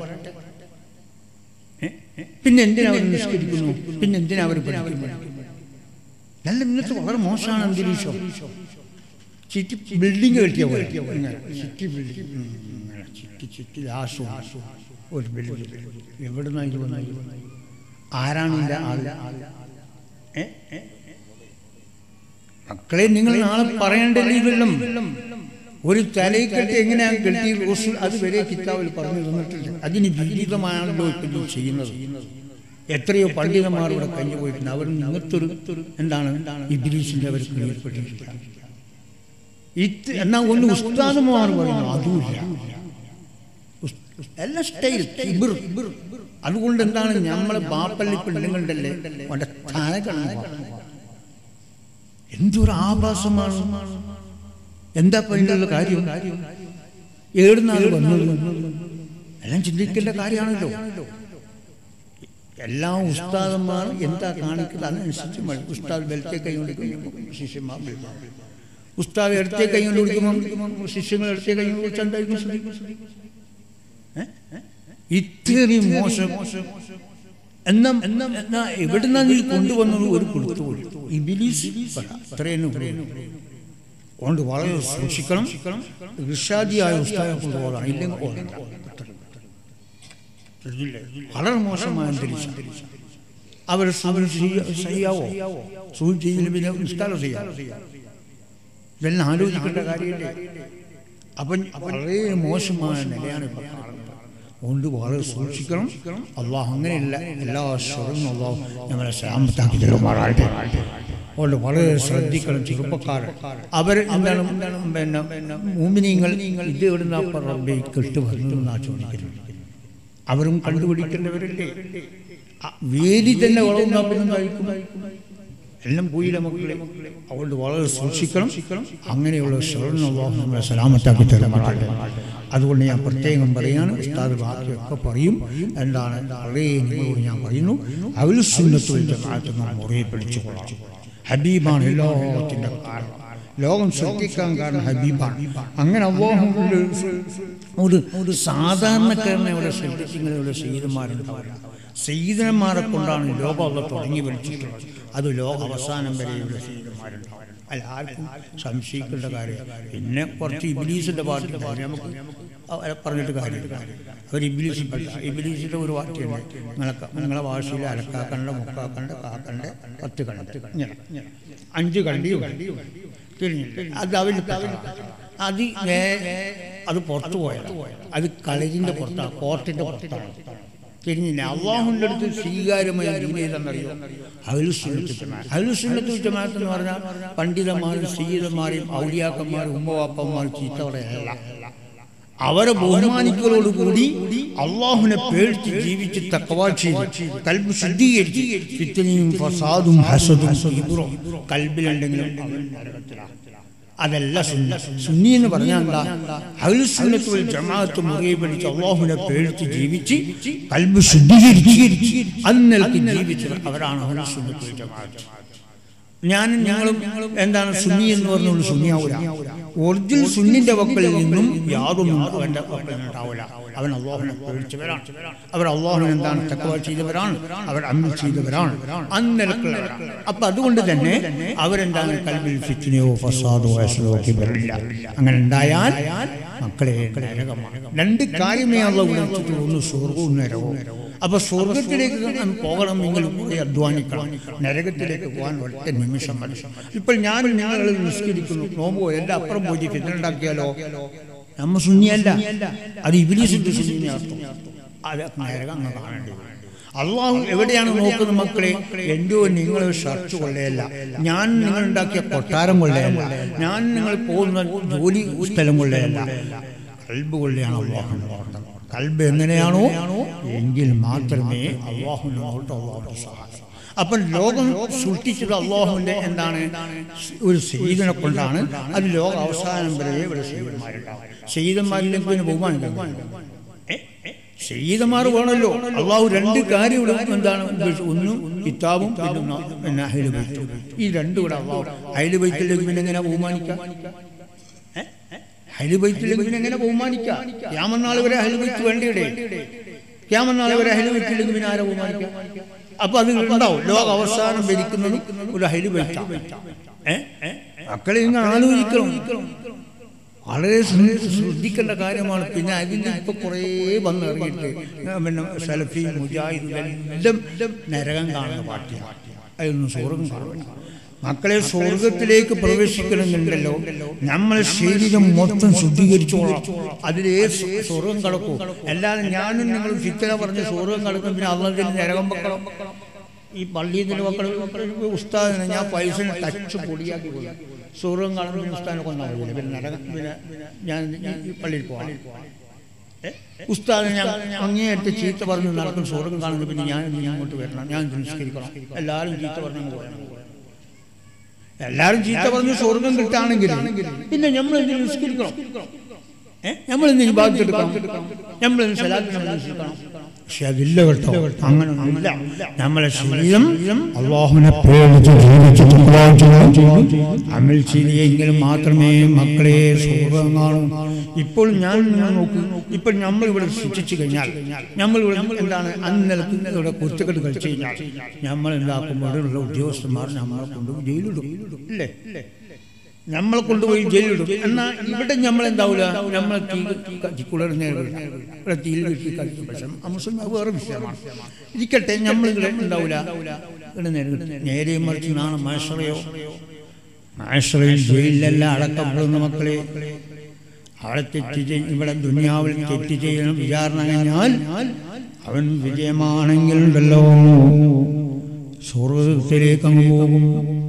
പിന്നെ എന്തിനാ അവർ നിഷ്കരിക്കുന്നു പിന്നെ എന്തിനാ അവർ പഠിക്കുന്നു നല്ല ഇന്നത്തെ വളരെ മോശമാണ് അന്തരീക്ഷം ചുറ്റി ബിൽഡിംഗ് കെട്ടിയ പോലെ ചുറ്റി ബിൽഡിംഗ് ചുറ്റി ചുറ്റി ലാശം ഒരു ബിൽഡിംഗ് എവിടെ നിന്നാണ് ഇത് വന്നത് ആരാണ് ഇതിൻ്റെ ആള് ഏ മക്കളെ നിങ്ങൾ നാളെ പറയേണ്ടല്ലേ ഇതെല്ലാം ഒരു തലയിൽ കെട്ടി എങ്ങനെയാണ് കെട്ടി റസൂൽ അത് വരെ കിതാബിൽ പറഞ്ഞു തന്നിട്ടില്ല അതിന് വിപരീതമാണല്ലോ ഇപ്പം ഈ ചെയ്യുന്നത് എത്രയോ പണ്ഡിതന്മാർ ഇവിടെ കഴിഞ്ഞു പോയിട്ടുണ്ട് അവർ ഇങ്ങനത്തൊരു എന്താണ് ഇബിലീസിന്റെ അവർ കീഴ്പ്പെട്ടിട്ടില്ല ഇത് എന്നാ ഒന്ന് ഉസ്താദുമാർ പറയുന്നു അതുമില്ല എല്ലാം സ്റ്റൈൽ കിബിർ അതുകൊണ്ട് എന്താണ് നമ്മളെ ബാപ്പള്ളി പെണ്ണുങ്ങളുണ്ടല്ലേ അവന്റെ തല കാണുന്നു എന്തൊരു ആഭാസമാണ് എന്താ പെണ്ണുള്ള കാര്യം ഏടുന്നാൾ വന്നത് എല്ലാം ചിന്തിക്കേണ്ട കാര്യമാണല്ലോ എല്ലാ ഉസ്താദന്മാരും എന്താ കാണിക്കുന്നത് അതിനനുസരിച്ച് മതി ഉസ്താദ് ബലത്തെ കൈ കൊണ്ട് പിടിക്കും, ശിഷ്യന്മാർ ബലത്തെ. ഉസ്താദ് ഇടത്തെ കൈ കൊണ്ട് പിടിക്കുമ്പോൾ ശിഷ്യങ്ങൾ ഇടത്തെ കൈ കൊണ്ട് പിടിച്ചാൽ എന്തായിരിക്കും സ്ഥിതി? ഏ? ഇത്രയും മോശം എന്നാ എന്നാ എന്നാ എവിടുന്നാ നീ കൊണ്ടുവന്നത് ഒരു കൊടുത്തു ഇബിലീസ് അത്രയും കൊണ്ട് വളരെ സൂക്ഷിക്കണം ഋഷാദിയായ ഉസ്താദെ കൊണ്ടുപോകാം ഇല്ലെങ്കിൽ പോകണ്ട. വളരെ മോശമായ അന്തരീക്ഷം അവർ ചെയ്യാവോ സൂചി ചെയ്തില്ല പിന്നെ നിസ്കാരം ചെയ്യാം ഇതെല്ലാം ആലോചിക്കേണ്ട കാര്യമല്ലേ അപ്പം വളരെ മോശമായ നിലയാണ് ഇപ്പം കാണുന്നത് അതുകൊണ്ട് വളരെ സൂക്ഷിക്കണം അള്ളാഹ് അങ്ങനെയല്ല എല്ലാ സ്വരവും അള്ളാഹ് നമ്മളെ സാമ്പത്താക്കി തരുമാറാട്ടെ അതുകൊണ്ട് വളരെ ശ്രദ്ധിക്കണം ചെറുപ്പക്കാരൻ അവർ എന്താണ് പിന്നെ മൂമിനിങ്ങൾ ഇത് എവിടുന്ന റബ്ബെ കെട്ട് വന്നതെന്നാ ചോദിക്കുന്നത് അവരും കണ്ടുപിടിക്കേണ്ടവരല്ലേ ആ വേദി തന്നെ വളർന്നാ പിന്നെന്തായിരിക്കും എല്ലാം പോയില്ല മക്കളെ അതുകൊണ്ട് വളരെ സൂക്ഷിക്കണം അങ്ങനെയുള്ള ശ്രവണം അള്ളാഹു നമ്മളെ സലാമത്താക്കി തരുമാറാട്ടെ അതുകൊണ്ട് ഞാൻ പ്രത്യേകം പറയാണ് ഉസ്താദ് ബാക്കിയൊക്കെ പറയും എന്താണ് വളരെ നിങ്ങളോട് ഞാൻ പറയുന്നു അവൽ സുന്നത്തുൽ ജമാഅത്ത് നാം മുറിയെ പിടിച്ചുകൊള്ളാം ഹബീബാണ് എല്ലാത്തിൻ്റെ കാരണം ലോകം ശ്രദ്ധിക്കാൻ കാരണം ഹബീബാണ് അങ്ങനെ അള്ളാഹുവിൻ്റെ ഒരു ഒരു സാധാരണക്കാരനെ ഇവിടെ ശ്രദ്ധിച്ചിങ്ങനെ ഇവിടെ സീതന്മാരുണ്ടാവില്ല സീതന്മാരെ കൊണ്ടാണ് ലോകം അവിടെ തുടങ്ങി വിളിച്ചിട്ടുള്ളത് അത് ലോക അവസാനം വരെ ഇവിടെ സീതന്മാരുണ്ടാവും അല്ല ആർക്കും സംശയിക്കേണ്ട കാര്യം പിന്നെ കുറച്ച് ഇബിലീസിന്റെ പാട്ട് നമുക്ക് അവരെ പറഞ്ഞിട്ട് കാര്യമില്ല അവർ ഇബിലീസ് ഇബിലീസിന്റെ ഒരു പാർട്ടിയുണ്ട് നിങ്ങളെ നിങ്ങളെ ഭാഷയിൽ അലക്കാക്കണ്ട മുക്കാക്കണ്ട കാക്കണ്ട പത്ത് കണ്ട ഇങ്ങനെ അഞ്ച് കണ്ടിയും തിരിഞ്ഞില്ല അത് അവർ അത് നേ- അത് പുറത്തു പോയത് അത് കളരിന്റെ പുറത്താണ് കോർട്ടിന്റെ പുറത്താണ് തിരിഞ്ഞില്ല അള്ളാഹുന്റെ അടുത്ത് സ്വീകാര്യമായ ദീനേതെന്നറിയോ അഹലുസുന്നത്ത് ജമാഅത്ത് എന്ന് പറഞ്ഞാൽ പണ്ഡിതന്മാരും സീതന്മാരെയും ഔലിയാക്കന്മാരും ഉമ്മവാപ്പന്മാരും ചീത്ത പറയല്ല അവരെ ബഹുമാനിക്കലോടുകൂടി അള്ളാഹുനെ പേടിച്ച് ജീവിച്ച് തക്കവാ ചെയ്ത് കൽബ് ശുദ്ധീകരിച്ച് ഫിത്തനയും ഫസാദും ഹസദും കിബ്റും കൽബിലുണ്ടെങ്കിലും അവൻ നരകത്തിലാണ് അതല്ല സുന്ന സുന്നി എന്ന് പറഞ്ഞാൽ എന്താ അഹ്ലുസുന്നത്തുൽ ജമാഅത്ത് മുറിയെ പിടിച്ച് അള്ളാഹുനെ പേടിച്ച് ജീവിച്ച് കൽബ് ശുദ്ധീകരിച്ച് അന്നേക്ക് ജീവിച്ചത് അവരാണ് അഹ്ലുസുന്നത്തുൽ ജമാഅത്ത് ഞാനും ഞങ്ങളും എന്താണ് സുന്നി എന്ന് പറഞ്ഞുകൊണ്ട് സുന്നിയാവൂല ഒറിജിനൽ സുന്നിന്റെ വക്കളിൽ നിന്നും യാതൊന്നും അവന്റെ വക്കളിൽ ഉണ്ടാവില്ല അവൻ അള്ളാഹുനെ പേടിച്ചവരാണ് അവർ അള്ളാഹുനെ എന്താണ് തക്കവ ചെയ്തവരാണ് അവർ അമ്മ ചെയ്തവരാണ് അന്നിലക്കുള്ളവരാണ് അപ്പൊ അതുകൊണ്ട് തന്നെ അവരെന്താണ് കൽബിൽ ഫിത്തിനെയോ ഫസാദോ വയസ്സോ ഒക്കെ വരില്ല അങ്ങനെ ഉണ്ടായാൽ മക്കളെ നരകമാണ് രണ്ട് കാര്യമേ അള്ള വിളിച്ചിട്ട് ഒന്ന് സ്വർഗവും നരകവും അപ്പൊ സ്വർഗത്തിലേക്ക് നാം പോകണമെങ്കിൽ കുറെ അധ്വാനിക്കണം നരകത്തിലേക്ക് പോകാൻ ഒറ്റ നിമിഷം മതി ഇപ്പോൾ ഞാൻ ഞങ്ങൾ നിസ്കരിക്കുന്നു നോമ്പോ എല്ലാം അപ്പുറം പോയി ഫിത്തനുണ്ടാക്കിയാലോ നമ്മ ശൂന്യല്ല അത് ഇബിലിസിന്റെ ശൂന്യ അർത്ഥം അത് നരകം അങ്ങ് കാണേണ്ടി വരും. അള്ളാഹു എവിടെയാണ് നോക്കുന്നത് മക്കളെ എന്തോ നിങ്ങൾ ഷർട്ട് കൊള്ളയല്ല ഞാൻ നിങ്ങൾ ഉണ്ടാക്കിയ കൊട്ടാരം കൊള്ളയല്ല ഞാൻ നിങ്ങൾ പോകുന്ന ജോലി സ്ഥലം കൊള്ളയല്ല കൽബ് കൊള്ളയാണ് അള്ളാഹു നോക്കുന്നത് കൽബ് എങ്ങനെയാണോ എങ്കിൽ മാത്രമേ അള്ളാഹുവിനോട്ട് അള്ളാഹു സഹായം അപ്പം ലോകം സൃഷ്ടിച്ചത് അള്ളാഹുവിന്റെ എന്താണ് ഒരു സീതനെ കൊണ്ടാണ് അത് ലോക അവസാനം വരെ ഇവിടെ സീതന്മാരുണ്ടാവും സീതന്മാരിലേക്ക് പിന്നെ ബഹുമാനിക്കണം ശീതമാർ വേണമല്ലോ അള്ളാഹു രണ്ട് കാര്യം ഇവിടെ എന്താണ് ഉദ്ദേശിച്ചത്? ഒന്ന് കിതാബും പിന്നെ ഒന്ന് പിന്നെ അഹില് ബൈത്തും ഈ രണ്ടും ഇവിടെ അള്ളാഹു അഹില് ബൈത്തിലേക്ക് പിന്നെ എങ്ങനെ ബഹുമാനിക്കാം ഏ? അഹില് ബൈത്തിലേക്ക് പിന്നെ എങ്ങനെ ബഹുമാനിക്കാം ക്യാമനാൾ വരെ അഹില് ബൈത്ത് വേണ്ടിയുടെ ക്യാമനാൾ വരെ അഹില് ബൈത്തിലേക്ക് പിന്നെ ആരെ ബഹുമാനിക്കാം അപ്പൊ അത് ഉണ്ടാവും ലോക അവസാനം ഭരിക്കുന്നതും ഒരു അഹില് ബൈത്താണ് ഏ മക്കളെ ഇങ്ങനെ ആലോചിക്കണം വളരെ ശ്രദ്ധ- ശ്രദ്ധിക്കേണ്ട കാര്യമാണ് പിന്നെ അതിൻ്റെ ഇപ്പൊ കുറേ വന്നിറങ്ങിയിട്ട് പിന്നെ സലഫി മുജാഹിദ് എല്ലാം നരകം കാണുന്ന പാർട്ടിയാണ് അതൊന്നും സ്വർഗം കാണുന്നു മക്കളെ സ്വർഗത്തിലേക്ക് പ്രവേശിക്കണമെന്നുണ്ടല്ലോ നമ്മളെ ശരീരം മൊത്തം ശുദ്ധീകരിച്ചോളാം അതിലേ സ്വ- സ്വർഗം കടക്കൂ അല്ലാതെ ഞാനും നിങ്ങൾ ഫിത്തന പറഞ്ഞ് സ്വർഗം കടക്കും പിന്നെ അള്ളതിന് നരകം വെക്കണം ഈ പള്ളിയിൽ നിന്ന് മക്കൾ ഉസ്താദിനെ ഞാൻ പൈസ ടച്ച് പൊടിയാക്കി പോയി സ്വർഗം കാണുന്ന ഉസ്താദിനെ കൊണ്ടാവില്ല പിന്നെ നരകം പിന്നെ ഞാൻ ഈ- ഈ പള്ളിയിൽ പോകാം ഉസ്താദ് ഞാൻ അങ്ങേയറ്റം ചീത്ത പറഞ്ഞു നടക്കും സ്വർഗം കാണുന്നു പിന്നെ ഞാൻ ഇനി അങ്ങോട്ട് വരണം ഞാൻ ഇത് നിസ്കരിക്കണം എല്ലാവരും ചീത്ത പറഞ്ഞു പോയാൽ എല്ലാവരും ചീത്ത പറഞ്ഞ് സ്വർഗം കിട്ടാണെങ്കിൽ പിന്നെ നമ്മൾ എന്ത് നിസ്കരിക്കണം നമ്മൾ എന്ത് വിഭാഗത്തെടുക്കണം നമ്മൾ എന്ത് സലാത്ത് നമ്മൾ നിസ്കരിക്കണം പക്ഷെ അതില്ല കേട്ടോ അങ്ങനെ ഒന്നുമില്ല നമ്മളെ ശരീരം അള്ളാഹുവിനെ പേടിച്ച് ജീവിച്ച് തഖ്വാ ചെയ്ത് അമൽ ശരിയെങ്കിലും മാത്രമേ മക്കളെ സ്വർഗം കാണൂ ഇപ്പോൾ ഞാൻ നിങ്ങൾ നോക്കൂ ഇപ്പോൾ നമ്മൾ ഇവിടെ ശിക്ഷിച്ചു കഴിഞ്ഞാൽ നമ്മൾ ഇവിടെ എന്താണ് അന്നിലത്ത് ഇവിടെ കുറ്റക്കെട്ട് കഴിച്ചു കഴിഞ്ഞാൽ നമ്മൾ എന്താക്കും ഇവിടെയുള്ള ഉദ്യോഗസ്ഥന്മാർ നമ്മളെ കൊണ്ടുപോയി ജയിലിടും ഇല്ലേ നമ്മളെ കൊണ്ടുപോയി ജയിലിടും എന്നാൽ ഇവിടെ നമ്മൾ എന്താവില്ല നമ്മളെ തീ കുളർന്നേ ഇവിടെ തീയിൽ കിട്ടി കഴിക്കും പക്ഷെ അംശം അത് വേറെ വിഷയമാണ് ഇരിക്കട്ടെ നമ്മൾ ഇവിടെ ഉണ്ടാവില്ല ഇവിടെ നേരെ നേരെ മറിച്ച് നാളെ മാഷറയോ മാഷറയിൽ ജയിലിലല്ല അടക്കപ്പെടുന്ന മക്കളെ അവിടെ തെറ്റ് ചെയ് ഇവിടെ ദുനിയാവിൽ തെറ്റ് ചെയ്യണം വിചാരണ കഴിഞ്ഞാൽ അവൻ വിജയമാണെങ്കിലുണ്ടല്ലോ സ്വർഗത്തിലേക്ക് അങ്ങ് പോകും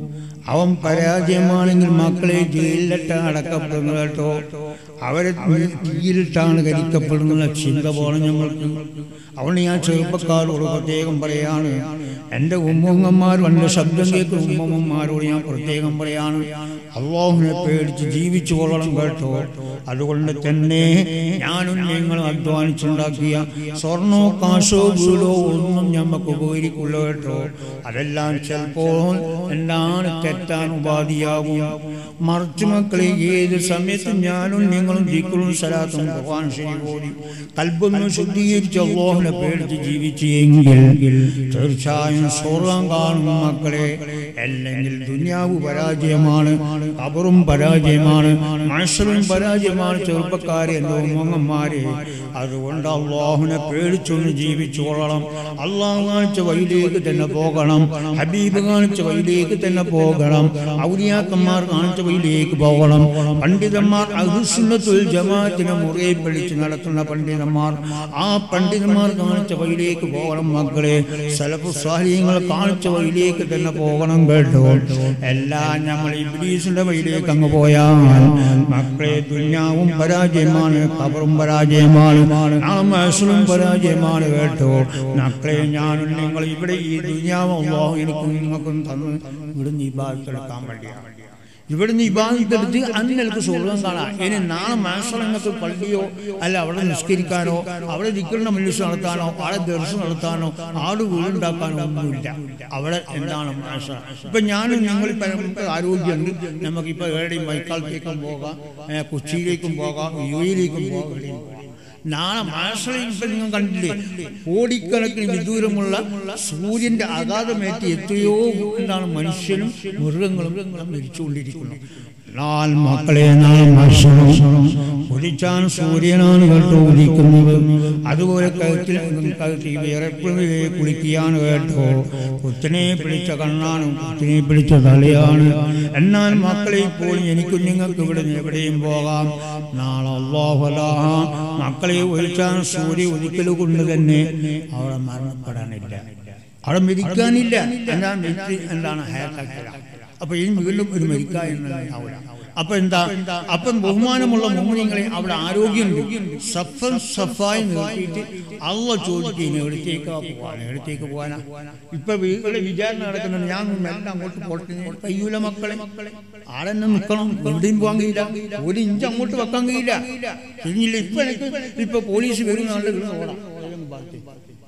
അവൻ പരാജയമാണെങ്കിൽ മക്കളെ ജയിലിലിട്ട് അടക്കപ്പെടുന്നത് കേട്ടോ അവരെ തീയിലിട്ടാണ് കരിക്കപ്പെടുന്ന ചിന്ത പോലെ ഞങ്ങൾക്ക് അതുകൊണ്ട് ഞാൻ ചെറുപ്പക്കാരോട് പ്രത്യേകം പറയാണ് എൻ്റെ ഉമ്മങ്ങന്മാരും എൻ്റെ ശബ്ദം കേൾക്കുന്ന ഉമ്മമ്മമാരോട് ഞാൻ പ്രത്യേകം പറയാണ് അള്ളാഹുവിനെ പേടിച്ച് ജീവിച്ചു കൊള്ളണം കേട്ടോ അതുകൊണ്ട് തന്നെ ഞാനും നിങ്ങളും അധ്വാനിച്ചുണ്ടാക്കിയ സ്വർണോ കാശോ വീടോ ഒന്നും ഞമ്മക്ക് ഉപകരിക്കില്ല കേട്ടോ അതെല്ലാം ചിലപ്പോൾ എന്താണ് തെറ്റാൻ ഉപാധിയാകും മറിച്ചു മക്കളെ ഏത് സമയത്തും ഞാനും നിങ്ങളും ജീക്കളും സലാത്തും ഭഗവാൻ ശരി ഓടി കൽബൊന്നും ശുദ്ധീകരിച്ച് അള്ളാഹുനെ പേടിച്ച് ജീവിച്ചെങ്കിൽ തീർച്ചയായും സ്വർഗം കാണും മക്കളെ അല്ലെങ്കിൽ ദുനിയാവ് പരാജയമാണ് കബറും പരാജയമാണ് മനുഷ്യരും പരാജയമാണ് ചെറുപ്പക്കാരെ എന്തോ മോങ്ങന്മാരെ അതുകൊണ്ട് അള്ളാഹുനെ പേടിച്ചൊന്ന് ജീവിച്ചു കൊള്ളണം അള്ളാഹു കാണിച്ച വഴിയിലേക്ക് തന്നെ പോകണം ഹബീബ് കാണിച്ച വഴിയിലേക്ക് തന്നെ പോകണം ഔലിയാക്കന്മാർ കാണിച്ച വഴിയിലേക്ക് പോകണം പണ്ഡിതന്മാർ അഹുസുന്നത്തുൽ ജമാഅത്തിനെ മുറിയെ പിടിച്ച് നടത്തുന്ന പണ്ഡിതന്മാർ ആ പണ്ഡിതന്മാർ കാണിച്ച വഴിയിലേക്ക് പോകണം മക്കളെ സലഫു സാഹചര്യങ്ങൾ കാണിച്ച വഴിയിലേക്ക് തന്നെ പോകണം കേട്ടോ എല്ലാം നമ്മൾ ഇബ്ലീസിന്റെ വഴിയിലേക്ക് അങ്ങ് പോയാൽ മക്കളെ ദുന്യാവും പരാജയമാണ് കബറും പരാജയമാണ് നാമസും പരാജയമാണ് കേട്ടോ മക്കളെ ഞാനും നിങ്ങൾ ഇവിടെ ഈ ദുന്യാവും അള്ളാഹു എനിക്കും നിങ്ങൾക്കും തന്ന് ഇവിടുന്ന് ഈ ഭാഗത്തെടുക്കാൻ വേണ്ടിയാണ് ഇവിടുന്ന് ഇബാദത്തെടുത്ത് അന്ന് നിനക്ക് സ്വർഗം കാണാം ഇനി നാളെ മാസങ്ങൾക്ക് പള്ളിയോ അല്ല അവിടെ നിസ്കരിക്കാനോ അവിടെ ദിക്കറിന്റെ മനുഷ്യ നടത്താനോ അവിടെ ദർശനം നടത്താനോ ആട് വീടുണ്ടാക്കാനോ ഒന്നുമില്ല അവിടെ എന്താണ് മാഷ ഇപ്പൊ ഞാനും നിങ്ങൾ ഇപ്പൊ നമുക്ക് ആരോഗ്യമുണ്ട് നമുക്കിപ്പോ എവിടെയും മൈക്കാലത്തേക്കും പോകാം ഏ, കൊച്ചിയിലേക്കും പോകാം യു എയിലേക്കും പോകാം നാളെ മാഷയിൽ ഇപ്പൊ നിങ്ങൾ കണ്ടില്ലേ കോടിക്കണക്കിന് വിദൂരമുള്ള സൂര്യന്റെ ആഘാതമേറ്റ് എത്രയോ എന്താണ് മനുഷ്യനും മൃഗങ്ങളും മരിച്ചുകൊണ്ടിരിക്കുന്നു എന്നാൽ മക്കളെ നാം മനുഷ്യനും ഉദിച്ചാൻ സൂര്യനാണ് കേട്ടോ ഉദിക്കുന്നത് അതുപോലെ കഴുത്തിൽ കഴുത്തിൽ വിറപ്പിലെ കുളിക്കുകയാണ് കേട്ടോ കുത്തിനെ പിടിച്ച കണ്ണാണ് കുത്തിനെ പിടിച്ച തലയാണ് എന്നാൽ മക്കളെ ഇപ്പോൾ എനിക്കും നിങ്ങൾക്ക് ഇവിടെ നിന്ന് എവിടെയും പോകാം നാളെ അള്ളാഹുലാ മക്കളെ ഒഴിച്ചാൻ സൂര്യ ഒരിക്കൽ കൊണ്ട് തന്നെ അവിടെ മരണപ്പെടാനില്ല അവിടെ മരിക്കാനില്ല എന്നാൽ മരിച്ച് എന്താണ് ഹയാത്താക്കില്ല അപ്പൊ ഇനി വീണ്ടും ഒരു മരിക്ക എന്നുണ്ടാവില്ല അപ്പൊ എന്താ അപ്പം ബഹുമാനമുള്ള മോമിനിങ്ങളെ അവിടെ ആരോഗ്യമുണ്ട് സഫൻ സഫായി നിർത്തിയിട്ട് അള്ള ചോദിച്ചു ഇനി എവിടത്തേക്കാ പോവാണ് എവിടത്തേക്ക് പോവാനാ ഇപ്പൊ വീട്ടിലെ വിചാരണ നടക്കുന്നുണ്ട് ഞാൻ എല്ലാം അങ്ങോട്ട് പോട്ടെ കയ്യൂല മക്കളെ ആടെന്നെ നിൽക്കണം എവിടെയും പോകാൻ കഴിയില്ല ഒരു ഇഞ്ച് അങ്ങോട്ട് വെക്കാൻ കഴിയില്ല തിരിഞ്ഞില്ല ഇപ്പൊ എനിക്ക് ഇപ്പൊ പോലീസ് വരുന്ന ആളുടെ വീട് ഓടാം ഏതെങ്കിലും ഭാഗത്തേക്ക്.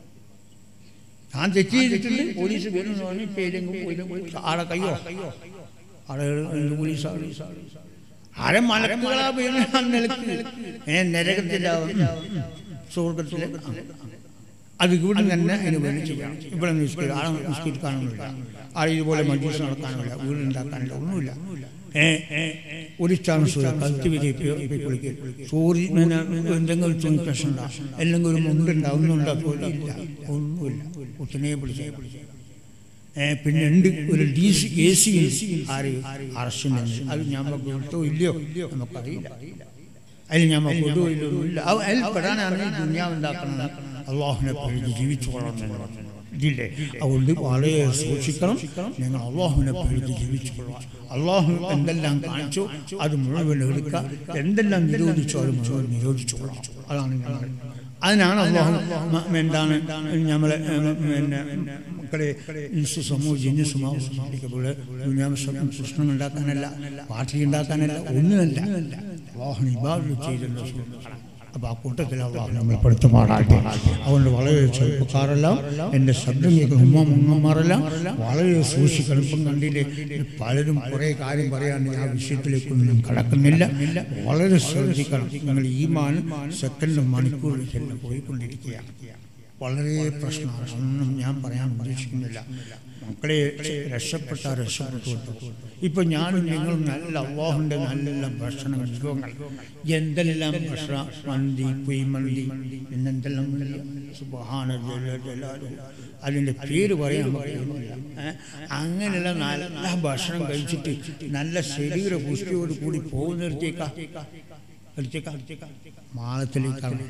ഞാൻ തെറ്റ് ചെയ്തിട്ടുണ്ട് പോലീസ് വരുന്നു പറഞ്ഞു ഇപ്പൊ ഏതെങ്കിലും പോയി- പോയി ആടെ കയ്യോ ആടെ എന്ത് പോലീസാണ് ആരെ മലക്കുകളാ വീണ് ആ നിലക്ക് ഏ നരകത്തിലാവും സുഹൃത്തിലെ അത് ഇവിടെ തന്നെ അതിന് വേണ്ടി ചെയ്യണം ഇവിടെ നിസ്കരിക്കാം ആളെ നിസ്കരിക്കാനൊന്നുമില്ല ആളെ ഇതുപോലെ മജീസ് നടക്കാനില്ല വീടുണ്ടാക്കാനില്ല ഒന്നുമില്ല ഏ ഒരു ചാൻസ് കത്തി വിജയിപ്പ് കുളിക്കുക സൂര്യ എന്തെങ്കിലും തുണി പ്രശ്നമുണ്ടോ അല്ലെങ്കിൽ ഒരു മുണ്ടുണ്ടോ ഒന്നും ഉണ്ടാക്കില്ല ഒന്നുമില്ല ഒത്തിനെ പിടിച്ചേ ഏ, പിന്നെ ഉണ്ട് ഒരു ഡി സി എ സി ആര് അറസ്റ്റിന് അത് ഞമ്മക്ക് കിട്ടോ ഇല്ലയോ നമുക്കറിയില്ല അതിൽ ഞമ്മക്ക് കിട്ടോ ഇല്ലയോ ഇല്ല അത് അതിൽ പെടാനാണ് ഈ ദുന്യാവ് ഉണ്ടാക്കുന്നത് അള്ളാഹുനെ പേടിച്ച് ജീവിച്ചു കൊള്ളണം എന്ന് പറഞ്ഞു ഇതില്ലേ അതുകൊണ്ട് വളരെ സൂക്ഷിക്കണം നിങ്ങൾ അള്ളാഹുവിനെ പേടിച്ച് ജീവിച്ചുകൊള്ളുക അള്ളാഹു എന്തെല്ലാം കാണിച്ചു അത് മുഴുവൻ എടുക്കുക എന്തെല്ലാം നിരോധിച്ചോ അത് മുഴുവൻ നിരോധിച്ചുകൊള്ളാം അതാണ് ഞങ്ങൾ അതിനാണ് അള്ളാഹു മ- എന്താണ് നമ്മളെ ഏ, പിന്നെ മക്കളെ ഇൻസു സമൂഹ ജിന്നു സ്വഭാവം സൃഷ്ടിക്കപ്പോൾ പ്രശ്നം ഉണ്ടാക്കാനല്ല പാർട്ടി ഉണ്ടാക്കാനല്ല ഒന്നുമല്ല അള്ളാഹു ഇബാദ് ചെയ്തല്ലോ അപ്പോൾ ആ കൂട്ടത്തിൽ അള്ളാഹു നമ്മൾ പെടുത്തുമാറാട്ടെ അതുകൊണ്ട് വളരെ ചെറുപ്പക്കാരെല്ലാം എൻ്റെ ശബ്ദം കേൾക്കുന്ന ഉമ്മ മുങ്ങന്മാരെല്ലാം വളരെ സൂക്ഷിക്കണം ഇപ്പം കണ്ടില്ലേ പലരും കുറേ കാര്യം പറയാണ്ട് ആ വിഷയത്തിലേക്കൊന്നും ഞാൻ കടക്കുന്നില്ല വളരെ ശ്രദ്ധിക്കണം നിങ്ങൾ ഈ മാൻ സെക്കൻഡ് മണിക്കൂറിൽ പോയിക്കൊണ്ടിരിക്കുകയാണ് വളരെ പ്രശ്നമാണ് ഒന്നും ഞാൻ പറയാൻ ഉദ്ദേശിക്കുന്നില്ല മക്കളെ രക്ഷപ്പെട്ട രക്ഷപ്പെട്ടു കിട്ടും ഇപ്പൊ ഞാനും നിങ്ങളും നല്ല അള്ളാഹുന്റെ നല്ല ഭക്ഷണം വിഭവങ്ങൾ എന്തെല്ലാം ഭക്ഷണം മന്തി കുയ്മന്തി എന്നെന്തെല്ലാം സുബഹാന ജല ജലാലു. അതിന്റെ പേര് പറയാൻ നമുക്ക് കഴിയുന്നില്ല. ഏ? അങ്ങനെയുള്ള നല്ല ഭക്ഷണം കഴിച്ചിട്ട് നല്ല ശരീര പുഷ്ടിയോട് കൂടി പോകുന്നിടത്തേക്കാ എടുത്തേക്കാ മാളത്തിലേക്കാണ്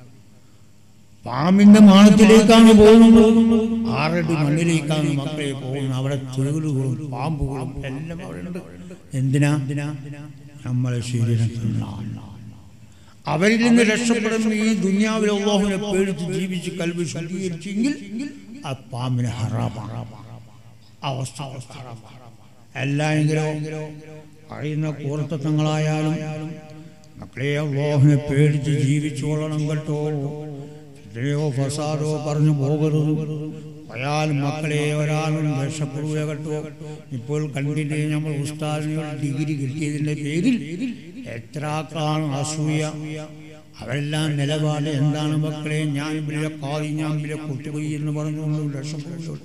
പാമ്പിന്റെ മാളത്തിലേക്കാണ് പോകുന്നത് ആറടി മണ്ണിലേക്കാണ് മക്കളെ പോകുന്നത് അവിടെ തേളുകളും പാമ്പുകളും എല്ലാം അവിടെ ഉണ്ട് എന്തിനാ നമ്മളെ ശരീരത്തിലാണ് അവരിൽ നിന്ന് രക്ഷപ്പെടുന്ന ഈ ദുനിയാവിലെ അള്ളാഹുവിനെ പേടിച്ച് ജീവിച്ച് കൽവി ശുദ്ധീകരിച്ചെങ്കിൽ ആ പാമ്പിന് ഹറാമാണ് അവസ്ഥ അവസ്ഥ എല്ലായെങ്കിലോ അറിയുന്ന കൂർത്തത്വങ്ങളായാലും മക്കളെ അള്ളാഹുവിനെ പേടിച്ച് ജീവിച്ചോളണം കേട്ടോ ഇത്രയോ ഫസാദോ പറഞ്ഞു പോകരുത് അയാൾ മക്കളെ ഒരാളും രക്ഷപ്പെടുക കേട്ടോ ഇപ്പോൾ കണ്ടില്ലേ നമ്മൾ ഉസ്താദിന് ഡിഗ്രി കിട്ടിയതിൻ്റെ പേരിൽ എത്ര ആൾക്കാണ് അസൂയ അവരെല്ലാം നിലപാട് എന്താണ് മക്കളെ ഞാൻ വലിയ കാതി ഞാൻ വലിയ കുട്ടിപോയി എന്ന് പറഞ്ഞുകൊണ്ട് രക്ഷപ്പെടുക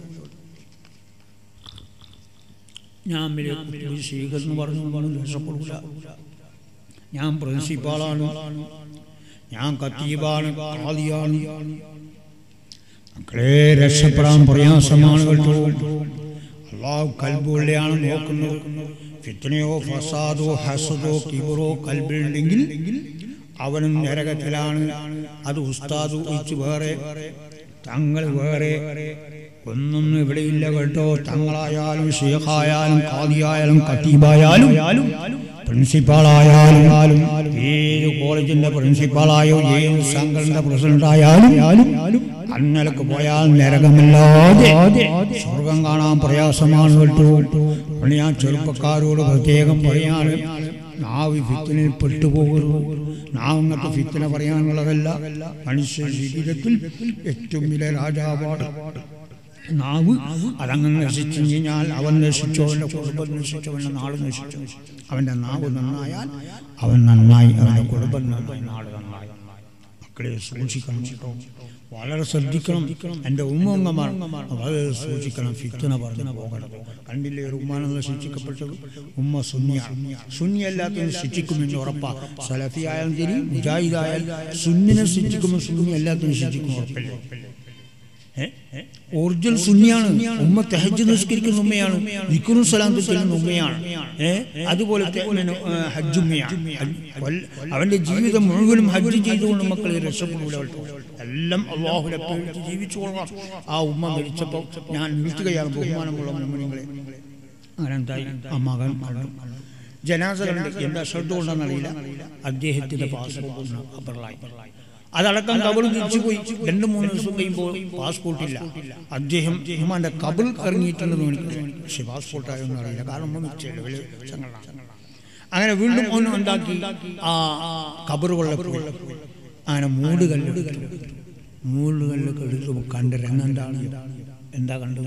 ഞാൻ വലിയ കുട്ടിപോയി ശീഖർ എന്ന് പറഞ്ഞുകൊണ്ട് രക്ഷപ്പെടില്ല ഞാൻ പ്രിൻസിപ്പാളാണ് ഞാൻ കത്തീബാണ് കാദിയാണ് മക്കളെ രക്ഷപ്പെടാൻ പ്രയാസമാണ് കേട്ടോ അള്ളാഹു കൽബുള്ളയാണ് നോക്കുന്നത് ഫിത്തനയോ ഫസാദോ ഹസദോ കിബറോ കൽബിലുണ്ടെങ്കിൽ അവനും നരകത്തിലാണ് അത് ഉസ്താദ് ഒഴിച്ച് വേറെ തങ്ങൾ വേറെ ഒന്നും ഇവിടെയില്ല കേട്ടോ തങ്ങളായാലും ഷേഖായാലും കാദിയായാലും കത്തീബായാലും പ്രിൻസിപ്പാളായാലും ഏത് കോളേജിന്റെ പ്രിൻസിപ്പാളായോ ഏത് സംഘടന പ്രസിഡന്റ് ആയാലും അന്നലക്ക് പോയാൽ നരകമില്ലാതെ സ്വർഗം കാണാൻ പ്രയാസമാണ് കേട്ടോ അതുകൊണ്ട് ഞാൻ ചെറുപ്പക്കാരോട് പ്രത്യേകം പറയാണ് നാവ് ഫിത്തിനിൽ പെട്ടുപോകരുത് നാവങ്ങട്ട് ഫിത്തിന പറയാനുള്ളതല്ല മനുഷ്യ ജീവിതത്തിൽ ഏറ്റവും വലിയ രാജാവാണ് നാവ് അതങ്ങനെ നശിച്ചു കഴിഞ്ഞാൽ അവൻ നശിച്ചോ അവൻ്റെ കുടുംബം നശിച്ചോ അവൻ്റെ നാട് നശിച്ചോ അവൻ്റെ നാവ് നന്നായാൽ അവൻ നന്നായി അവൻ്റെ കുടുംബം നന്നായി നാട് നന്നായി മക്കളെ സൂക്ഷിക്കണം കേട്ടോ വളരെ ശ്രദ്ധിക്കണം എൻ്റെ ഉമ്മങ്ങമാർ വളരെ സൂക്ഷിക്കണം ഫിത്തന പറഞ്ഞു പോകണം കണ്ടില്ലേ ഒരു ഉമ്മാനെന്ന് ശിക്ഷിക്കപ്പെട്ടത് ഉമ്മ സുന്നിയാണ് സുന്നി എല്ലാത്തിനും ശിക്ഷിക്കുമെന്ന് ഉറപ്പാ സലഫിയായാലും ശരി മുജാഹിദായാലും സുന്നിനെ ശിക്ഷിക്കുമ്പോൾ സുന്നി എല്ലാത്തിനും ശിക്ഷിക്കും ഉറപ്പില്ല ഒറിജിനൽ സുന്നിയാണ് ഉമ്മ തെഹജ് നിസ്കരിക്കുന്ന ഉമ്മയാണ് വിക്കുറും സലാം ചെല്ലുന്ന ഉമ്മയാണ് ഏ അതുപോലെ തന്നെ, ഏ, ഹജ്ജുമ്മയാണ് ഹജ്ജ് കൊല്ല- അവന്റെ ജീവിതം മുഴുവനും ഹജ്ജ് ചെയ്തുകൊണ്ട് മക്കളെ രക്ഷപ്പെടൂല കേട്ടോ. എല്ലാം അള്ളാഹുലെ പേടിച്ച് ജീവിച്ചു കൊള്ളാം ആ ഉമ്മ മരിച്ചപ്പോൾ ഞാൻ വീഴ്ത്തുകയാണ് ബഹുമാനമുള്ള മുമ്പിങ്ങളെ അങ്ങനെ എന്തായി ആ മകൻ മകൻ ജനാസ കണ്ട് എന്താ ശ്രദ്ധ കൊണ്ടെന്നറിയില്ല അദ്ദേഹത്തിന്റെ പാസ്പോർട്ട് അപ്പറലായി അതടക്കം കബർ തിരിച്ചു പോയി രണ്ടു മൂന്ന് ദിവസം കഴിയുമ്പോൾ പാസ്പോർട്ട് ഇല്ല അദ്ദേഹം ഉമ്മാന്റെ കബർ ഇറങ്ങിയിട്ടുണ്ടെന്ന് എനിക്ക് പക്ഷെ പാസ്പോർട്ട് ആയൊന്നും അറിയില്ല കാരണം ഒന്നും നിശ്ചയമില്ല വലിയ സംഘടന അങ്ങനെ വീണ്ടും ഒന്ന് ഉണ്ടാക്കി ആ കബറുകളുടെ അങ്ങനെ മൂട് കല്ല് മൂട് കല്ല് എടുത്ത് കണ്ട് രംഗെന്താണ് എന്താ കണ്ടു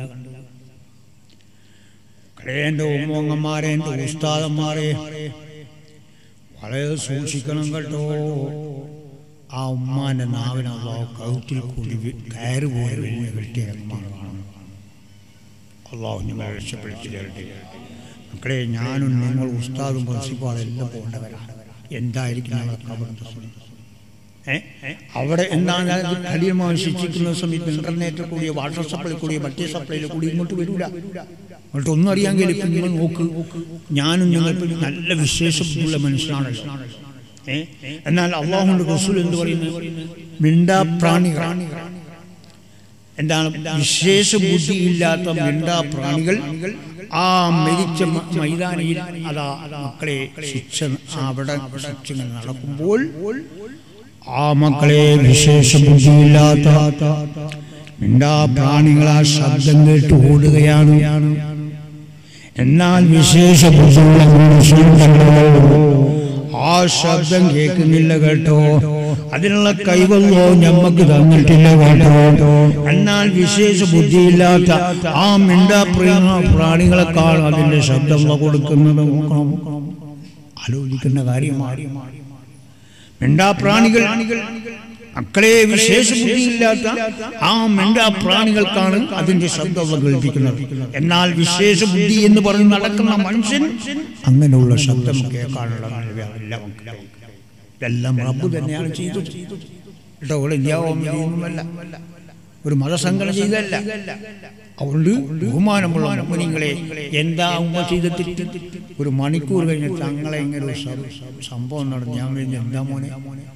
എൻ്റെ ഉമ്മങ്ങന്മാരെ എൻ്റെ ഉസ്താദന്മാരെ വളരെ സൂക്ഷിക്കണം കേട്ടോ ആ ഉമ്മാന്റെ നാവിന് അള്ളാഹു കൗത്തിൽ കൂടി വി- കയറി പോയി വലിയ കിട്ടിയ ഉമ്മാണ് അള്ളാഹു നിങ്ങൾ രക്ഷപ്പെടുത്തി തരട്ടെ മക്കളെ ഞാനും നിങ്ങൾ ഉസ്താദും പ്രിൻസിപ്പാളും എല്ലാം പോകേണ്ടവരാണ് എന്തായിരിക്കും ഞങ്ങളെ കബറിന്റെ സ്ഥിതി? ഏ? അവിടെ എന്താണ് അത് കഠിനമായി ശിക്ഷിക്കുന്ന സമയത്ത് ഇന്റർനെറ്റിൽ കൂടിയ വാട്ടർ സപ്ലൈ കൂടിയ മറ്റേ സപ്ലൈയിൽ കൂടി ഇങ്ങോട്ട് വരൂല അങ്ങോട്ട് ഒന്നും അറിയാൻ കഴിയും നിങ്ങൾ നോക്ക് ഞാനും നിങ്ങൾ നല്ല വിശേഷമുള്ള മനുഷ്യനാണല്ലോ ഏ? എന്നാൽ അള്ളാഹുന്റെ റസൂൽ എന്ത് പറയുന്നു മിണ്ടാ പ്രാണികൾ എന്താണ് വിശേഷ ബുദ്ധിയില്ലാത്ത മിണ്ടാ പ്രാണികൾ ആ മരിച്ച മ- മൈതാനിയിൽ അതാ മക്കളെ ശിക്ഷ അവിടെ ശിക്ഷ ഇങ്ങനെ നടക്കുമ്പോൾ ആ മക്കളെ വിശേഷ ബുദ്ധിയില്ലാത്ത മിണ്ടാ പ്രാണികൾ ആ ശബ്ദം കേട്ട് ഓടുകയാണ് എന്നാൽ വിശേഷ ബുദ്ധിയുള്ള മനുഷ്യനുണ്ടല്ലോ ആ ശബ്ദം കേൾക്കുന്നില്ല കേട്ടോ അതിനുള്ള കൈവല്ലോ ഞമ്മക്ക് തന്നിട്ടില്ല കേട്ടോ എന്നാൽ വിശേഷ ബുദ്ധിയില്ലാത്ത ആ മിണ്ടാ പ്രിയ പ്രാണികളെക്കാൾ അതിന്റെ ശബ്ദം കൊടുക്കുന്നത് നോക്കണം ആലോചിക്കുന്ന കാര്യമാണ് മിണ്ടാപ്രാണികൾ മക്കളെ വിശേഷ ബുദ്ധിയില്ലാത്ത ആ മിണ്ടാപ്രാണികൾക്കാണ് അതിന്റെ ശബ്ദം കേൾപ്പിക്കുന്നത് എന്നാൽ വിശേഷ ബുദ്ധി എന്ന് പറഞ്ഞ് നടക്കുന്ന മനുഷ്യൻ അങ്ങനെയുള്ള ശബ്ദം കേൾക്കാനുള്ള കഴിവില്ല മക്കളെ. ഇതെല്ലാം റബ്ബ് തന്നെയാണ് ചെയ്തത് കേട്ടോ ഇവിടെ ഇന്ത്യാവുമല്ല ഒരു മതസംഘടന ചെയ്തല്ല അതുകൊണ്ട് ബഹുമാനമുള്ള മുനിങ്ങളെ എന്താ ഉമ്മ ചെയ്ത തെറ്റ് ഒരു മണിക്കൂർ കഴിഞ്ഞ് തങ്ങളെ ഇങ്ങനെ ഒരു സം- സംഭവം നടന്നു ഞാൻ കഴിഞ്ഞ എന്താ മോനെ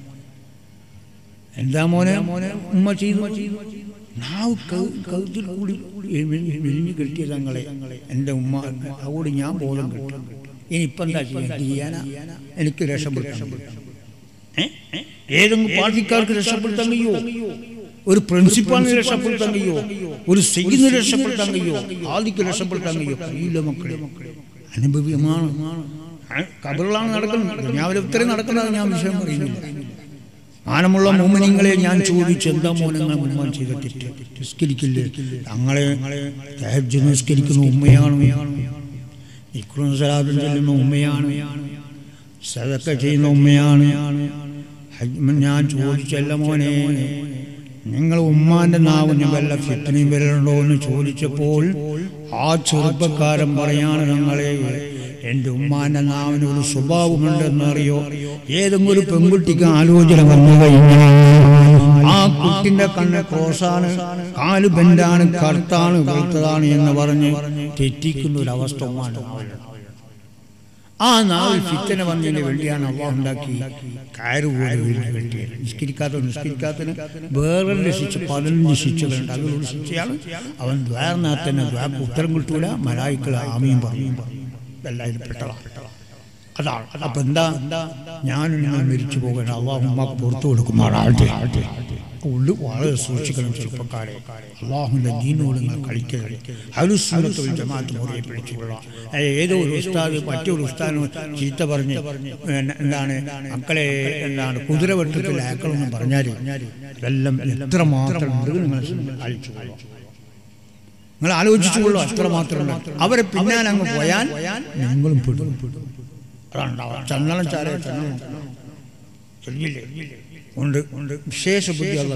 എന്താ മോനെ മോനെ ഉമ്മ ചെയ്തു നാവ് കൗ- കൗത്തിൽ കൂടി വിരിഞ്ഞു കിട്ടിയ തങ്ങളെ എൻ്റെ ഉമ്മ അതുകൊണ്ട് ഞാൻ ബോധം കിട്ടും ഇനി ഇപ്പം എന്താ ചെയ്യാൻ ചെയ്യാനാ എനിക്ക് രക്ഷപ്പെടുത്താൻ ഏ? ഏതെങ്കിലും പാർട്ടിക്കാർക്ക് രക്ഷപ്പെടുത്താൻ കഴിയോ ഒരു പ്രിൻസിപ്പാളിനെ രക്ഷപ്പെടുത്താൻ കഴിയോ ഒരു സെയ്യിനെ രക്ഷപ്പെടുത്താൻ കഴിയോ ആദിക്ക് രക്ഷപ്പെടുത്താൻ കഴിയോ കഴിയില്ല മക്കളെ അനുഭവ്യമാണ് കബറിലാണ് നടക്കുന്നത് രാവിലെ ഉത്തരം നടക്കുന്നത് ഞാൻ വിഷയം പറയുന്നില്ല മാനമുള്ള മോമിനിങ്ങളെ ഞാൻ ചോദിച്ചു എന്താ മോനങ്ങൾ മുമ്പാൻ ചെയ്ത തെറ്റ് നിസ്കരിക്കില്ലേ തങ്ങളെ തഹജ്ജുദ് നിസ്കരിക്കുന്ന ഉമ്മയാണ് ഇക്രം സലാദും ചെല്ലുന്ന ഉമ്മയാണ് സദക്ക ചെയ്യുന്ന ഉമ്മയാണ് ഹജ്ജ് ഞാൻ ചോദിച്ചല്ല മോനെ നിങ്ങൾ ഉമ്മാന്റെ നാവിന് വല്ല ഫിത്തനയും വരലുണ്ടോ എന്ന് ചോദിച്ചപ്പോൾ ആ ചെറുപ്പക്കാരൻ പറയാണ് ഞങ്ങളെ എൻ്റെ ഉമ്മാന്റെ നാവിന് ഒരു സ്വഭാവമുണ്ടെന്ന് അറിയോ ഏതെങ്കിലും ഒരു പെൺകുട്ടിക്ക് ആലോചന വന്നു കഴിഞ്ഞാൽ ആ കുട്ടിന്റെ കണ്ണ് ക്രോസാണ് കാല് ബെൻഡാണ് കറുത്താണ് വെളുത്തതാണ് എന്ന് പറഞ്ഞ് തെറ്റിക്കുന്ന ഒരു അവസ്ഥ ഉമ്മാന്റെ നാവിലുണ്ട് ആ നാവിൽ ഫിത്തന വന്നതിന് വേണ്ടിയാണ് അള്ളാഹ് ഉണ്ടാക്കി കയറ് പോലെ വീടിന് വേണ്ടിയത് നിസ്കരിക്കാത്ത നിസ്കരിക്കാത്തതിന് വേറെ ശിക്ഷ പതിനഞ്ച് ശിക്ഷകളുണ്ട് അതിലൊരു ശിക്ഷയാണ് അവൻ ദ്വാരനാഥ് തന്നെ ദ്വാക്ക് ഉത്തരം കിട്ടൂല മലായിക്കൾ ആമയും പറയും എല്ലാവരും പെട്ടതാണ് അതാണ് അപ്പൊ എന്താ ഞാനും ഞാൻ മരിച്ചു പോകണം അള്ളാഹു ഉമ്മാക്ക് പുറത്തു കൊടുക്കുമാറാട്ടെ ഉള്ളു വളരെ സൂക്ഷിക്കണം ചെറുപ്പക്കാരെ അള്ളാഹുവിന്റെ ദീനോട് നിങ്ങൾ കളിക്കരുത് ഹലുസുന്നത്തുൽ ജമാഅത്ത് മുറിയെ പിടിച്ചുകൊള്ളാം ഏ, ഏതോ ഒരു ഉസ്താദ് മറ്റൊരു ഉസ്താദിന് ചീത്ത പറഞ്ഞ് എന്ന- എന്താണ് മക്കളെ എന്താണ് കുതിര വെട്ടത്തിൽ അയക്കണമെന്ന് പറഞ്ഞാൽ ഇതെല്ലാം എത്ര മാത്രം ഉണ്ട് നിങ്ങൾ അഴിച്ചുകൊള്ളാം നിങ്ങൾ ആലോചിച്ചുകൊള്ളൂ അത്ര മാത്രമല്ല അവരെ പിന്നാലെ അങ്ങ് പോയാൽ നിങ്ങളും പെടും അതാണ് ഉണ്ടാവുക. ചന്ദനം ചാര ചന്ദനം ചൊല്ലില്ലേ ഉണ്ട് ഉണ്ട് വിശേഷ ബുദ്ധി ഉള്ള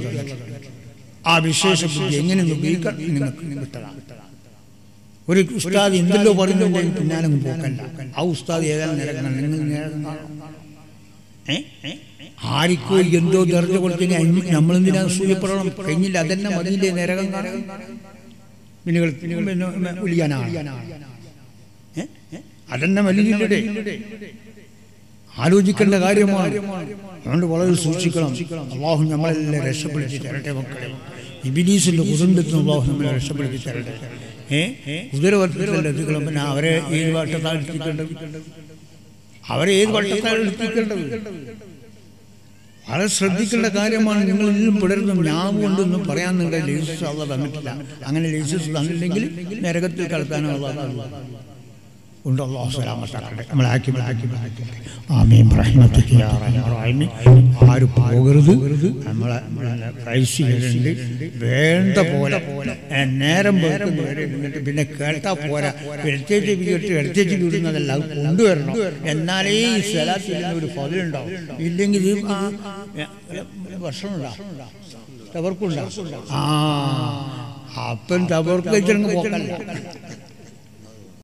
ആ വിശേഷ ബുദ്ധി എങ്ങനെ ഉപയോഗിക്കാൻ നിങ്ങൾക്ക് കിട്ടണം ഒരു ഉസ്താദ് എന്തെല്ലോ പറയുന്നുണ്ടെങ്കിൽ പിന്നാലെ അങ്ങ് പോക്കല്ല ആ ഉസ്താദ് ഏതായാലും നിരക്കണം നിങ്ങൾ നിരക്കണം ഏ? ആർക്കോ എന്തോ ദർജ കൊടുത്തിന് നമ്മളെന്തിനാ സൂര്യപ്പെടണം കഴിഞ്ഞില്ല അതന്നെ മതിയില്ലേ നരകം കാണാൻ മിനുകൾ പിന്നെ ഉലിയാനാണ് ഏ? അതന്നെ വലിയില്ലേ ആലോചിക്കേണ്ട കാര്യമാണ് അതുകൊണ്ട് വളരെ സൂക്ഷിക്കണം അള്ളാഹു നമ്മളെല്ലാം രക്ഷപ്പെടുത്തി തരട്ടെ മക്കളെ ഇബിലീസിന്റെ കുതുണ്ടത്തിന് അള്ളാഹു നമ്മളെ രക്ഷപ്പെടുത്തി തരട്ടെ ഏ കുതിര വർത്തത്തിലുള്ള എത്തിക്കണം പിന്നെ അവരെ ഏത് വട്ടത്താണ് എത്തിക്കേണ്ടത് അവരെ ഏത് വട്ടത്താണ് എത്തിക്കേണ്ടത് വളരെ ശ്രദ്ധിക്കേണ്ട കാര്യമാണ് നിങ്ങൾ ഇന്നും പിടരുന്നു ഞാൻ കൊണ്ടൊന്നും പറയാൻ നിങ്ങളുടെ ലൈസൻസ് അള്ള തന്നിട്ടില്ല അങ്ങനെ ലൈസൻസ് തന്നില്ലെങ്കിൽ നരകത്തിൽ കടത്താനുള്ള ഉണ്ട് അള്ളാഹു സലാമത്താക്കട്ടെ നമ്മളാക്കി ആക്കി ആമീൻ റഹ്മത്തിക്ക് യാ റഹ്മാൻ റഹീമി. ആരും പോകരുത് നമ്മളെ പൈസയുണ്ട് വേണ്ട പോലെ ഏ, നേരം വെളുക്കും വരെ ഇരുന്നിട്ട് പിന്നെ കേട്ടാ പോരാ എടുത്തേച്ച് കേട്ട് എടുത്തേച്ച് വിടുന്നതല്ല അത് കൊണ്ടുവരണം എന്നാലേ ഈ സ്ഥലത്തിൽ ഒരു പതിലുണ്ടാവും ഇല്ലെങ്കിൽ ഇത് ആ, ഏ, ഭക്ഷണമുണ്ടാവും തവർക്കുണ്ടാവും ആ അപ്പം തവർക്ക് വെച്ചിട്ട് പോക്കല്ല